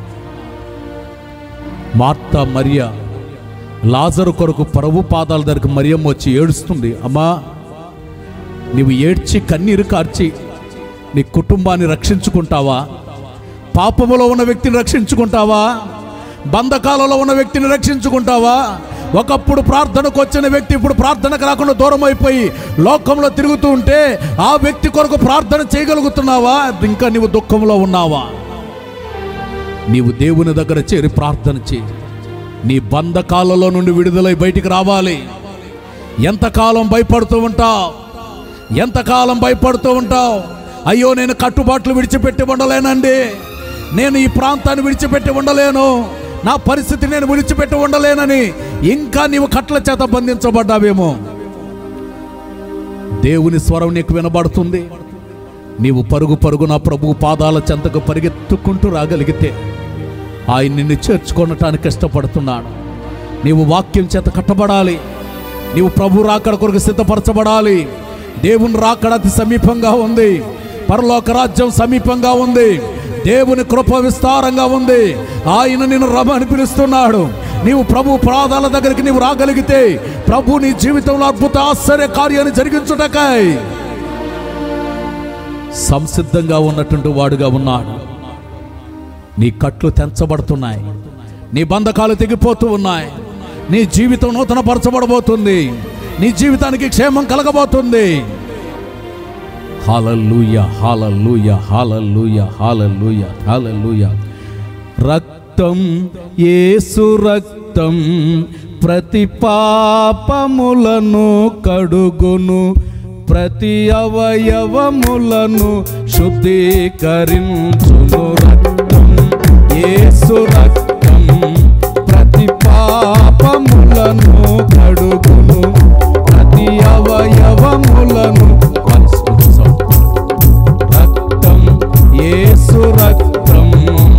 మార్త మరియ లాజరు కొరకు ప్రభు పాదాల దగ్గరికి మరియమ్మ వచ్చి ఏడుస్తుంది అమ్మా నీవు ఏడ్చి కన్నీరు కార్చి నీ కుటుంబాన్ని రక్షించుకుంటావా పాపములో ఉన్న వ్యక్తిని రక్షించుకుంటావా బంధకాలలో ఉన్న వ్యక్తిని రక్షించుకుంటావా ఒకప్పుడు ప్రార్థనకు వచ్చిన వ్యక్తి ఇప్పుడు ప్రార్థనకు రాకుండా దూరం అయిపోయి లోకంలో తిరుగుతూ ఉంటే ఆ వ్యక్తి కొరకు ప్రార్థన చేయగలుగుతున్నావా ఇంకా నీవు దుఃఖంలో ఉన్నావా నీవు దేవుని దగ్గర చేరి ప్రార్థన చేయి నీ బంధకాలలో నుండి విడుదలై బయటికి రావాలి ఎంతకాలం భయపడుతూ ఉంటావు ఎంతకాలం భయపడుతూ ఉంటావు అయ్యో నేను కట్టుబాట్లు విడిచిపెట్టి ఉండలేనండి నేను ఈ ప్రాంతాన్ని విడిచిపెట్టి ఉండలేను నా పరిస్థితి నేను విడిచిపెట్టి ఉండలేనని ఇంకా నీవు కట్ల చేత బంధించబడ్డావేమో దేవుని స్వరం నీకు వినబడుతుంది నీవు పరుగు పరుగు నా ప్రభు పాదాల చెంతకు పరిగెత్తుకుంటూ రాగలిగితే ఆయన నిన్ను చేర్చుకొనటానికి ఇష్టపడుతున్నాడు నీవు వాక్యం చేత కట్టబడాలి నీవు ప్రభు రాకడ కొరకు సిద్ధపరచబడాలి దేవుని రాకడ అతి సమీపంగా ఉంది పరలోక రాజ్యం సమీపంగా ఉంది దేవుని కృప విస్తారంగా ఉంది ఆయన నిన్ను రమని పిలుస్తున్నాడు నీవు ప్రభు ప్రాదాల దగ్గరికి నీవు రాగలిగితే ప్రభు నీ జీవితంలో అద్భుత ఆశ్చర్య కార్యాన్ని జరిగించుటకై సంసిద్ధంగా ఉన్నటువంటి వాడుగా ఉన్నాడు నీ కట్లు తెంచబడుతున్నాయి నీ బంధకాలు తెగిపోతూ ఉన్నాయి నీ జీవితం నూతన పరచబడబోతుంది నీ జీవితానికి క్షేమం కలగబోతుంది hallelujah hallelujah hallelujah hallelujah hallelujah రక్తం యేసు రక్తం ప్రతి పాపములను కడుగును ప్రతి అవయవములను శుద్ధీకరించును రక్తం యేసు రక్తం ప్రతి పాపములను కడుగును ప్రతి అవయవములను రక్తం యేసు రక్తం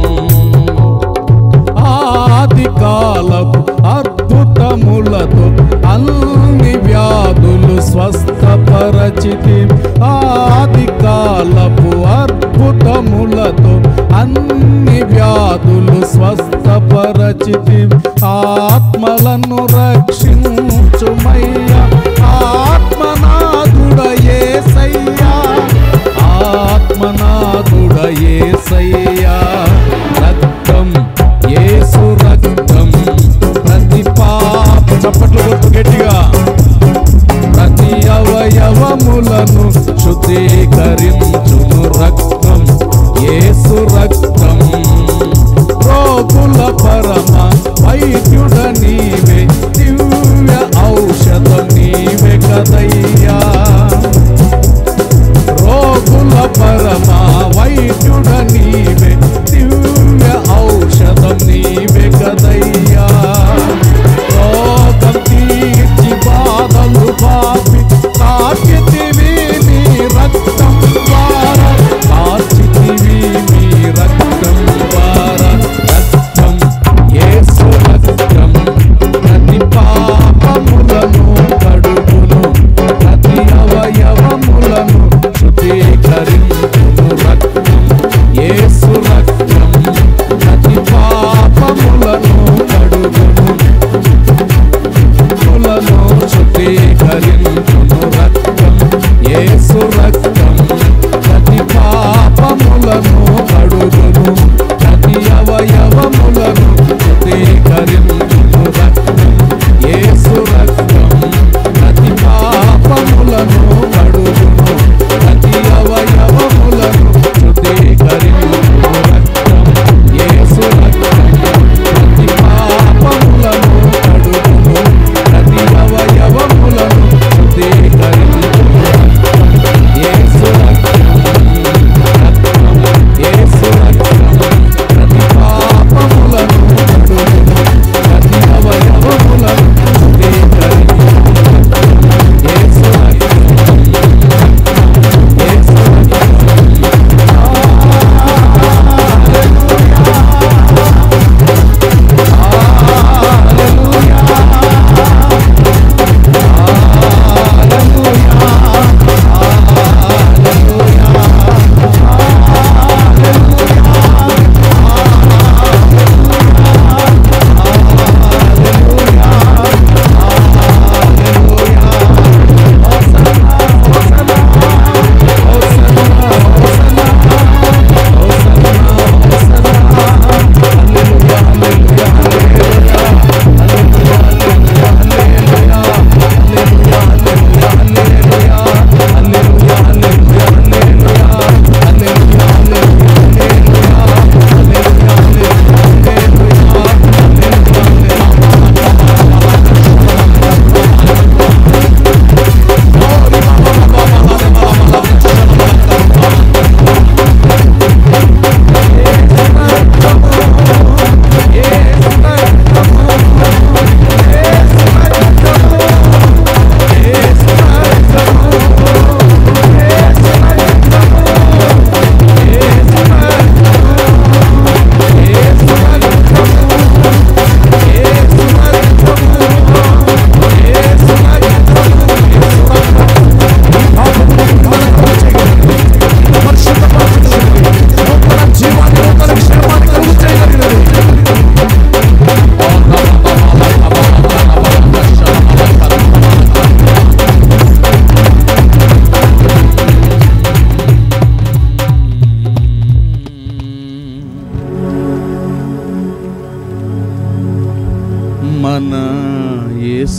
ఆది కాలపు అద్భుతములతో అన్ని వ్యాధులు స్వస్థపరచితి ఆది కాలపు అద్భుతములతో అన్ని వ్యాధులు స్వస్థపరచితి ఆత్మలను రక్షించుమయ్యా ఆత్మనాథుడయేసయ్యా ఆత్మనాథుడయేసయ్యా రక్తం యేసు రక్తం ప్రతి పాప చప్పట్లు కొట్టు గట్టిగా ప్రతి అవయవములను శుద్ధీకరించును రక్తం యేసు రక్తం రోగుల పరమ వైద్యుడ నీవే దివ్య ఔషధం నీవే కదయ్యా రోగుల పరమ వైద్యుడ నీవే దివ్య ఔషధం నీవే కదయ్యా రోగం తీర్చి బాధలు పాపి తాకితివి నీ రక్తం ద్వారా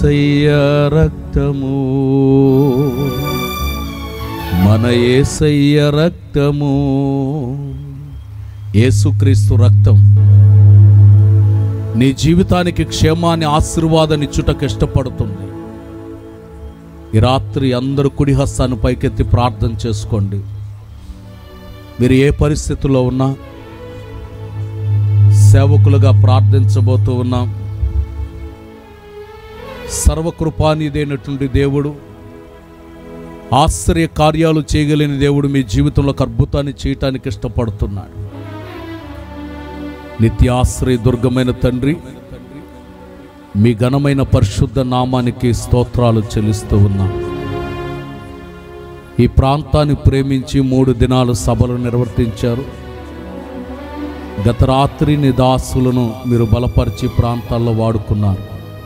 ఏసయ్య రక్తము మన ఏసయ్య రక్తము యేసుక్రీస్తు రక్తం నీ జీవితానికి క్షేమాన్ని ఆశీర్వాదాన్ని ఇచ్చుటకు ఇష్టపడుతుంది ఈ రాత్రి అందరూ కుడి హస్తాన్ని పైకెత్తి ప్రార్థన చేసుకోండి మీరు ఏ పరిస్థితుల్లో ఉన్నా సేవకులుగా ప్రార్థించబోతూ ఉన్నాం సర్వకృపానిదైనటువంటి దేవుడు ఆశ్చర్య కార్యాలు చేయగలిగిన దేవుడు మీ జీవితంలో ఒక అద్భుతాన్ని చేయటానికి ఇష్టపడుతున్నాడు నిత్యాశ్రయ దుర్గమైన తండ్రి మీ ఘనమైన పరిశుద్ధ నామానికి స్తోత్రాలు చెల్లిస్తూ ఉన్నాం ఈ ప్రాంతాన్ని ప్రేమించి మూడు దినాలు సభలు నిర్వర్తించారు గత రాత్రి నీ దాసులను మీరు బలపరిచి ప్రాంతాల్లో వాడుకున్నారు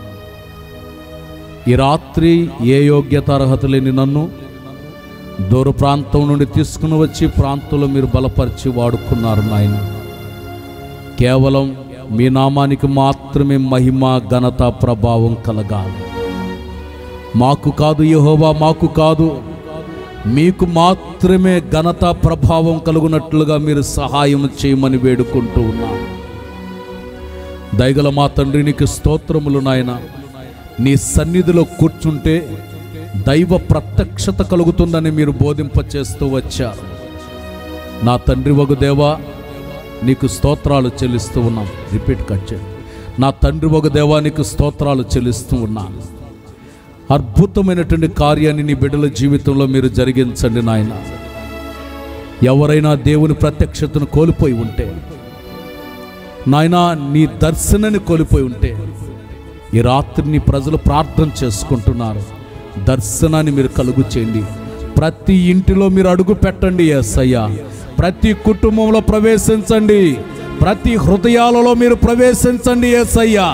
ఈ రాత్రి ఏ యోగ్యత అర్హత లేని నన్ను దూర ప్రాంతం నుండి తీసుకుని వచ్చి ప్రాంతంలో మీరు బలపరిచి వాడుకున్నారు నాయన కేవలం మీ నామానికి మాత్రమే మహిమ ఘనత ప్రభావం కలగాలి మాకు కాదు యెహోవా మాకు కాదు మీకు మాత్రమే ఘనత ప్రభావం కలుగునట్లుగా మీరు సహాయం చేయమని వేడుకుంటూ ఉన్నాను దయగల మా తండ్రి నీకు స్తోత్రములు నాయన నీ సన్నిధిలో కూర్చుంటే దైవ ప్రత్యక్షత కలుగుతుందని మీరు బోధింపచేస్తూ వచ్చారు నా తండ్రి వగు దేవా నీకు స్తోత్రాలు చెల్లిస్తూ ఉన్నాం రిపీట్ కట్ చేయండి నా తండ్రి వగు దేవా నీకు స్తోత్రాలు చెల్లిస్తూ ఉన్నాను అద్భుతమైనటువంటి కార్యాన్ని నీ బిడ్డల జీవితంలో మీరు జరిగించండి నాయన ఎవరైనా దేవుని ప్రత్యక్షతను కోల్పోయి ఉంటే నాయన నీ దర్శనాన్ని కోల్పోయి ఉంటే ఈ రాత్రి నీ ప్రజలు ప్రార్థన చేసుకుంటున్నారు దర్శనాన్ని మీరు కలుగు చేయండి ప్రతి ఇంటిలో మీరు అడుగు పెట్టండి ఎస్సయ్య ప్రతి కుటుంబంలో ప్రవేశించండి ప్రతి హృదయాలలో మీరు ప్రవేశించండి ఎస్సయ్యా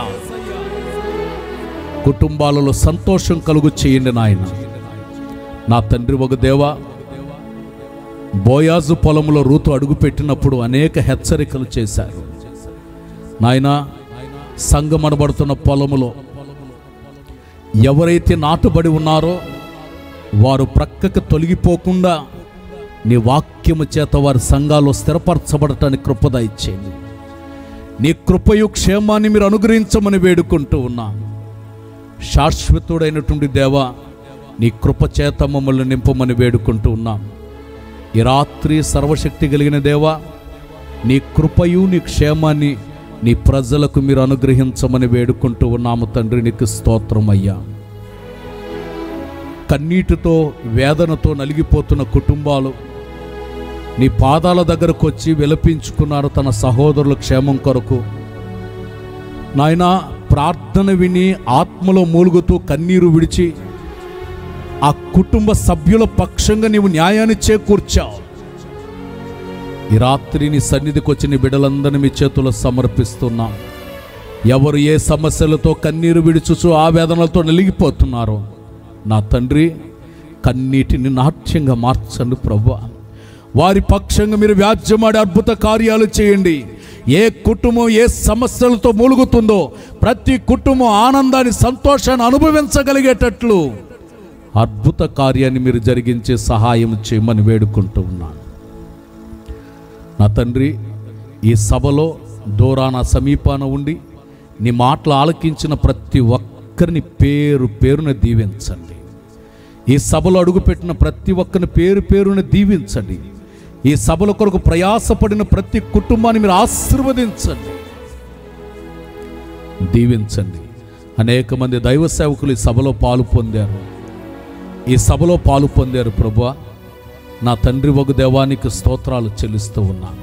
కుటుంబాలలో సంతోషం కలుగు చేయండి నాయన నా తండ్రి ఒక దేవా బోయాజు పొలంలో రూతు అడుగుపెట్టినప్పుడు అనేక హెచ్చరికలు చేశారు నాయన సంగమనబడుతున్న పొలములో ఎవరైతే నాటుబడి ఉన్నారో వారు ప్రక్కకు తొలగిపోకుండా నీ వాక్యము చేత వారి సంఘాల్లో స్థిరపరచబడటానికి కృపద ఇచ్చేయండి నీ కృపయు క్షేమాన్ని మీరు అనుగ్రహించమని వేడుకుంటూ ఉన్నాను శాశ్వతుడైనటువంటి దేవా నీ కృప చేత మమ్మల్ని నింపమని వేడుకుంటూ ఉన్నాం ఈ రాత్రి సర్వశక్తి కలిగిన దేవా నీ కృపయు నీ క్షేమాన్ని నీ ప్రజలకు మీరు అనుగ్రహించమని వేడుకుంటూ ఉన్నాము తండ్రి నీకు స్తోత్రం అయ్యా కన్నీటితో వేదనతో నలిగిపోతున్న కుటుంబాలు నీ పాదాల దగ్గరకు వచ్చి విలపించుకున్నారు తన సహోదరుల క్షేమం కొరకు నాయనా ప్రార్థన విని ఆత్మలో మూలుగుతూ కన్నీరు విడిచి ఆ కుటుంబ సభ్యుల పక్షంగా నీవు న్యాయాన్ని చేకూర్చావు ఈ రాత్రి నీ సన్నిధికి వచ్చి నీ బిడ్డలందరినీ మీ చేతుల్లో సమర్పిస్తున్నాం ఎవరు ఏ సమస్యలతో కన్నీరు విడుచుచు ఆవేదనలతో నలిగిపోతున్నారో నా తండ్రి కన్నీటిని నాట్యంగా మార్చండి ప్రభు వారి పక్షంగా మీరు వ్యాజ్యమాడి అద్భుత కార్యాలు చేయండి ఏ కుటుంబం ఏ సమస్యలతో మూలుగుతుందో ప్రతి కుటుంబం ఆనందాన్ని సంతోషాన్ని అనుభవించగలిగేటట్లు అద్భుత కార్యాన్ని మీరు జరిగించే సహాయం చేయమని వేడుకుంటూ ఉన్నాను నా తండ్రి ఈ సభలో దూరాన సమీపాన ఉండి నీ మాటలు ఆలకించిన ప్రతి ఒక్కరిని పేరు పేరున దీవించండి ఈ సభలో అడుగుపెట్టిన ప్రతి ఒక్కరిని పేరు పేరున దీవించండి ఈ సభల కొరకు ప్రయాసపడిన ప్రతి కుటుంబాన్ని మీరు ఆశీర్వదించండి దీవించండి అనేక మంది దైవ సేవకులు ఈ సభలో పాలు పొందారు ఈ సభలో పాలు పొందారు ప్రభు నా తండ్రి ఒక దేవానికి స్తోత్రాలు చెల్లిస్తూ ఉన్నాను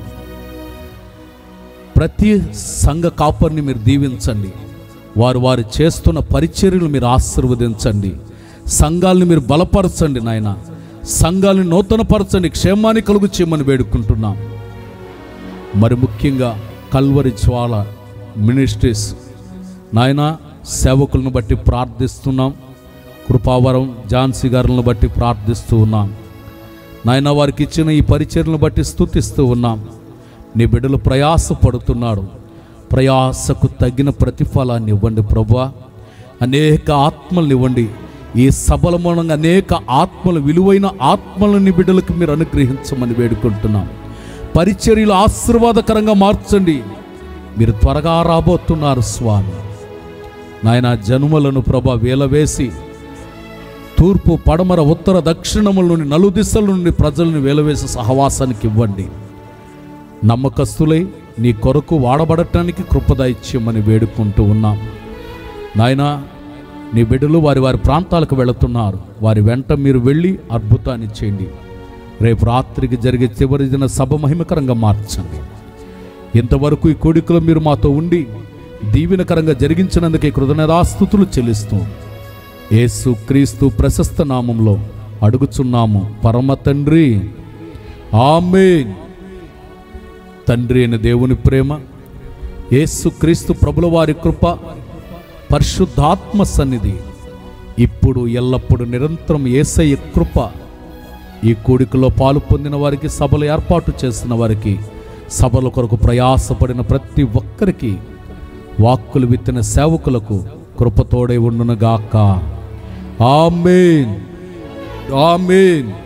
ప్రతి సంఘ కాపర్ని మీరు దీవించండి వారు వారు చేస్తున్న పరిచర్యలు మీరు ఆశీర్వదించండి సంఘాలను మీరు బలపరచండి నాయన సంఘాలను నూతనపరచండి క్షేమాన్ని కలుగు చేయమని వేడుకుంటున్నాం మరి ముఖ్యంగా కల్వరి జ్వాల మినిస్ట్రీస్ నాయన సేవకులను బట్టి ప్రార్థిస్తున్నాం కృపావరం ఝాన్సీ గారులను బట్టి ప్రార్థిస్తూ ఉన్నాం నాయన వారికి ఇచ్చిన ఈ పరిచర్లను బట్టి స్తుతిస్తూ ఉన్నాం నీ బిడ్డలు ప్రయాస పడుతున్నాడు ప్రయాసకు తగిన ప్రతిఫలాన్ని ఇవ్వండి ప్రభా అనేక ఆత్మల్ని ఇవ్వండి ఈ సభల మూలంగా అనేక ఆత్మలు విలువైన ఆత్మలని బిడ్డలకు మీరు అనుగ్రహించమని వేడుకుంటున్నాం పరిచర్యలు ఆశీర్వాదకరంగా మార్చండి మీరు త్వరగా రాబోతున్నారు స్వామి నాయన జనుమలను ప్రభ వేలవేసి తూర్పు పడమర ఉత్తర దక్షిణముల నుండి నలు దిశల నుండి ప్రజలను వేలవేసి సహవాసానికి ఇవ్వండి నమ్మకస్తులై నీ కొరకు వాడబడటానికి కృపదైత్యమని వేడుకుంటూ ఉన్నాం నాయనా నీ బిడ్డలు వారి వారి ప్రాంతాలకు వెళుతున్నారు వారి వెంట మీరు వెళ్ళి అద్భుతాన్ని చేయండి రేపు రాత్రికి జరిగే చివరి దిన సభ మహిమకరంగా మార్చండి ఇంతవరకు ఈ కోడికలో మీరు మాతో ఉండి దీవెనకరంగా జరిగించినందుకే కృతజ్ఞతాస్థుతులు చెల్లిస్తూ యేసు క్రీస్తు ప్రశస్త నామంలో అడుగుచున్నాము పరమ తండ్రి ఆమేన్ తండ్రి అయిన దేవుని ప్రేమ యేసు క్రీస్తు ప్రభుల వారి కృప పరిశుద్ధాత్మ సన్నిధి ఇప్పుడు ఎల్లప్పుడూ నిరంతరం ఏసయ్య కృప ఈ కూడికలో పాలు పొందిన వారికి సభలు ఏర్పాటు చేసిన వారికి సభల కొరకు ప్రయాసపడిన ప్రతి ఒక్కరికి వాక్కులు విత్తిన సేవకులకు కృపతోడే ఉండునుగాక ఆమేన్ ఆమేన్